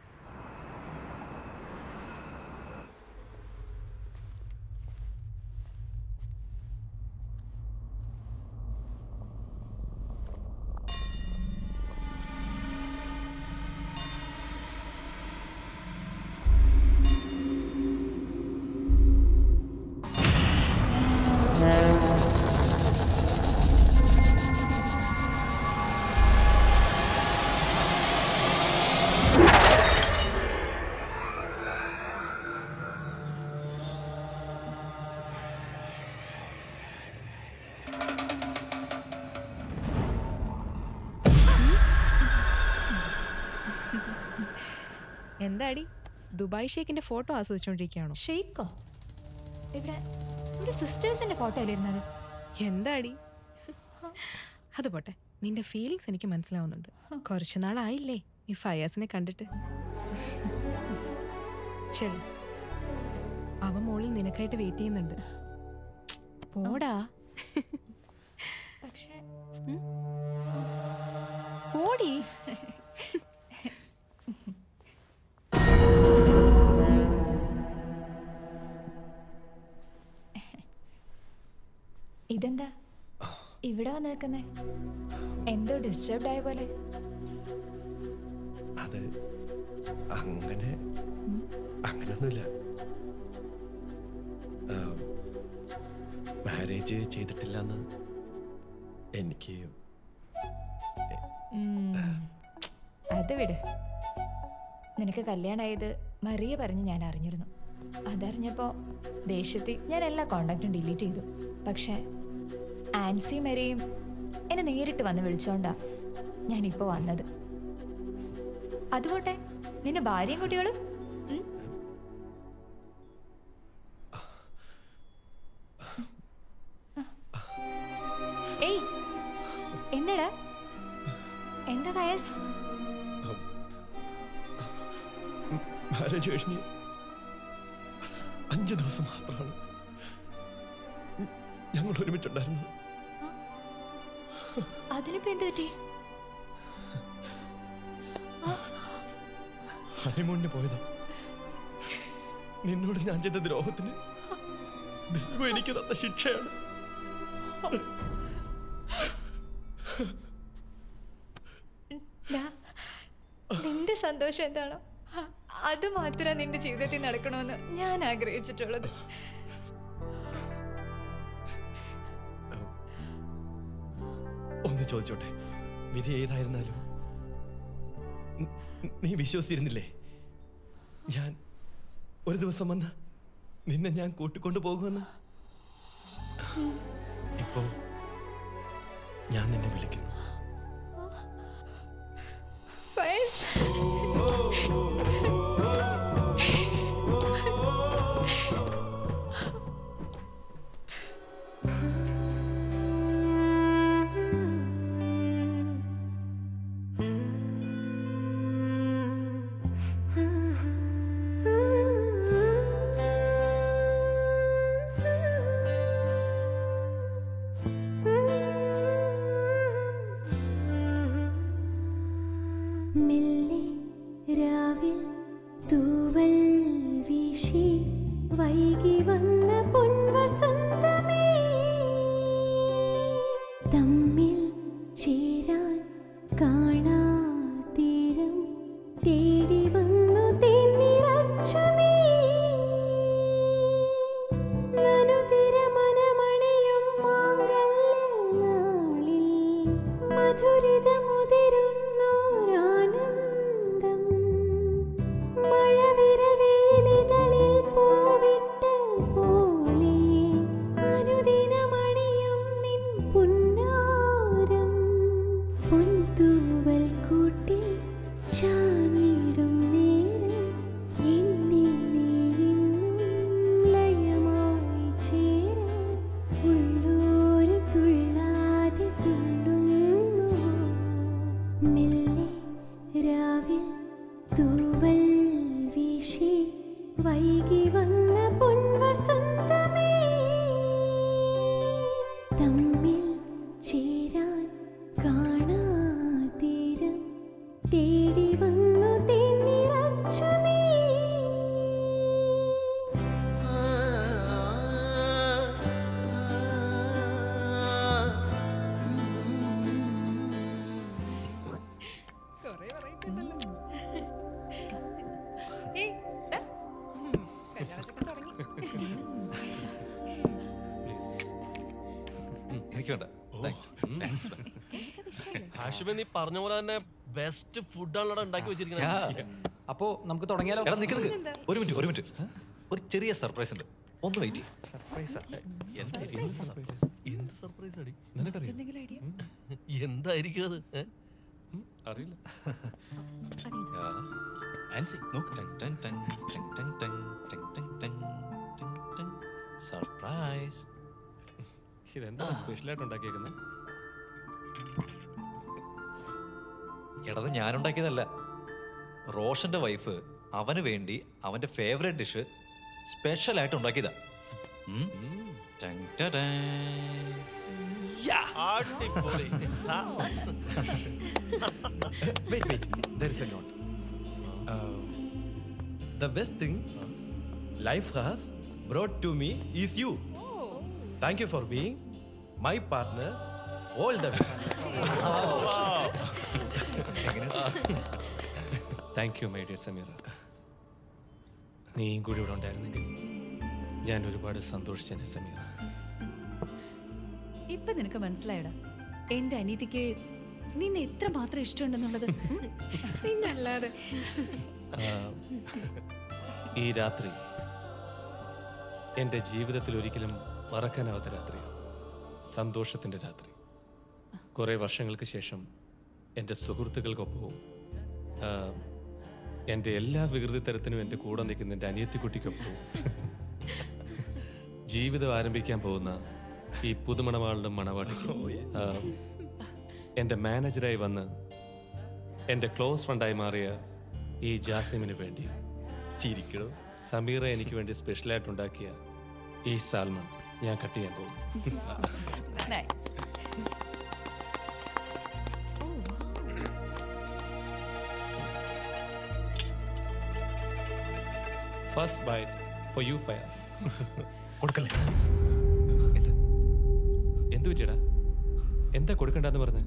എന്താടി ദുബായ് ഷേക്കിന്റെ ഫോട്ടോ ആസ്വദിച്ചോണ്ടിരിക്കുകയാണോ ഷെയ്ക്കോ ഇവിടെ ഇവിടെ സിസ്റ്റേഴ്സിന്റെ ഫോട്ടോ അല്ലേ ഇരുന്നത് എന്താടി അത് പോട്ടെ നിന്റെ ഫീലിങ്സ് എനിക്ക് മനസ്സിലാവുന്നുണ്ട് കുറച്ചു നാളായില്ലേ ഈ ഫയാസിനെ കണ്ടിട്ട് ശരി അവ മോളിൽ നിനക്കായിട്ട് വെയിറ്റ് ചെയ്യുന്നുണ്ട് പോടാ പക്ഷേ പോടി ഇതെന്താ ഇവിടെ വന്ന് നിൽക്കുന്നേ എന്തോ ഡിസ്റ്റർബ്ഡ് ആയ പോലെ അത് അങ്ങനെ അങ്ങനൊന്നുമില്ല മാരേജ് ചെയ്തിട്ടില്ല എന്ന് എനിക്ക് ഉം. അത് വിട് നിനക്ക് കല്യാണമായത് മറിയ പറഞ്ഞ് ഞാൻ അറിഞ്ഞിരുന്നു അതറിഞ്ഞപ്പോൾ ദേഷ്യത്തിൽ ഞാൻ എല്ലാ കോണ്ടാക്റ്റും ഡിലീറ്റ് ചെയ്തു പക്ഷേ ആൻസി മരിയും എന്നെ നേരിട്ട് വന്ന് വിളിച്ചോണ്ടാ ഞാനിപ്പോൾ വന്നത് അതുകൊട്ടെ നിന്റെ ഭാര്യയും കുട്ടികളും ഉം? ഏയ് എന്താടാ എന്താ വയസ് മാരേജ് കഴിഞ്ഞ് അഞ്ച് ദിവസം മാത്രമാണ് ഞങ്ങൾ ഒരുമിച്ചുണ്ടായിരുന്നത് അതിനിപ്പോ എന്ത് പറ്റി ഹണിമൂണിന് പോയതാ നിന്നോട് ഞാൻ ചെയ്ത ദ്രോഹത്തിന് ദൈവം എനിക്ക് തന്ന ശിക്ഷയാണ് ഡാ, നിന്റെ സന്തോഷം എന്താണോ അ- അത് മാത്രം നിന്റെ ജീവിതത്തിൽ നടക്കണമെന്ന് ഞാൻ ആഗ്രഹിച്ചിട്ടുള്ളത് ഒന്ന് ചോദിച്ചോട്ടെ വിധി ഏതായിരുന്നാലും ന- നീ വിശ്വസിച്ചിരുന്നില്ലേ ഞാൻ ഒരു ദിവസം വന്ന് നിന്നെ ഞാൻ കൂട്ടിക്കൊണ്ടു പോകുമെന്ന് ഇപ്പോ ഞാൻ നിന്നെ വിളിക്കുന്നു ഫയസ് മെല്ലെ രാവിൽ തൂവൽ വീശി വൈകി വന്ന പൊൻവസന്തമേ തമ്മിൽ ചേരാൻ കാണാ തീരം തേടി വന്നു തേന്നിറച്ചു നീ നനുതിര മനമണിയും മാംഗല്യനാളിൽ മധുരിതമുതിരുന്നോരാനന്ദം മഴവിരവേലിതളിൽ പൂവിട്ട പോലെ അനുദിനമണിയും നിൻ പുന്നാരം പൊൻതൂവൽ കൂട്ടിൽ ചാഞ്ഞിടും നേരം എന്നിൽ നീ ഇന്നും ലയമായി ചേരാൻ ഉള്ളോരം തുള്ളാതെ തുള്ളുന്നു മെല്ലെ രാവിൽ തൂവൽ വീശി വൈകി വന്ന പൊൻവസന്തമേ തമ്മിൽ ചേരാൻ കാണാ തീരം തേടി വന്നു തേന്നിറച്ചു നീ കുറേ variety ഉണ്ടല്ലോ. ഏയ്, ദാ. ഉം, കല്യാണച്ചക്കൻ തുടങ്ങി. എനിക്ക് വേണ്ട താങ്ക്സ് താങ്ക്സ് ഹാഷിമെ നീ പറഞ്ഞ പോലെ തന്നെ ബെസ്റ്റ് ഫുഡാണല്ലോ ഉണ്ടാക്കി വെച്ചിരിക്കുന്നത് അപ്പോ നമുക്ക് തുടങ്ങിയാലോ എടാ നിക്ക് നിക്ക് ഒരു മിനിറ്റ് ഒരു മിനിറ്റ് ഒരു ചെറിയ സർപ്രൈസ് ഉണ്ട് ഒന്ന് വെയിറ്റ് എന്ത് സർപ്രൈസ് അടി എന്തായിരിക്കും അത് ഏ? അറിയില്ല ആൻസി നോക്ക് ടൻ ടൻ ടൻ ടൻ ടൻ ടൻ ടൻ ടൻ ടൻ ടൻ ടൻ സർപ്രൈസ് ഇതെന്താ സ്പെഷ്യലായിട്ട് ഉണ്ടാക്കിയേക്കുന്നത് എടത് ഞാനുണ്ടാക്കിയതല്ല റോഷന്റെ വൈഫ് അവന് വേണ്ടി അവന്റെ ഫേവറേറ്റ് ഡിഷ് സ്പെഷ്യൽ ആയിട്ട് ഉണ്ടാക്കിയതാ ഉം. ടൻ ടടേ. അടിപൊളി wait, wait. There is a note. Um, the best thing life has brought to me is you. Thank you for being my partner all the way. Thank you my dear Sameera നീയും കൂടി ഇവിടെ ഉണ്ടായിരുന്നെങ്കിൽ ഞാൻ ഒരുപാട് സന്തോഷിച്ചേനെ സമീറ ഇപ്പൊ നിനക്ക് മനസ്സിലായടാ എന്റെ അനീതിക്ക് നിന്നെ എത്ര മാത്രം ഇഷ്ടമുണ്ടെന്നുള്ളത് പിന്നല്ലാതെ ആ, ഈ രാത്രി എൻ്റെ ജീവിതത്തിൽ ഒരിക്കലും മറക്കാനാവാത്ത രാത്രിയാണ് സന്തോഷത്തിൻ്റെ രാത്രി കുറേ വർഷങ്ങൾക്ക് ശേഷം എൻ്റെ സുഹൃത്തുക്കൾക്കൊപ്പവും ആ, എൻ്റെ എല്ലാ വികൃതി തരത്തിനും എൻ്റെ കൂടെ നിൽക്കുന്ന എൻ്റെ അനിയത്തിക്കുട്ടിക്കൊപ്പവും ജീവിതം ആരംഭിക്കാൻ പോകുന്ന ഈ പുതുമണവാളുടെ മണവാട്ടിക്കും ആ, എൻ്റെ മാനേജറായി വന്ന് എൻ്റെ ക്ലോസ് ഫ്രണ്ടായി മാറിയ ഈ ജാസിമിന് വേണ്ടി ചിരിക്കണം സമീറ എനിക്ക് വേണ്ടി സ്പെഷ്യലായിട്ട് ഉണ്ടാക്കിയ ഈ സാൽമൺ ഞാൻ കട്ട് ചെയ്യാൻ പോകും Nice. First bite for you Fayas കൊടുക്കല്ലേ എന്തു പറ്റിയടാ എന്താ കൊടുക്കണ്ടെന്ന് പറഞ്ഞ്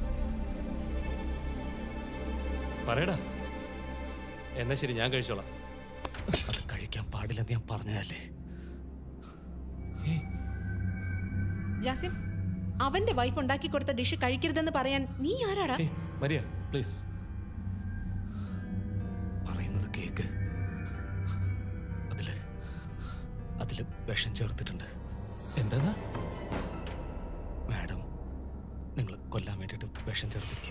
പറയടാ എന്നാ ശരി ഞാൻ കഴിച്ചോളാം അത് കഴിക്കാൻ പാടില്ലെന്ന് ഞാൻ പറഞ്ഞതല്ലേ ജാസിം അവന്റെ വൈഫ് ഉണ്ടാക്കി കൊടുത്ത ഡിഷ് കഴിക്കരുതെന്ന് പറയാൻ നീ ആരാടാ മരിയ പ്ലീസ് പറയുന്നത് കേക്ക് അതില് അതില് വിഷം ചേർത്തിട്ടുണ്ട് എന്താ മാഡം നിങ്ങൾ കൊല്ലാൻ വേണ്ടിയിട്ട് വിഷം ചേർത്തിരിക്കുക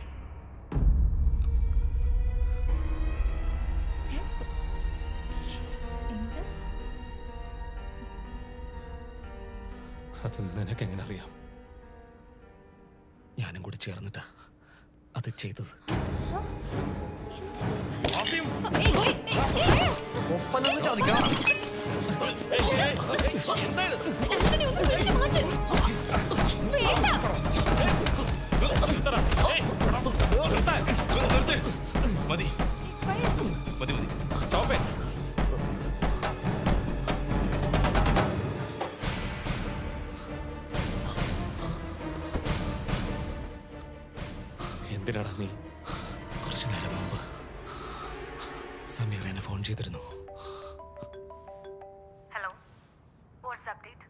അത് നിനക്ക് എങ്ങനെ അറിയാം ഞാനും കൂടി ചേർന്നിട്ടാ അത് ചെയ്തത് ഒപ്പം നിന്ന് ചതിക്കണം മതി മതി മതി സ്റ്റോപ്പ് എന്തിനാടാ നീ കുറച്ചു നേരം മുമ്പ് സമീർ എന്നെ ഫോൺ ചെയ്തിരുന്നു hello what's update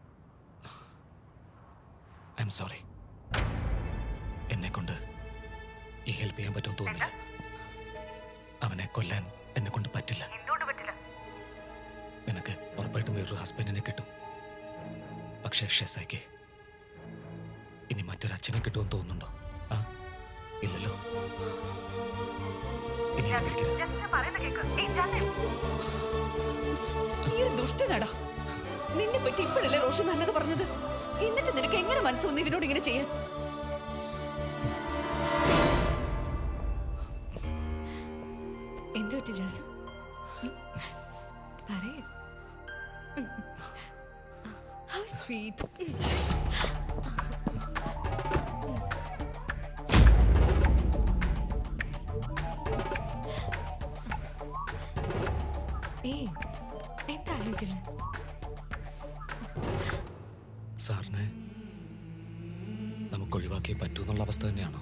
I'm sorry എന്നെ കൊണ്ട് ഈ ഹെൽപ്പ് ചെയ്യാൻ പറ്റുമെന്ന് തോന്നില്ല അവനെ കൊല്ലാൻ എന്നെ കൊണ്ട് പറ്റില്ല എന്തുകൊണ്ട് പറ്റില്ല നിനക്ക് ഉറപ്പായിട്ടും വേറൊരു ഹസ്ബൻഡിനെ കിട്ടും പക്ഷേ ഷെസായ്ക്ക് ഇനി മറ്റൊരു അച്ഛനെ കിട്ടുമെന്ന് തോന്നുന്നുണ്ടോ ആ ഇല്ലല്ലോ ഇനി എന്നെ വിളിക്കരുത് ജസ്റ്റ് പറയുന്ന കേക്ക് ഏയ് ജാസിം നീ ഒരു ദുഷ്ടനാടാ നിന്നെ പറ്റി ഇപ്പോഴല്ലേ റോഷൻ നല്ലത് പറഞ്ഞത് എന്നിട്ട് നിനക്ക് എങ്ങനെ മനസ്സ് വന്നു ഇവനോട് ഇങ്ങനെ ചെയ്യാൻ എന്തു പറ്റി ജാസിം പറയേ ഹൗ സ്വീറ്റ് ഏയ് എന്താ ആലോചിക്കുന്നത് സാറിനെ നമുക്ക് ഒഴിവാക്കിയേ പറ്റൂ എന്നുള്ള അവസ്ഥ തന്നെയാണോ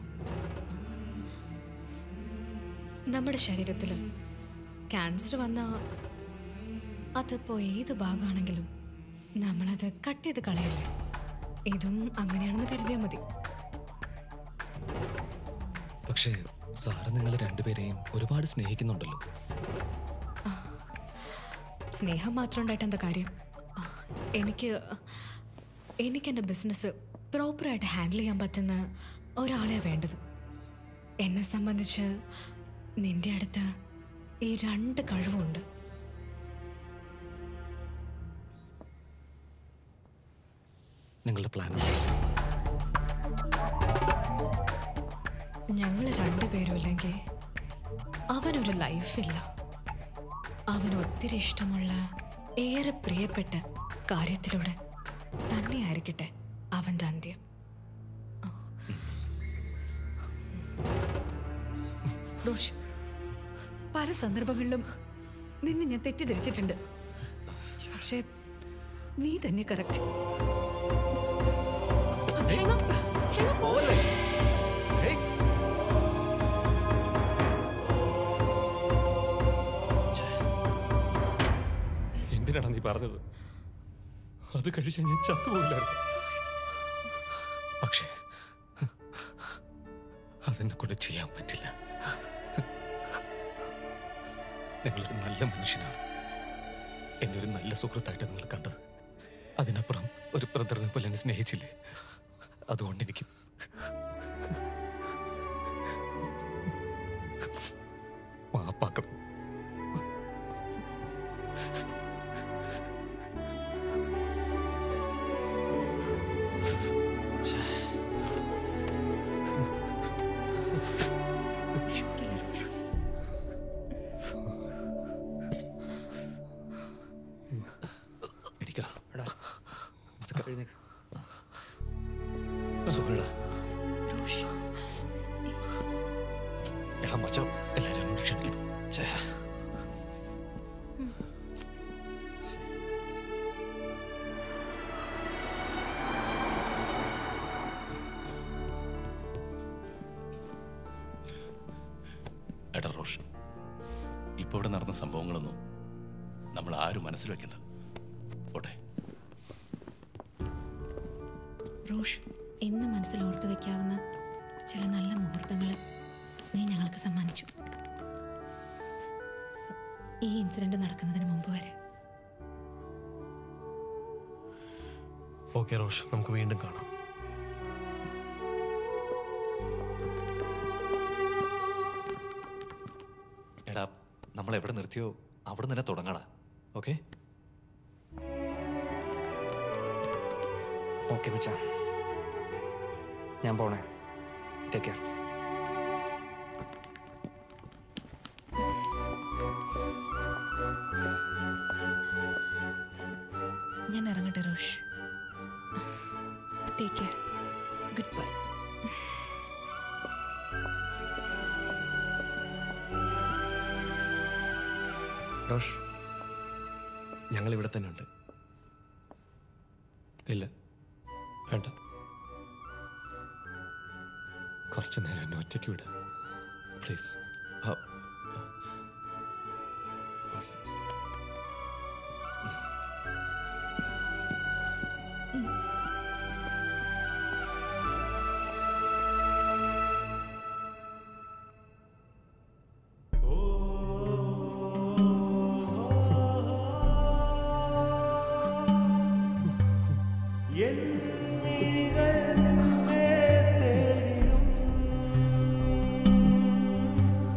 നമ്മുടെ ശരീരത്തിൽ ക്യാൻസർ വന്ന അതിപ്പോ ഏത് ഭാഗമാണെങ്കിലും നമ്മളത് കട്ട് ചെയ്ത് കളയല്ലേ ഇതും അങ്ങനെയാണെന്ന് കരുതിയാൽ മതി പക്ഷേ സാറ് നിങ്ങൾ രണ്ടുപേരെയും ഒരുപാട് സ്നേഹിക്കുന്നുണ്ടല്ലോ സ്നേഹം മാത്രം ഉണ്ടായിട്ട് എന്താ കാര്യം ആ, എനിക്ക് എനിക്ക് എൻ്റെ ബിസിനസ് പ്രോപ്പറായിട്ട് ഹാൻഡിൽ ചെയ്യാൻ പറ്റുന്ന ഒരാളെ വേണ്ടത് എന്നെ സംബന്ധിച്ച് നിന്റെ അടുത്ത് ഈ രണ്ട് കഴിവുണ്ട് നിങ്ങളുടെ പ്ലാൻ ഞങ്ങൾ രണ്ടുപേരും ഇല്ലെങ്കിൽ അവനൊരു ലൈഫില്ല അവന് ഒത്തിരി ഇഷ്ടമുള്ള ഏറെ പ്രിയപ്പെട്ട കാര്യത്തിലൂടെ തന്നെയായിരിക്കട്ടെ അവൻ്റെ അന്ത്യം റോഷ് പല സന്ദർഭങ്ങളിലും നിന്നെ ഞാൻ തെറ്റിദ്ധരിച്ചിട്ടുണ്ട് പക്ഷേ നീ തന്നെ കറക്റ്റ് എന്തിനാണ് നീ പറഞ്ഞത് അത് കഴിച്ച ഞാൻ ചത്തുപോയില്ലായിരുന്നു പക്ഷേ അതെന്നെ കൊണ്ട് ചെയ്യാൻ പറ്റില്ല നിങ്ങളൊരു നല്ല മനുഷ്യനാണ് എന്നെ ഒരു നല്ല സുഹൃത്തായിട്ട് നിങ്ങൾ കണ്ടത് അതിനപ്പുറം ഒരു ബ്രദറിനെ പോലെ എന്നെ സ്നേഹിച്ചില്ലേ അതുകൊണ്ട് എനിക്ക് മാപ്പാക്കണം എടിക്കടാ എടാ പതുക്കെ എഴുന്നേക്ക് സുഖടാ എടാ മച്ചോ എല്ലാവരും എന്നോട് ക്ഷമിക്കണം ഛേ എടാ റോഷൻ ഇപ്പൊ ഇവിടെ നടന്ന സംഭവങ്ങളൊന്നും നമ്മൾ ആരും മനസ്സിൽ വെക്കണ്ട പോട്ടെ റോഷ് എന്ന് മനസ്സിൽ ഓർത്തു വെക്കാവുന്ന ചില നല്ല മുഹൂർത്തങ്ങൾ നീ ഞങ്ങൾക്ക് സമ്മാനിച്ചു ഈ ഇൻസിഡന്റ് നടക്കുന്നതിന് മുമ്പ് വരെ ഓക്കെ റോഷ് നമുക്ക് വീണ്ടും കാണാം എടാ നമ്മൾ എവിടെ നിർത്തിയോ അവിടെ തന്നെ തുടങ്ങടാ ഓക്കെ ഓക്കെ മച്ചാ ഞാൻ പോണേ ടേക്ക് കെയർ ഞാൻ ഇറങ്ങട്ടെ Rosh take care good bye Rosh ഞങ്ങൾ ഇവിടെ തന്നെ ഉണ്ട് ഇല്ല വേണ്ട കുറച്ചു നേരം എന്നെ ഒറ്റയ്ക്ക് വിട് പ്ലീസ് എൻ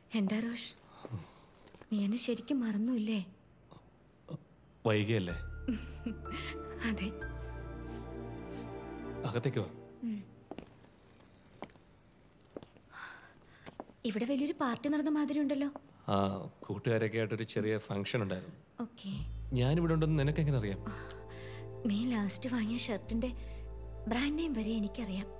എന്താ റോഷ് നീ എന്നെ ശരിക്കും മറന്നുല്ലേ വൈകിയല്ലേ അതെ അകത്തേക്ക് വാ ഉം. ഇവിടെ വലിയൊരു പാർട്ടി നടന്ന മാതിരി ഉണ്ടല്ലോ ആ കൂട്ടുകാരൊക്കെ ആയിട്ടൊരു ചെറിയ ഫംഗ്ഷൻ ഉണ്ടായിരുന്നു ഓക്കെ ഞാനിവിടെ ഉണ്ടെന്ന് നിനക്കെങ്ങനെ അറിയാം നീ ലാസ്റ്റ് വാങ്ങിയ ഷർട്ടിന്റെ ബ്രാൻഡ് നെയിം വരെ എനിക്കറിയാം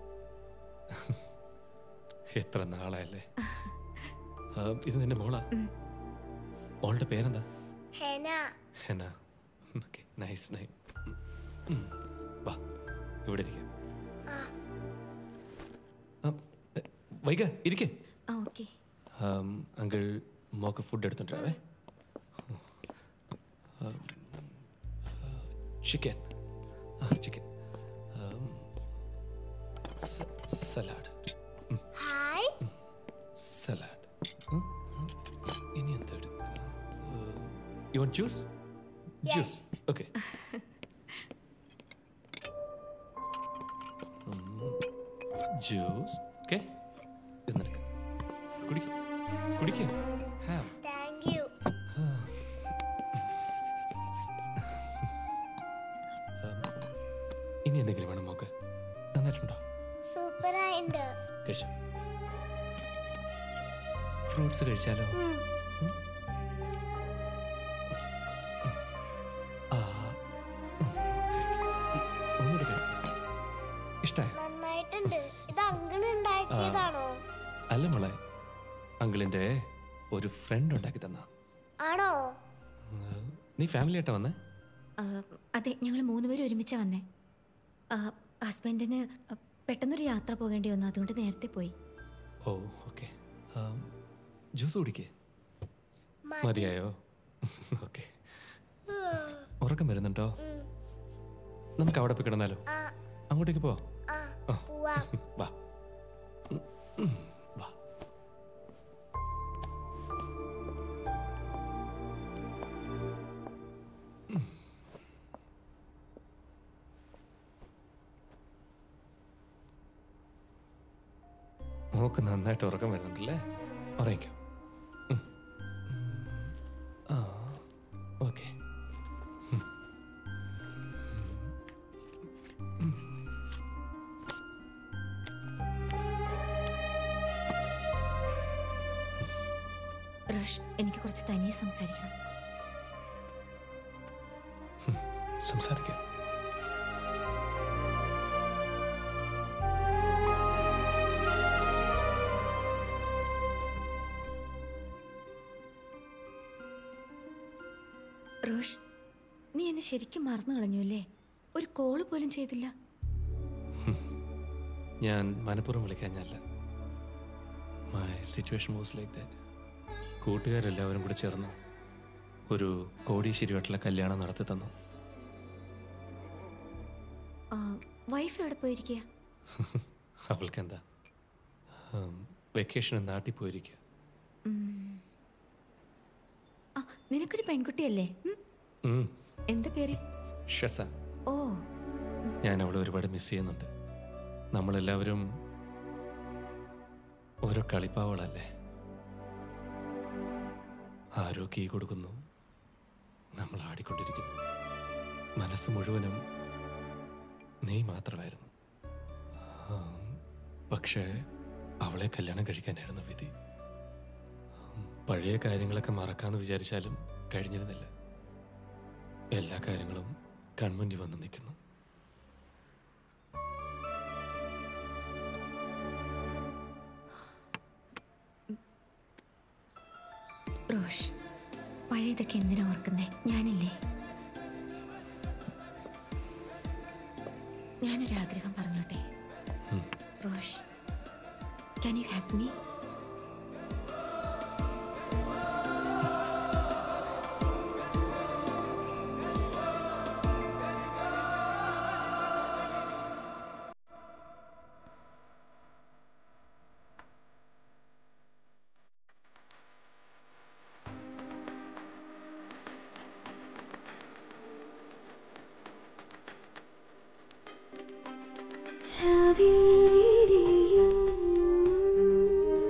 എത്ര നാളായല്ലേ ആ, ഇത് നിന്റെ മോളാ മോളുടെ പേരെന്താ ഹെന ഹെന ഓക്കെ നൈസ് നൈ വാ ഇവിടെ ഇരിക്കാം ആ, എ, വൈക ഇരിക്കേ ആ ഓക്കെ അങ്കിൾ മോക്ക് ഫുഡ് എടുത്തിട്ടുണ്ടാവേ ചിക്കൻ ആ ചിക്കൻ സലാഡ് ഹായ് സലാഡ് ഇനി എന്താ എടുക്കുക you want juice juice okay juice okay എന്നെടുക്ക കുടിക്ക കുടിക്ക ഹാവ് താങ്ക് യു ഇനി എന്തെങ്കിലും വേണം മോക്ക് നന്നായിട്ടുണ്ടോ സൂപ്പറായിണ്ട് കഴിച്ചോ ഫ്രൂട്ട്സ് കഴിച്ചാലോ ഉം? ആ, ഉം, കഴിക്ക്. ഒന്നുകൂടി കഴിക്ക്. ഇഷ്ടായോ നന്നായിട്ടുണ്ട് ഇത് അങ്കിൾ ഉണ്ടാക്കിയതാണോ അല്ല മോളെ അങ്കിളിന്റെ ഒരു ഫ്രണ്ട് ഉണ്ടാക്കി തന്ന ആണോ നീ ഫാമിലി ആയിട്ടാ വന്നേ ആ, അതെ ഞങ്ങൾ മൂന്നുപേരും ഒരുമിച്ചാ വന്നേ ആ, ഹസ്ബൻഡിന് പെട്ടെന്നൊരു യാത്ര പോകേണ്ടി വന്നു അതുകൊണ്ട് നേരത്തെ പോയി ഓ ഓക്കെ ജ്യൂസ് കുടിക്കേ മതി. മതിയായോ ഓക്കെ ഉറക്കം വരുന്നുണ്ടോ നമുക്ക് അവിടെ പോയി കിടന്നാലോ ആ അങ്ങോട്ടേക്ക് പോ ആ ആ. പോവാം വാ ഉം, ഉം, വാ മോക്ക് നന്നായിട്ട് ഉറക്കം വരുന്നുണ്ടല്ലേ ഉറങ്ങിക്കോ ഉം. ആ ഓക്കെ റോഷ് എനിക്ക് കുറച്ച് തനിയെ സംസാരിക്കണം സംസാരിക്കാം റോഷ് നീ എന്നെ ശരിക്കും മറന്നു കളഞ്ഞു അല്ലേ ഒരു കോള് പോലും ചെയ്തില്ല ഞാൻ മനഃപൂർവ്വം വിളിക്കാഞ്ഞല്ല my situation was like that കൂട്ടുകാരെല്ലാവരും കൂടി ചേർന്ന് ഒരു കോടീശ്വരിയായിട്ടുള്ള കല്യാണം നടത്തി തന്നു വൈഫ് എവിടെ പോയിരിക്കുക അവൾക്ക് എന്താ വെക്കേഷൻ നാട്ടിൽ പോയിരിക്കുക ആ നിനക്കൊരു പെൺകുട്ടിയല്ലേ ഉം? ഉം, എന്താ പേര് ഷെസ ഓ ഞാൻ അവളെ ഒരുപാട് മിസ് ചെയ്യുന്നുണ്ട് നമ്മളെല്ലാവരും ഓരോ കളിപ്പാവളല്ലേ ആരോ കീ കൊടുക്കുന്നു നമ്മൾ ആടിക്കൊണ്ടിരിക്കുന്നു മനസ്സ് മുഴുവനും നീ മാത്രമായിരുന്നു ആ, പക്ഷേ അവളെ കല്യാണം കഴിക്കാനായിരുന്നു വിധി ഉം, പഴയ കാര്യങ്ങളൊക്കെ മറക്കാന്ന് വിചാരിച്ചാലും കഴിഞ്ഞിരുന്നില്ല എല്ലാ കാര്യങ്ങളും കൺമുന്നിൽ വന്ന് നിൽക്കുന്നു റോഷ് പഴയതൊക്കെ എന്തിനാ ഓർക്കുന്നേ ഞാനില്ലേ ഞാനൊരാഗ്രഹം പറഞ്ഞോട്ടെ Rosh can you hug me രാവിലെയും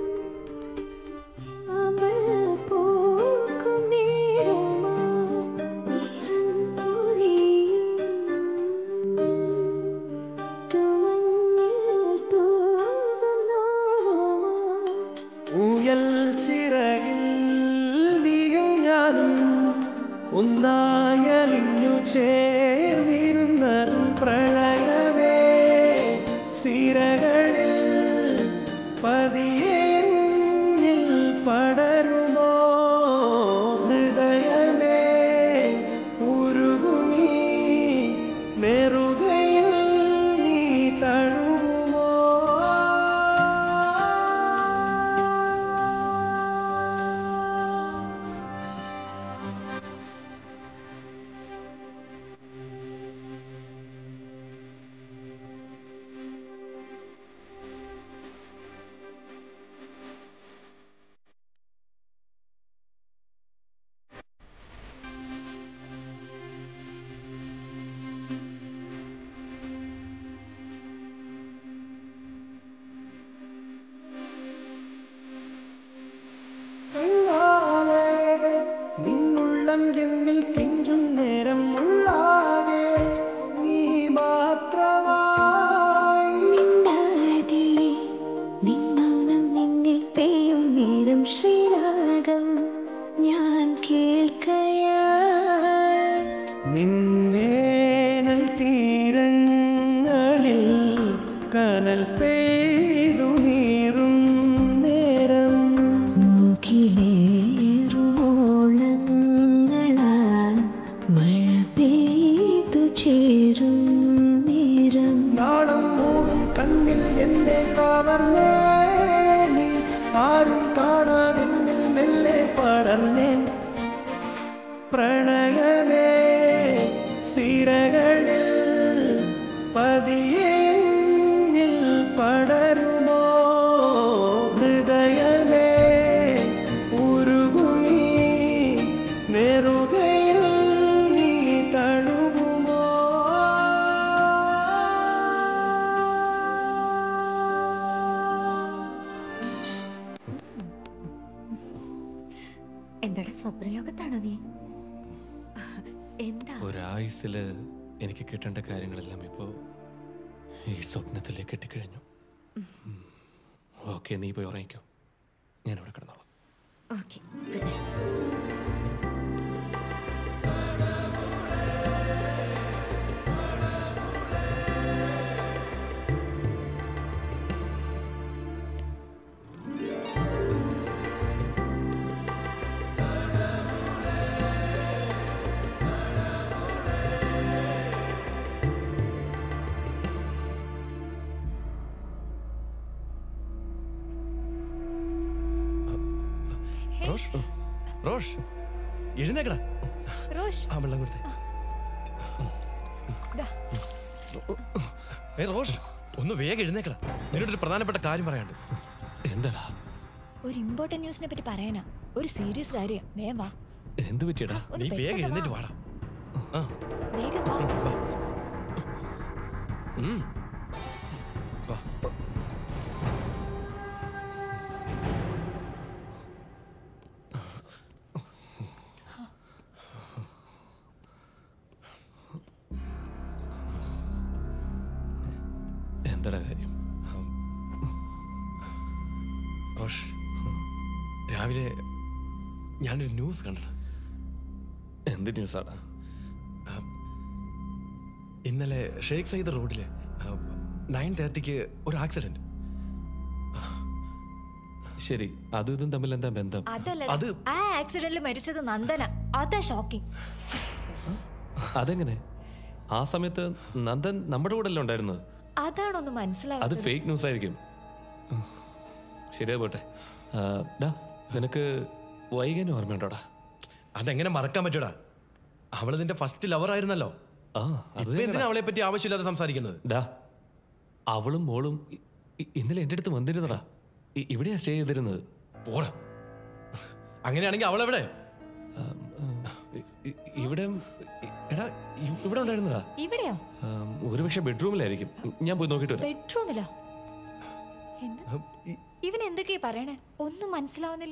ഒന്നായലിഞ്ഞു ചേർന്നിരുന്നതും പ്രളയമേ സിരകളിൽ പതിയെന്നിൽ പടരുമോ ഹൃദയമേ ഉരുകുമീ നെറുകയിൽ നീ തഴുകുമോ ഉള്ളാകെ നിന്നുള്ളം എന്നിൽ കെഞ്ചും നേരം ഉള്ളാകെ നീ മാത്രമായി മിണ്ടാതെ നിന്നൗനം നിന്നിൽ പെയ്യും നേരം ശ്രീരാഗം ഞാൻ കേൾക്കയായി നിൻവേനൽ തീരങ്ങളിൽ കനൽ പെയ്തു നീറും നേരം മുഖിലേറുമോളങ്ങളാൽ മഴ പെയ്തു ചേരും നേരം നാളം മൂടും കണ്ണിൽ എന്നെ കവർന്നേ നീ ആരും കാണാതെന്നിൽ മെല്ലെ പടർന്നേൻ പ്രണയമേ സിരകളിൽ പതിയെന്നിൽ പടരുമോ ഹൃദയമേ ഉരുകുമീ നെറുകയിൽ നീ തഴുകുമോ എന്താടാ സ്വപ്നലോകത്താണോ നീ എന്താ ഒരായുസില് എനിക്ക് കിട്ടേണ്ട കാര്യങ്ങളെല്ലാം ഇപ്പോ ഈ സ്വപ്നത്തിലേക്ക് എത്തിക്കഴിഞ്ഞു ഓക്കെ നീ പോയി ഉറങ്ങിക്കോ ഞാനിവിടെ കിടന്നോളാം okay good night Rosh Rosh എഴുന്നേക്കടാ റോഷ് ആ വെള്ളം കൊടുത്തേ ഏ റോഷ് ഒന്ന് വേഗം എഴുന്നേക്കടാ നിന്നോട് ഒരു പ്രധാനപ്പെട്ട കാര്യം പറയാണ്ട് എന്താടാ ഒരു ഇമ്പോർട്ടന്റ് ന്യൂസിനെ പറ്റി പറയാനാ ഒരു സീരിയസ് കാര്യം വേഗം വാ എന്ത് പറ്റിയടാ ഒന്ന് നീ വേഗം പെട്ടെന്ന് എഴുന്നേറ്റ് വാ. വാടാ ആ വേഗം വാ ഉം. വാ. എന്താടാ കാര്യം റോഷ് രാവിലെ ഞാനൊരു ന്യൂസ് കണ്ടു എന്ത് ന്യൂസാടാ ഇന്നലെ ഷേഖ് സയ്യിദ് റോഡില് നയൻ തേർട്ടിക്ക് ഒരു ആക്സിഡന്റ് ശരി അതും ഇതും തമ്മിൽ എന്താ ബന്ധം അതല്ല ആ ആക്സിഡന്റിൽ മരിച്ചത് നന്ദന അതാ ഷോക്കിംഗ് അതെങ്ങനെ ആ സമയത്ത് നന്ദൻ നമ്മുടെ കൂടെ അല്ലേ ഉണ്ടായിരുന്നത് അതാണൊന്ന് അത് മനസ്സിലാവുന്നത് ഫേക്ക് ന്യൂസ് ആയിരിക്കും ഉം. ശരിയാ പോട്ടെ ആ, ഡാ നിനക്ക് വൈകാനും ഓർമ്മയുണ്ടോടാ അതെങ്ങനെ മറക്കാൻ പറ്റൂടാ അവള് നിന്റെ ഫസ്റ്റ് ലവർ ആയിരുന്നല്ലോ ആ അത് ഇപ്പൊ എന്തിനാ അവളെ പറ്റി ആവശ്യമില്ലാതെ സംസാരിക്കുന്നത് ഡാ അവളും മോളും ഇ- ഇ- ഇന്നലെ എൻ്റെ അടുത്ത് വന്നിരുന്നടാ ഇ- ഇവിടെയാ സ്റ്റേ ചെയ്തിരുന്നത് പോടാ അങ്ങനെയാണെങ്കിൽ അവളെവിടെ ഇ- ഇ- ഇവിടെ ഇ- എടാ ഇ- ഇവിടെ ഉണ്ടായിരുന്നടാ ഇവിടെയോ ആം, ഒരുപക്ഷെ ബെഡ്റൂമിലായിരിക്കും ഞാൻ പോയി നോക്കിയിട്ട് വരാം ബെഡ്റൂമിലോ എന്താ ഇവൻ എന്തൊക്കെയാ പറയണേ ഒന്നും മനസ്സിലാവുന്നില്ല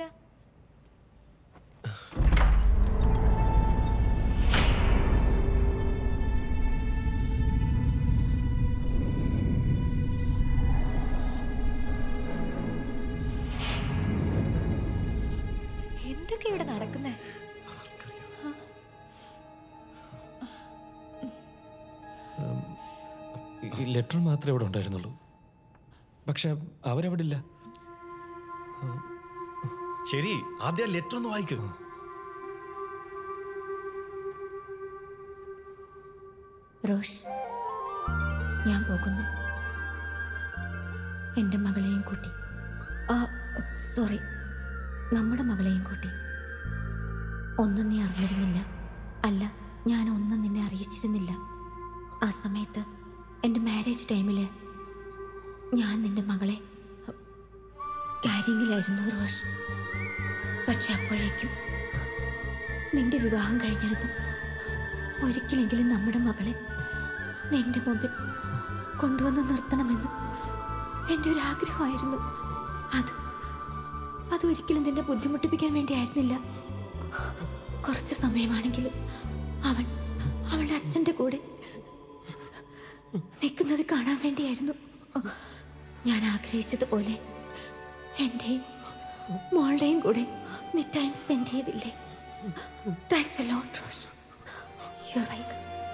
എന്തൊക്കെ ഇവിടെ നടക്കുന്നേ ലെറ്റർ മാത്രമേ ഇവിടെ ഉണ്ടായിരുന്നുള്ളൂ പക്ഷെ അവരവിടെ ഇല്ല ശരി ആദ്യം ലെറ്റർ ഒന്ന് വായിക്കൂ റോഷ് ഞാൻ പോകുന്നു എൻ്റെ മകളെയും കൂട്ടി ആ സോറി നമ്മുടെ മകളെയും കൂട്ടി ഒന്നും നീ അറിഞ്ഞിരുന്നില്ല അല്ല ഞാൻ ഒന്നും നിന്നെ അറിയിച്ചിരുന്നില്ല ആ സമയത്ത് എൻ്റെ മാരേജ് ടൈമിൽ ഞാൻ നിന്റെ മകളെ കാര്യങ്ങളിലായിരുന്നു റോഷ് പക്ഷെ അപ്പോഴേക്കും നിന്റെ വിവാഹം കഴിഞ്ഞിരുന്നു ഒരിക്കലെങ്കിലും നമ്മുടെ മകളെ നിന്റെ മുമ്പിൽ കൊണ്ടുവന്ന് നിർത്തണമെന്ന് എൻ്റെ ഒരു ആഗ്രഹമായിരുന്നു അത് അതൊരിക്കലും നിന്നെ ബുദ്ധിമുട്ടിപ്പിക്കാൻ വേണ്ടിയായിരുന്നില്ല കുറച്ച് സമയമാണെങ്കിലും അവൾ അവളുടെ അച്ഛൻ്റെ കൂടെ നിൽക്കുന്നത് കാണാൻ വേണ്ടിയായിരുന്നു ഞാൻ ആഗ്രഹിച്ചതുപോലെ എൻ്റെയും മോളുടെയും കൂടെ നീ ടൈം സ്പെൻഡ് ചെയ്തില്ലേ thanks a lot Rosh you're welcome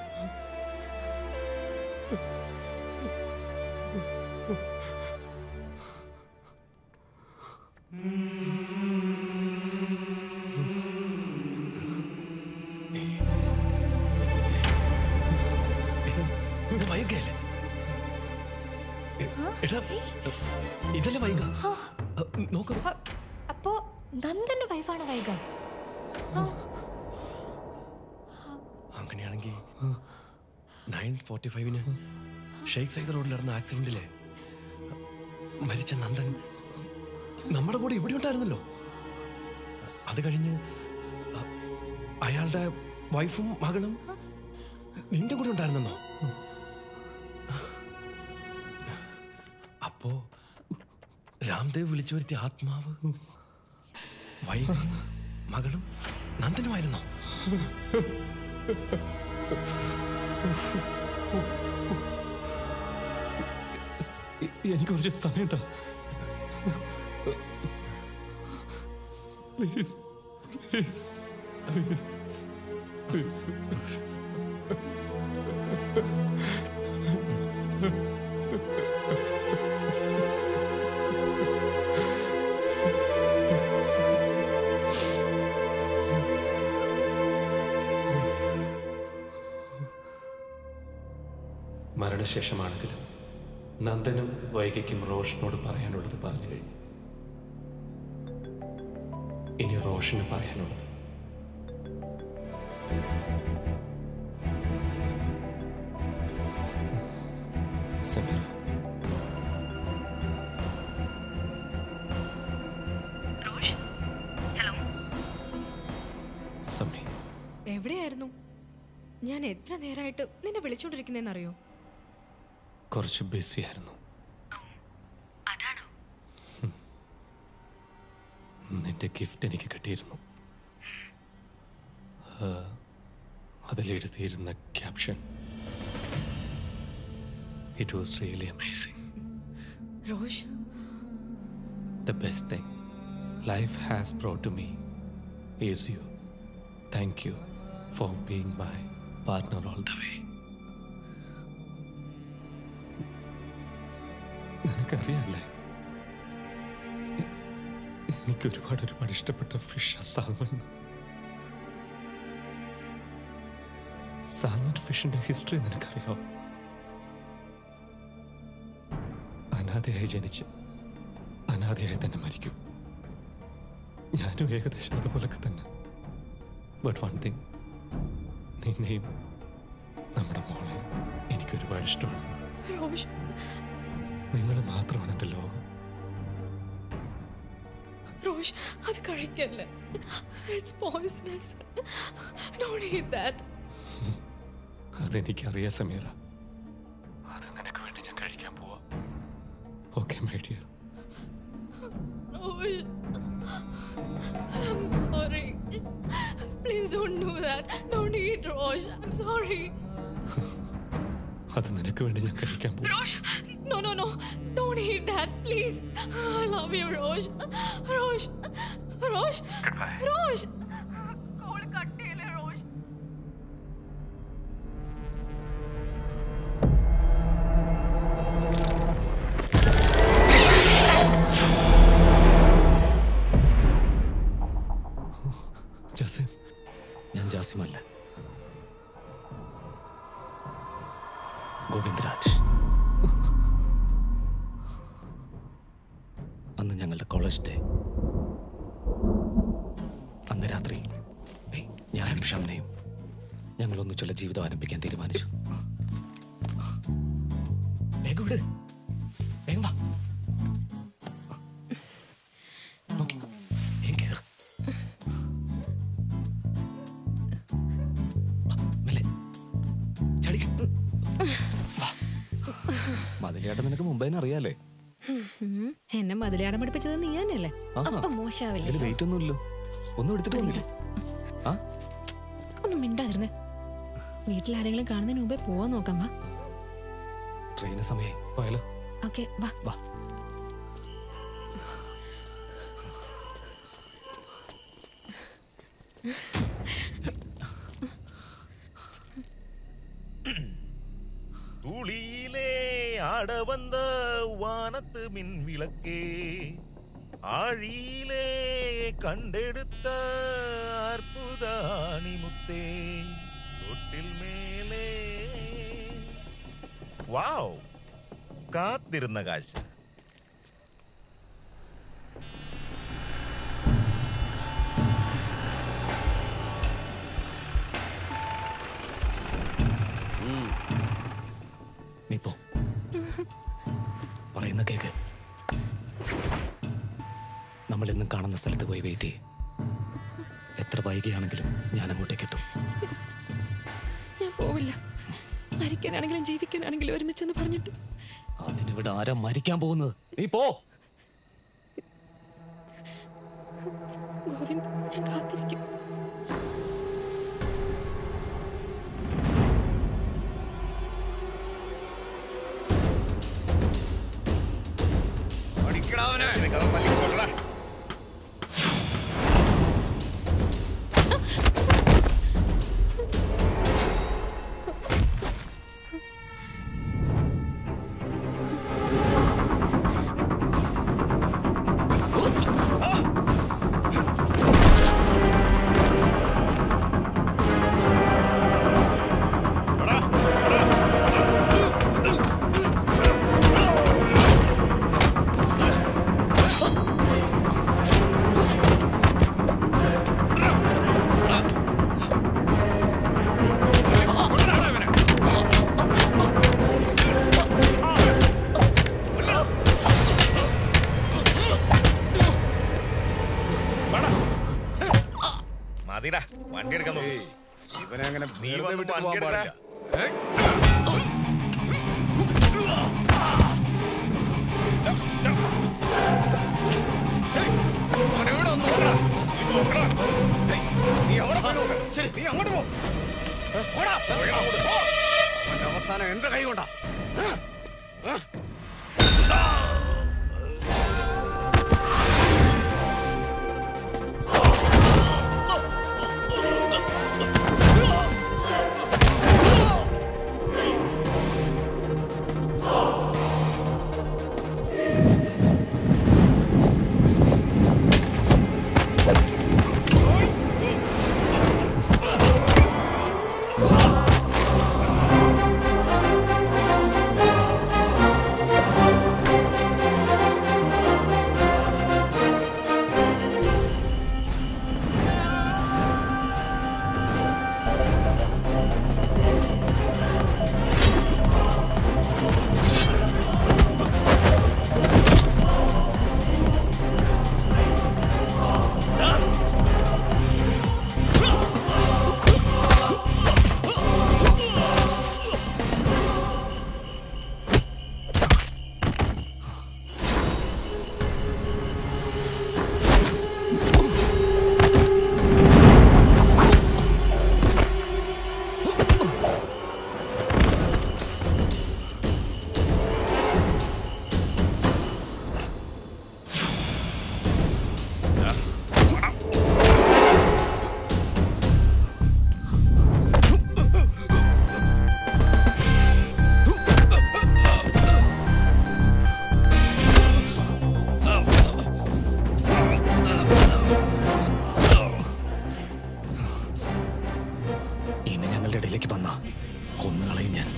ഇത് വൈകല്ലേ എടാ ഇതല്ലേ വൈക നോക്ക് അപ്പോ നന്ദന്റെ വൈഫാണ് വൈക അങ്ങനെയാണെങ്കിൽ നയൻ ഫോർട്ടി ഫൈവിന് ഷെയ്ഖ് സൈദ് റോഡിൽ നടന്ന ആക്സിഡന്റിലെ മരിച്ച നന്ദൻ നമ്മുടെ കൂടെ ഇവിടെ ഉണ്ടായിരുന്നല്ലോ അത് കഴിഞ്ഞ് അ- അയാളുടെ വൈഫും മകളും നിന്റെ കൂടെ ഉണ്ടായിരുന്നോ അപ്പോ രാംദേവ് വിളിച്ചു വരുത്തിയ ആത്മാവ് വൈഫും മകളും നന്ദനുമായിരുന്നോ എ- എനിക്ക് കുറച്ച് സമയം താ പ്ലീസ് പ്ലീസ് പ്ലീസ് പ്ലീസ് മരണശേഷമാണെങ്കിലും നന്ദനും വൈകയ്ക്കും റോഷനോട് പറയാനുള്ളത് പറഞ്ഞു കഴിഞ്ഞു ഇനി റോഷന് പറയാനുള്ളത് സമീറ സമീ എവിടെയായിരുന്നു ഞാൻ എത്ര നേരമായിട്ട് നിന്നെ വിളിച്ചോണ്ടിരിക്കുന്നറിയോ കുറച്ച് ബിസി ആയിരുന്നു നിന്റെ ഗിഫ്റ്റ് എനിക്ക് കിട്ടിയിരുന്നു ആ, അതിലെഴുതിയിരുന്ന caption it was really amazing Rosh The best thing life has brought to me is you. Thank you for being my partner all the way. നിനക്കറിയാല്ലേ എ- എനിക്ക് ഒരുപാട് ഒരുപാട് ഇഷ്ടപ്പെട്ട ഫിഷ് സാൽമൺ സാൽമൺ ഫിഷിന്റെ ഹിസ്റ്ററി നിനക്കറിയാമോ അനാഥയായി ജനിച്ച് അനാഥയായി തന്നെ മരിക്കും ഞാനും ഏകദേശം അതുപോലൊക്കെ തന്നെ ബട്ട് വൺ തിങ് നിന്നെയും നമ്മുടെ മോളെ എനിക്ക് ഒരുപാട് ഇഷ്ടമാണ് റോഷ് നിങ്ങൾ മാത്രമാണ് എൻ്റെ ലോകം റോഷ് അത് കഴിക്കല്ലേ it's poisonous don't eat that അതെനിക്കറിയാം സമീറ അത് നിനക്ക് വേണ്ടി ഞാൻ കഴിക്കാൻ പോവാ okay my dear Rosh, I'm sorry. Please don't do that. Don't eat, Rosh. I'm sorry. അത് നിനക്ക് വേണ്ടി ഞാൻ കഴിക്കാൻ പോവാ Rosh, no, no, no. Don't eat that, please. I love you, Rosh. Rosh, Rosh, Rosh. Call cut ചെയ്യല്ലേ, Rosh. Jasim ഞാൻ ജാസിമല്ല ഗോവിന്ദരാജ് അന്ന് ഞങ്ങളുടെ കോളേജ് ഡേ അന്ന് രാത്രി ഏയ്, ഞാനും ഷംനയും ഞങ്ങൾ ഒന്നിച്ചുള്ള ജീവിതം ആരംഭിക്കാൻ തീരുമാനിച്ചു വേഗം വിട് വേഗം വാ നോക്കി വേഗം കേറ്. വാ, മെല്ലെ. ചാടിക്ക്. വാ. മതിലേട്ടൻ നിനക്ക് മുമ്പേ അറിയാലേ ഉം. എന്നെ മതിലാടം പഠിപ്പിച്ചത് നീ തന്നെയല്ലേ ആഹാ. അപ്പൊ മോശാവില്ലേ ഇതിൽ വെയിറ്റ് ഒന്നുമില്ലല്ലോ ഒന്നും എടുത്തിട്ട് വന്നില്ലേ ആ ഒന്നും മിണ്ടാതിരുന്നേ വീട്ടിൽ ആരെങ്കിലും കാണുന്നതിന് മുമ്പേ പോവാൻ നോക്കാം വാ ട്രെയിന് സമയം പോയാലോ ഓക്കെ വാ വാ துளியிலே ஆட வந்த வானத்து மின் விளக்கே ஆழியிலே கண்டெடுத்த அற்புத அணிமுத்தே தொட்டில் மேலே വാവ് കാത്തിരുന്ന കാഴ്ച നീ പോ പറയുന്ന കേക്ക് നമ്മൾ ഇന്നും കാണുന്ന സ്ഥലത്ത് പോയി വെയിറ്റ് ചെയ്യ് എത്ര വൈകിയാണെങ്കിലും ഞാൻ അങ്ങോട്ടേക്ക് എത്തും ഞാൻ പോവില്ല മരിക്കാനാണെങ്കിലും ജീവിക്കാനാണെങ്കിലും ഒരുമിച്ചെന്ന് പറഞ്ഞിട്ട് അതിനിവിടെ ആരാ മരിക്കാൻ പോകുന്നത് നീ പോ ഗോവിന്ദ് ഞാൻ കാത്തിരിക്കും മതിടാ വണ്ടി എടുക്കാൻ നോക്ക്. ഇവനെ അങ്ങനെ നീ വെറുതെ വന്ന് വിട്ടിട്ട് വണ്ടി പോകാൻ എടുക്കടാ. നീ അങ്ങോട്ട് പോ ഓടാ. അവന്റെ അവസാനം എന്റെ കൈ കൊണ്ടാ ആ അടുത്തേക്ക് വന്ന കൊന്നുകളയും ഞാൻ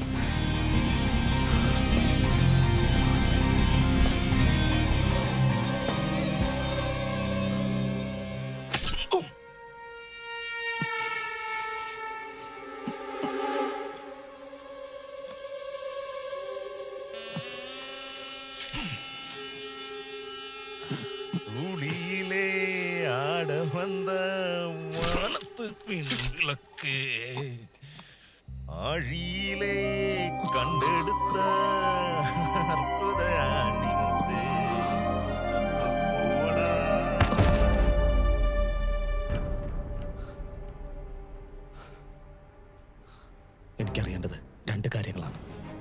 തുടിയിലെ ആടവந்த വാനത്ത് പിൻവിളക്ക് ആഴിയിലെ കണ്ടെടുത്ത അற்பുത ആണിമുത്ത്. പോടാ. എനിക്കറിയേണ്ടത് രണ്ട് കാര്യങ്ങളാണ്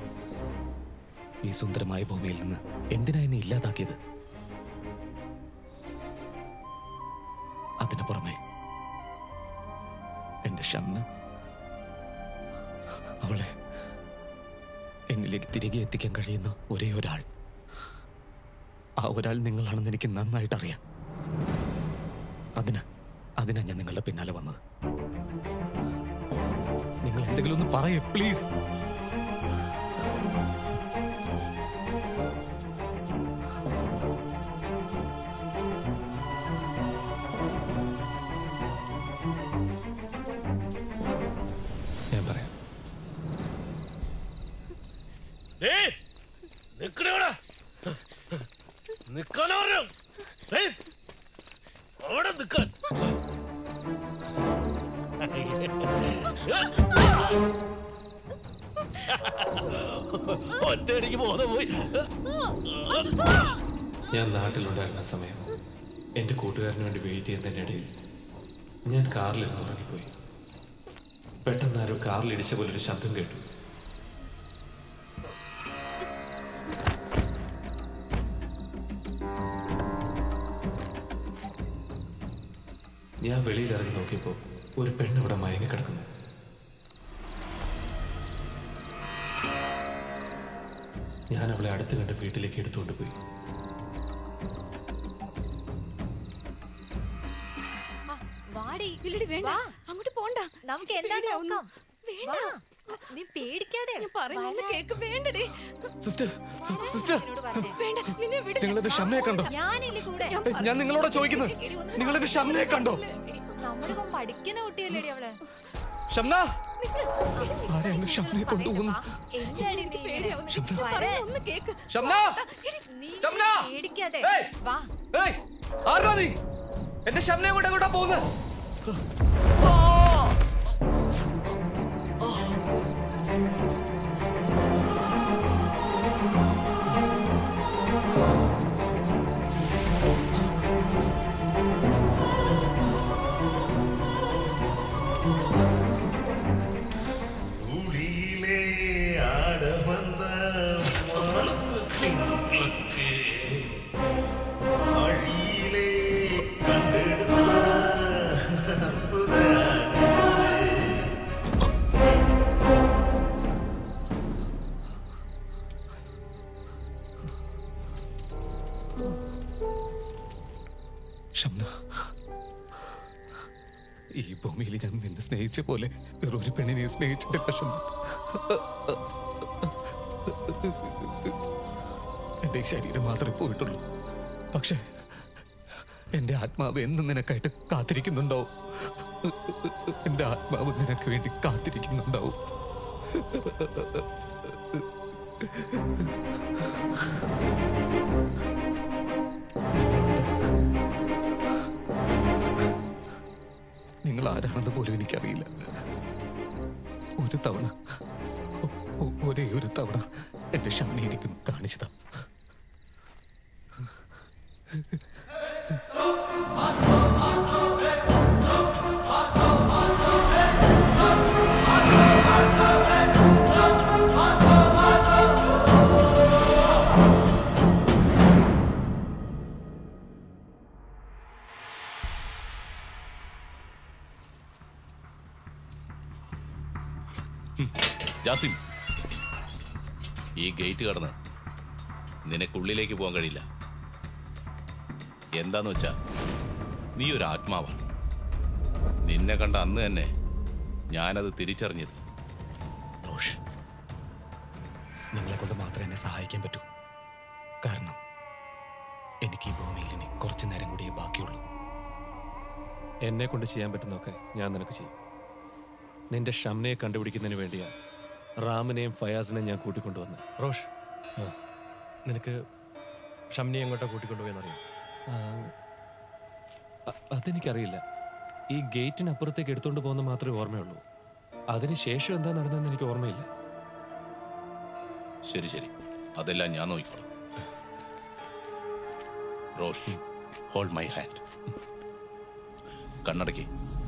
ഈ സുന്ദരമായ ഭൂമിയിൽ നിന്ന് എന്തിനാ എന്നെ ഇല്ലാതാക്കിയത് അതിനു പുറമെ എന്റെ ഷണ്ണ് അവളെ എന്നിലേക്ക് തിരികെ എത്തിക്കാൻ കഴിയുന്ന ഒരേ ഒരാൾ ആ ഒരാൾ നിങ്ങളാണെന്ന് എനിക്ക് നന്നായിട്ട് അറിയാം അതിന് അതിനാ ഞാൻ നിങ്ങളുടെ പിന്നാലെ വന്നത് നിങ്ങൾ എന്തെങ്കിലും ഒന്ന് പറയേ പ്ലീസ് ഞാൻ പറയാം ഏയ് നിക്കണവിടെ നിക്കാനാ പറഞ്ഞു ഏയ് അവിടെ നിക്കാൻ ഒറ്റയടിക്ക് ബോധം പോയി ഞാൻ നാട്ടിലുണ്ടായിരുന്ന സമയം എൻ്റെ കൂട്ടുകാരന് വേണ്ടി വെയിറ്റ് ചെയ്യുന്നതിനിടയിൽ ഞാൻ കാറിലിരുന്ന് ഉറങ്ങിപ്പോയി പെട്ടെന്ന് ആരോ കാറിൽ ഇടിച്ച പോലെ ഒരു ശബ്ദം കേട്ടു ഞാൻ വെളിയിൽ ഇറങ്ങി നോക്കിയപ്പോൾ ഒരു പെണ്ണ് അവിടെ മയങ്ങി കിടക്കുന്നു ഞാൻ അവളെ അടുത്ത് കണ്ട് വീട്ടിലേക്ക് എടുത്തുകൊണ്ട് പോയി വാടി ഇല്ലടി വേണ്ട വാ. അങ്ങോട്ട് പോണ്ട നമുക്ക് എന്താ നോക്കാം വേണ്ട വാ. നീ പേടിക്കാതെ പറയുന്നത് കേക്ക് വേണ്ടടി സിസ്റ്റർ സിസ്റ്റർ വേണ്ട നിന്നെ വിട് നിങ്ങളെന്റെ ഷംനയെ കണ്ടോ ഞാനില്ലേ കൂടെ ഏയ്, ഞാൻ നിങ്ങളോട് ചോദിക്കുന്നത് നിങ്ങളെന്റെ ഷംനയെ കണ്ടോ നമ്മുടെ ഇപ്പം പഠിക്കുന്ന കുട്ടിയല്ലേടി അവള് ഷംന ആരാ എന്നെ ഷംനയെ കൊണ്ടുപോകുന്നു എന്താണ് നീ പേടിയാവുന്നു. ശബ്ദം. വരെ. ഒന്ന് കേക്ക് ഷംന നീ ഷംന! പേടിക്കാതെ ഏയ്! വാ ഏയ് ആരാ നീ എന്റെ ഷംനയെ കൊണ്ട് എങ്ങോട്ടാ പോകുന്നത് തുടിയിലെ ആടവந்த വാനത്ത് പിൻവിളക്ക് ആഴിയിലെ കണ്ടെടുത്ത അற்பുത ഷംന ഈ ഭൂമിയിൽ ഞാൻ നിന്നെ സ്നേഹിച്ച പോലെ വേറൊരു പെണ്ണിനെ സ്നേഹിച്ചിട്ട് ഷംന എന്റെ ഈ ശരീരം മാത്രമേ പോയിട്ടുള്ളൂ പക്ഷേ എന്റെ ആത്മാവ് എന്നും നിനക്കായിട്ട് കാത്തിരിക്കുന്നുണ്ടാവും എന്റെ ആത്മാവ് നിനക്ക് വേണ്ടി കാത്തിരിക്കുന്നുണ്ടാവും നിങ്ങൾ ആരാണെന്ന് പോലും എനിക്കറിയില്ല ഒരു തവണ ഒ- ഒ- ഒരേ ഒരു തവണ എന്റെ ഷമ്മി എനിക്ക് കാണിച്ചതാ ജാസിം ഈ ഗേറ്റ് കടന്ന് നിനക്കുള്ളിലേക്ക് പോകാൻ കഴിയില്ല എന്താന്ന് വെച്ചാ നീ ഒരു ആത്മാവാണ് നിന്നെ കണ്ട അന്ന് തന്നെ ഞാനത് തിരിച്ചറിഞ്ഞത് നിങ്ങളെ കൊണ്ട് മാത്രമേ എന്നെ സഹായിക്കാൻ പറ്റൂ കാരണം എനിക്ക് ഈ ഭൂമിയിൽ ഇനി കുറച്ചു നേരം കൂടിയേ ബാക്കിയുള്ളൂ എന്നെ കൊണ്ട് ചെയ്യാൻ പറ്റുന്നതൊക്കെ ഞാൻ നിനക്ക് ചെയ്യും നിന്റെ ഷംനയെ കണ്ടുപിടിക്കുന്നതിന് വേണ്ടിയാ റാമിനെയും ഫയാസിനെയും ഞാൻ കൂട്ടിക്കൊണ്ടുവന്നത് റോഷ് നിനക്ക് ഷംനി എങ്ങോട്ടാ കൂട്ടിക്കൊണ്ടുപോയെന്നറിയാം അ- അതെനിക്കറിയില്ല ഈ ഗേറ്റിനപ്പുറത്തേക്ക് എടുത്തുകൊണ്ട് പോകുന്ന മാത്രമേ ഓർമ്മയുള്ളൂ അതിനുശേഷം എന്താ നടന്നതെന്ന് എനിക്ക് ഓർമ്മയില്ല ശരി ശരി അതെല്ലാം ഞാൻ നോക്കിക്കോളാം റോഷ് ഹോൾഡ് മൈ ഹാൻഡ് കണ്ണടക്കി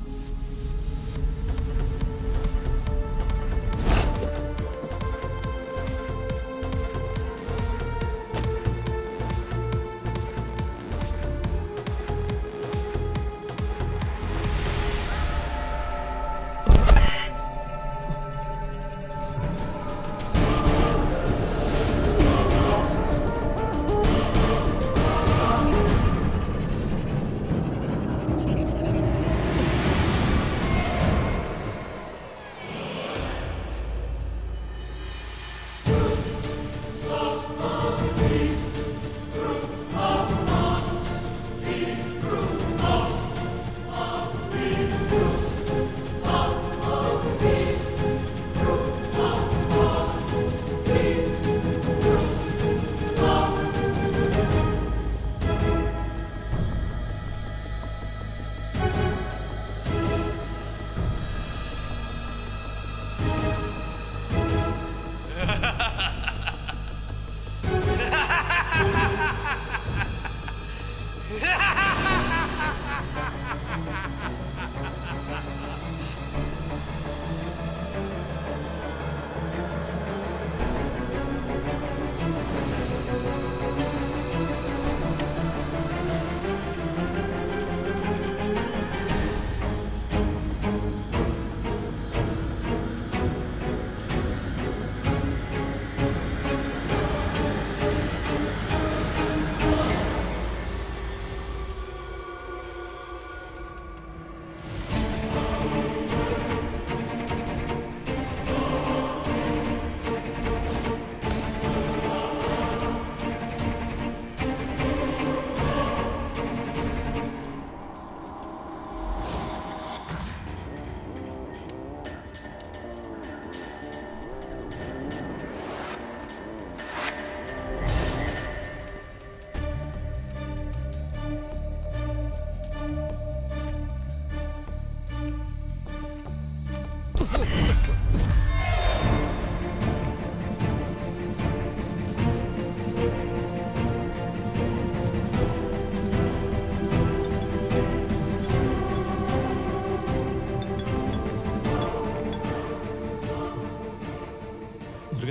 മുരുക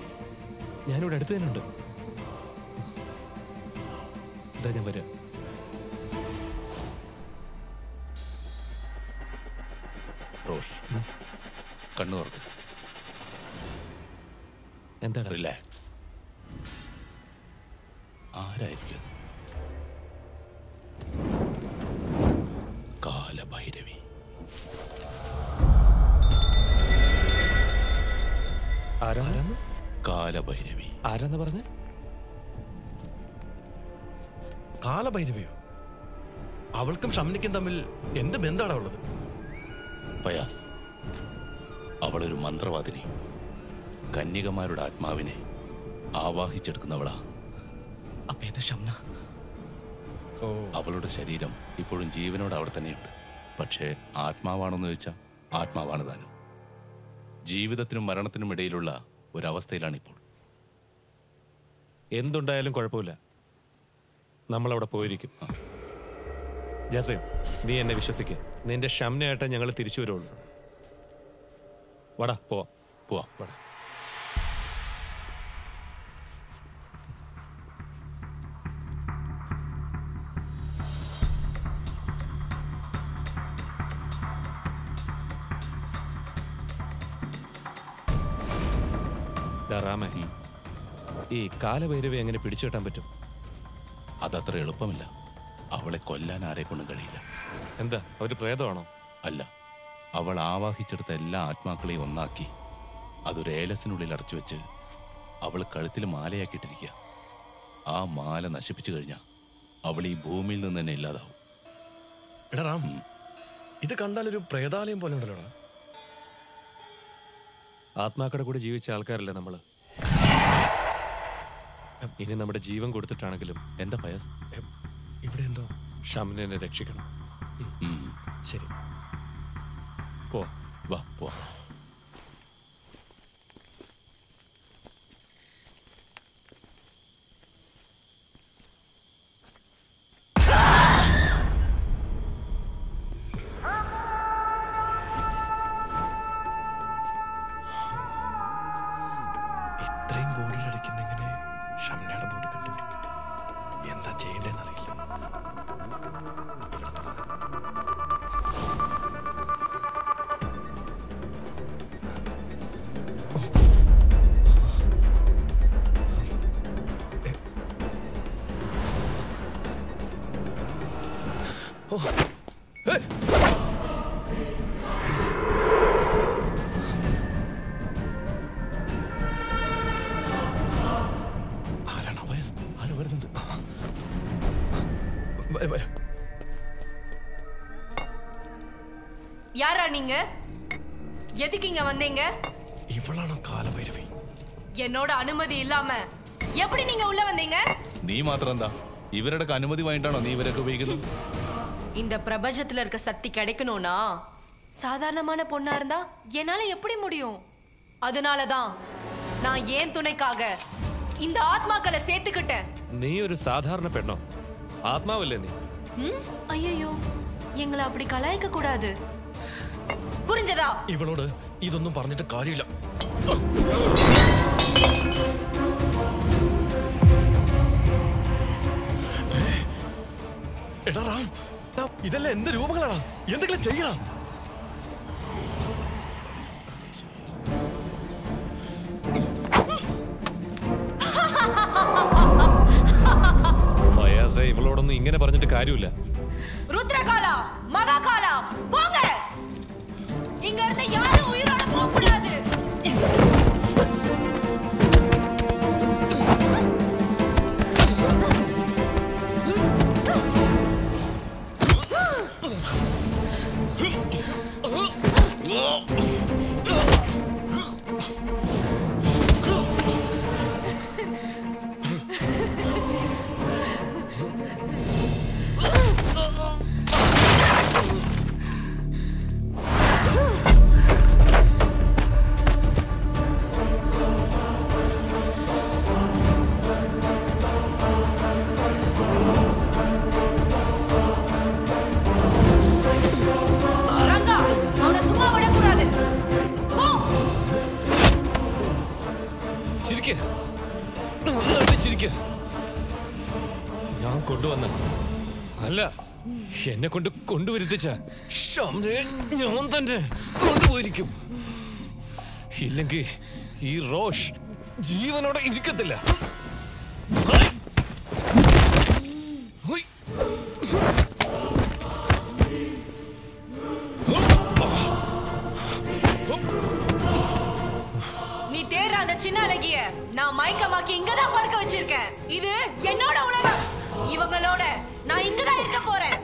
ഞാനിവിടെ അടുത്ത് തന്നെ ഉണ്ട് ഇതാ ഞാൻ വരാം റോഷ് കണ്ണു തുറക്ക് എന്താണ് റിലാക്സ് ആരായിരിക്കും അത് കാലഭൈരവി ആരാന്ന് കാലഭൈരവി ആരാന്ന് പറഞ്ഞ കാലഭൈരവയോ അവൾക്കും ഷംനിക്കും തമ്മിൽ എന്ത് ബന്ധാണ് ഉള്ളത് ഫയാസ് അവളൊരു മന്ത്രവാദിനി കന്യകമാരുടെ ആത്മാവിനെ ആവാഹിച്ചെടുക്കുന്നവളാ അപ്പൊ എന്റെ ഷംന അവളുടെ ശരീരം ഇപ്പോഴും ജീവനോട് അവിടെ തന്നെയുണ്ട് പക്ഷേ ആത്മാവാണെന്ന് ചോദിച്ചാൽ ആത്മാവാണ് താനും ജീവിതത്തിനും മരണത്തിനും ഇടയിലുള്ള ഒരവസ്ഥയിലാണിപ്പോൾ എന്തുണ്ടായാലും കുഴപ്പമില്ല നമ്മളവിടെ പോയിരിക്കും ജസീം നീ എന്നെ വിശ്വസിക്ക നിന്റെ ഷംനയായിട്ട് ഞങ്ങൾ തിരിച്ചു വരുള്ളൂ വടാ പോവാം പോവാം വടാ ദാ റാമേ ഈ കാലഭൈരവി എങ്ങനെ പിടിച്ചു കെട്ടാൻ പറ്റും അതത്ര എളുപ്പമില്ല അവളെ കൊല്ലാൻ ആരെ കൊണ്ടും കഴിയില്ല എന്താ ഒരു പ്രേതമാണോ അല്ല അവൾ ആവാഹിച്ചെടുത്ത എല്ലാ ആത്മാക്കളെയും ഒന്നാക്കി അതൊരു ഏലസിനുള്ളിൽ അടച്ചു വെച്ച് അവൾ കഴുത്തിൽ മാലയാക്കിയിട്ടിരിക്കുക ആ മാല നശിപ്പിച്ചു കഴിഞ്ഞാൽ അവൾ ഈ ഭൂമിയിൽ നിന്ന് തന്നെ ഇല്ലാതാവും എടാ റാം ഇത് കണ്ടാലൊരു പ്രേതാലയം പോലെ ഉണ്ടല്ലോടാ ആത്മാക്കളുടെ കൂടെ ജീവിച്ച ആൾക്കാരല്ലേ നമ്മള് ഇനി നമ്മുടെ ജീവൻ കൊടുത്തിട്ടാണെങ്കിലും എന്താ ഫയസ് ഇവിടെ എന്തോ ഷംനെ രക്ഷിക്കണം ശരി പോ വാ പോ ഇത്രയും ബോഡിയുടെ ഇടയ്ക്ക് എങ്ങനെ ഷംനയുടെ ബോഡി കണ്ടുപിടിക്കും എന്താ ചെയ്യേണ്ടതെന്ന് അറിയില്ല ഓ ഏയ്! ആരാണ് അവയസ് ആരോ വരുന്നുണ്ട് വ- വ- யாரா நீங்க எதுக்கு இங்க வந்தீங்க ഇവളാണോ കാലഭൈരവി என்னோட அனுமதி இல்லாம எப்படி நீங்க உள்ள வந்தீங்க നീ മാത്രം എന്താ ഇവരുടെ അനുമതി വാങ്ങിയിട്ടാണോ നീ ഇവരൊക്കെ ഉപയോഗിക്കുന്നത് இந்த பிரபஞ்சத்துல இருக்க சக்தி கிடைக்கணும்னா சாதாரணமான பொண்ணா இருந்தா என்னால எப்படி முடியும் அதனாலதான் நான் ஏன் துணைக்காக இந்த ஆத்மாக்களை சேர்த்துக்கிட்டேன் നീ ഒരു സാധാരണ പെണ്ണോ ആത്മാവല്ലേ നീ ம்? ஐயையோ எங்களை அப்படி கலாய்க்க கூடாது புரிஞ்சதா ഇവളോട് ഇതൊന്നും പറഞ്ഞിട്ട് കാര്യമില്ല എടാ റാം എടാ, ഇതെല്ലാം എന്ത് രൂപങ്ങളാണ് എന്തെങ്കിലും ചെയ്യണം ഫയാസെ ഇവളോടൊന്നും ഇങ്ങനെ പറഞ്ഞിട്ട് കാര്യമില്ല ருத்ரகாலா மகாகாலா போங்க இங்க இருந்து யாரும் உயிரோட போக கூடாது ரங்கா அவனை சும்மா விடக்கூடாது போ ചിരിക്ക് നന്നായിട്ട് ചിരിക്ക് ഞാൻ കൊണ്ടുവന്ന അല്ല എന്നെ കൊണ്ട് കൊണ്ടുവരുത്തിച്ച ഷംനെ ഞാൻ തന്നെ കൊണ്ടുപോയിരിക്കും ഇല്ലെങ്കിൽ ഈ റോഷ് ജീവനോടെ ഇരിക്കത്തില്ല ഹൈ! ഹുയ്! நீ தேடுற அந்த சின்ன அழகிய நான் மயக்கமாக்கி இங்கதான் படுக்க வச்சிருக்கேன் இது என்னோட உலகம் இவங்களோட நான் இங்கதான் இருக்க போறேன்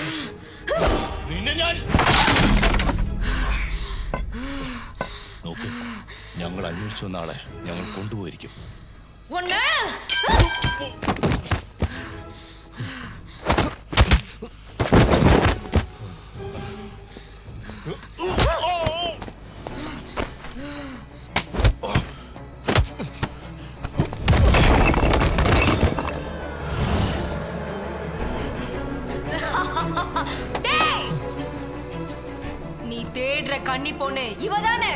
നോക്ക് ഞങ്ങൾ അന്വേഷിച്ചു വന്ന ആളെ ഞങ്ങൾ കൊണ്ടുപോയിരിക്കും ஒண்ணு டேய் நீ தேடுற கன்னி பொண்ணு இவதானே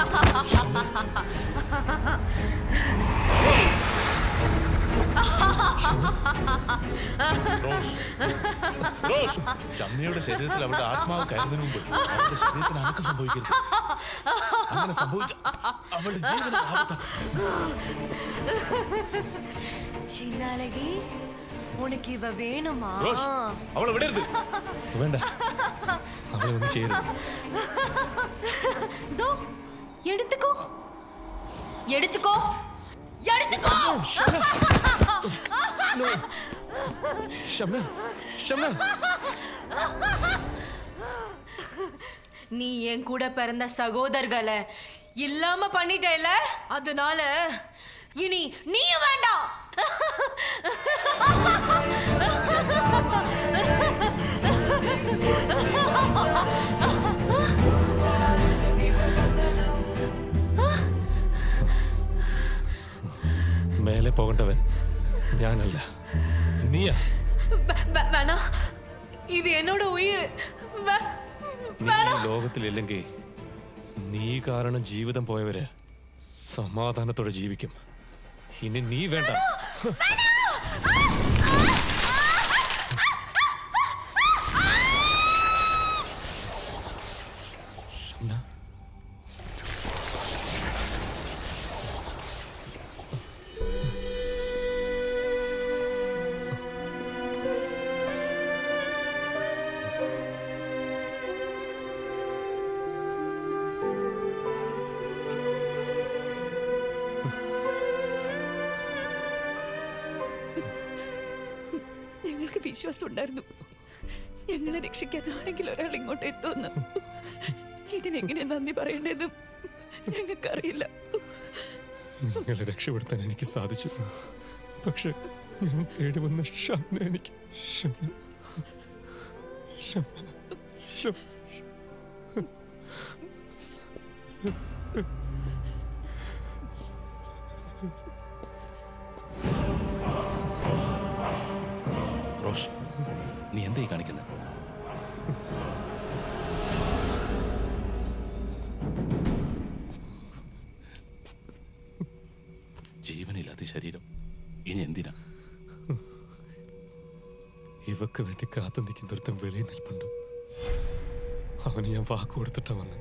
റോഷ്, ഷമ്മിയുടെ ശരീരത്തിൽ അവരുടെ ആത്മാവ് കയറുന്നതിന് മുമ്പ് അവരുടെ ശരീരത്തിന് അനക്കം സംഭവിക്കരുത് അങ്ങനെ സംഭവിച്ച അവളുടെ ജീവന ആപത്താ சின்ன அழகி உனக்கு இவ வேணுமா റോഷ് അവളെ വിടരുത് വേണ്ട അവളെ ഒന്നും ചെയ്യരുത് தோ எடுத்துக்கோ எடுத்துக்கோ எடுத்துக்கோ ഷംന ഷംന நீ என் கூட பிறந்த சகோதரர்களை இல்லாம பண்ணிட்டேல அதனால இனி நீயும் வேண்டாம் മേലെ പോകേണ്ടവൻ ഞാനല്ല നീയാ வே- வே- வேணாம் இது என்னோட உயிர் வே- നീ ഈ ലോകത്തിലില്ലെങ്കിൽ നീ കാരണം ജീവിതം പോയവര് സമാധാനത്തോടെ ജീവിക്കും ഇനി നീ വേണ്ട ഷംന ഞങ്ങൾക്ക് വിശ്വാസം ഉണ്ടായിരുന്നു ഞങ്ങളെ രക്ഷിക്കാൻ ആരെങ്കിലും ഒരാൾ ഇങ്ങോട്ട് എത്തുമെന്ന് ഇതിനെങ്ങനെ നന്ദി പറയേണ്ടതെന്നും ഞങ്ങൾക്കറിയില്ല നിങ്ങളെ രക്ഷപ്പെടുത്താൻ എനിക്ക് സാധിച്ചു പക്ഷെ ഞാൻ തേടി വന്ന ഷംന എനിക്ക് ഷംന ഷംന ഷം റോഷ് നീ എന്തായി കാണിക്കുന്നത് ജീവനില്ലാത്ത ശരീരം ഇനി എന്തിനാ ഇവക്ക് വേണ്ടി കാത്തു നിൽക്കുന്നൊരുത്തൻ വെളിയിൽ നിൽപ്പുണ്ട് അവന് ഞാൻ വാക്ക് കൊടുത്തിട്ടാ വന്നു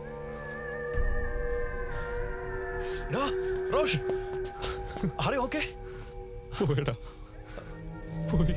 റോഷ് ആരെ ഓക്കെ പോയടാ പോയി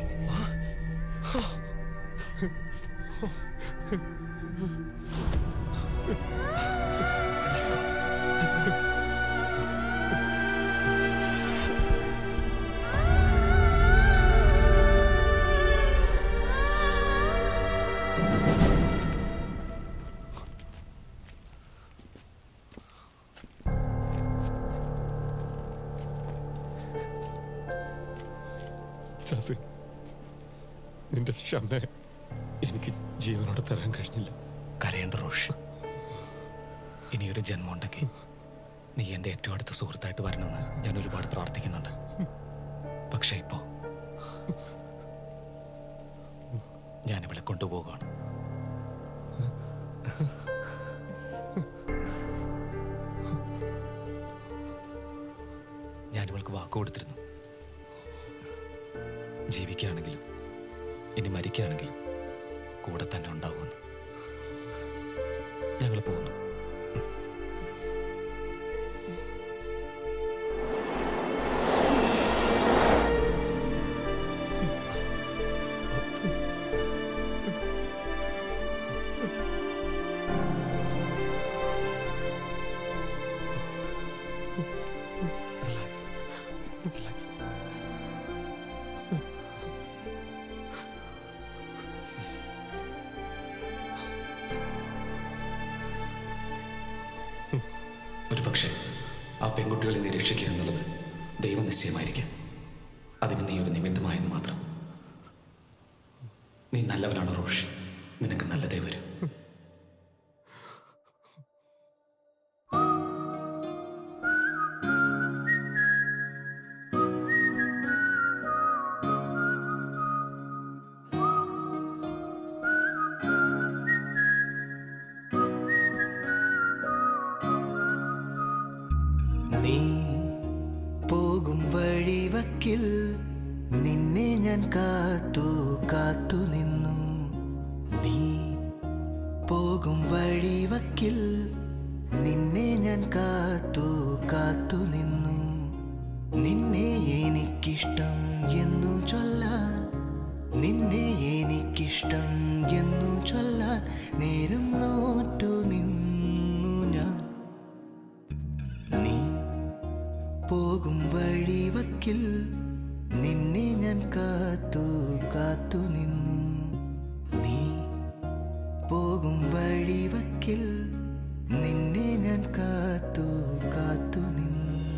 ജാസി നിന്റെ ഷമ്മ എനിക്ക് ജീവനോട് തരാൻ കഴിഞ്ഞില്ല കരയേണ്ട റോഷ് ഇനിയൊരു ജന്മം ഉണ്ടെങ്കിൽ നീ എൻ്റെ ഏറ്റവും അടുത്ത സുഹൃത്തായിട്ട് വരണമെന്ന് ഞാൻ ഒരുപാട് പ്രാർത്ഥിക്കുന്നുണ്ട് പക്ഷേ ഇപ്പോ ഞാൻ ഇവളെ കൊണ്ടുപോകുകയാണ് ഞാൻ ഇവൾക്ക് വാക്ക് കൊടുത്തിരുന്നു ജീവിക്കുകയാണെങ്കിലും ഇനി മരിക്കുകയാണെങ്കിലും കൂടെ തന്നെ ഉണ്ടാവുമെന്ന് ഞങ്ങൾ പോകുന്നു ഒരു പക്ഷേ ആ പെൺകുട്ടികളെ നീ രക്ഷിക്കുക എന്നുള്ളത് ദൈവനിശ്ചയമായിരിക്കാം അതിന് നീ ഒരു നിമിത്തമായെന്ന് മാത്രം നീ നല്ലവനാണ് റോഷ് നിനക്ക് നല്ലതേ വരും നീ പോകും വഴിവക്കിൽ നിന്നെ ഞാൻ കാത്തു കാത്തു നിന്നു നീ പോകും വഴിവക്കിൽ നിന്നെ ഞാൻ കാത്തു കാത്തു നിന്നു നിന്നെ എനിക്കിഷ്ടം എന്നു ചൊല്ലാൻ നിന്നെ എനിക്കിഷ്ടം എന്നു ചൊല്ലാൻ നേരം നോറ്റു നിന്നു ഞാൻ നീ പോ പോകും വഴിവക്കിൽ നിന്നെ ഞാൻ കാത്തു കാത്തു നിന്നു നീ പോകും വഴിവക്കിൽ നിന്നെ ഞാൻ കാത്തു കാത്തു നിന്നു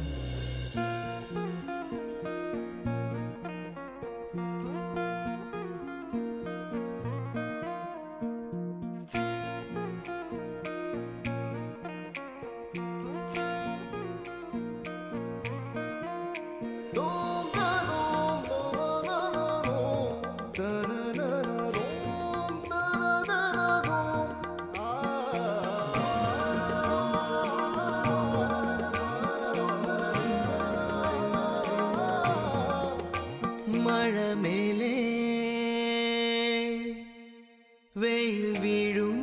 മഴമേലേ വെയിൽ വീഴും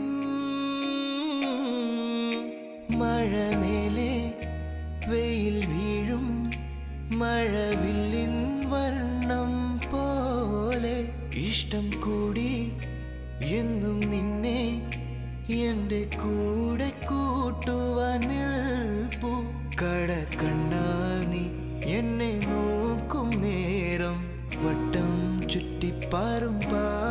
മഴമേലേ വെയിൽ വീഴും മഴവില്ലിൻ വർണ്ണം പോലെ ഇഷ്ടം കൂടി എന്നും നിന്നെ എന്റെ കൂടെ കൂട്ടുവാൻ നിൽപ്പു കടക്കണ്ണാൽ നീ എന്നെ നോക്കും നേരം വട്ടം ചുറ്റിപ്പാറും പാ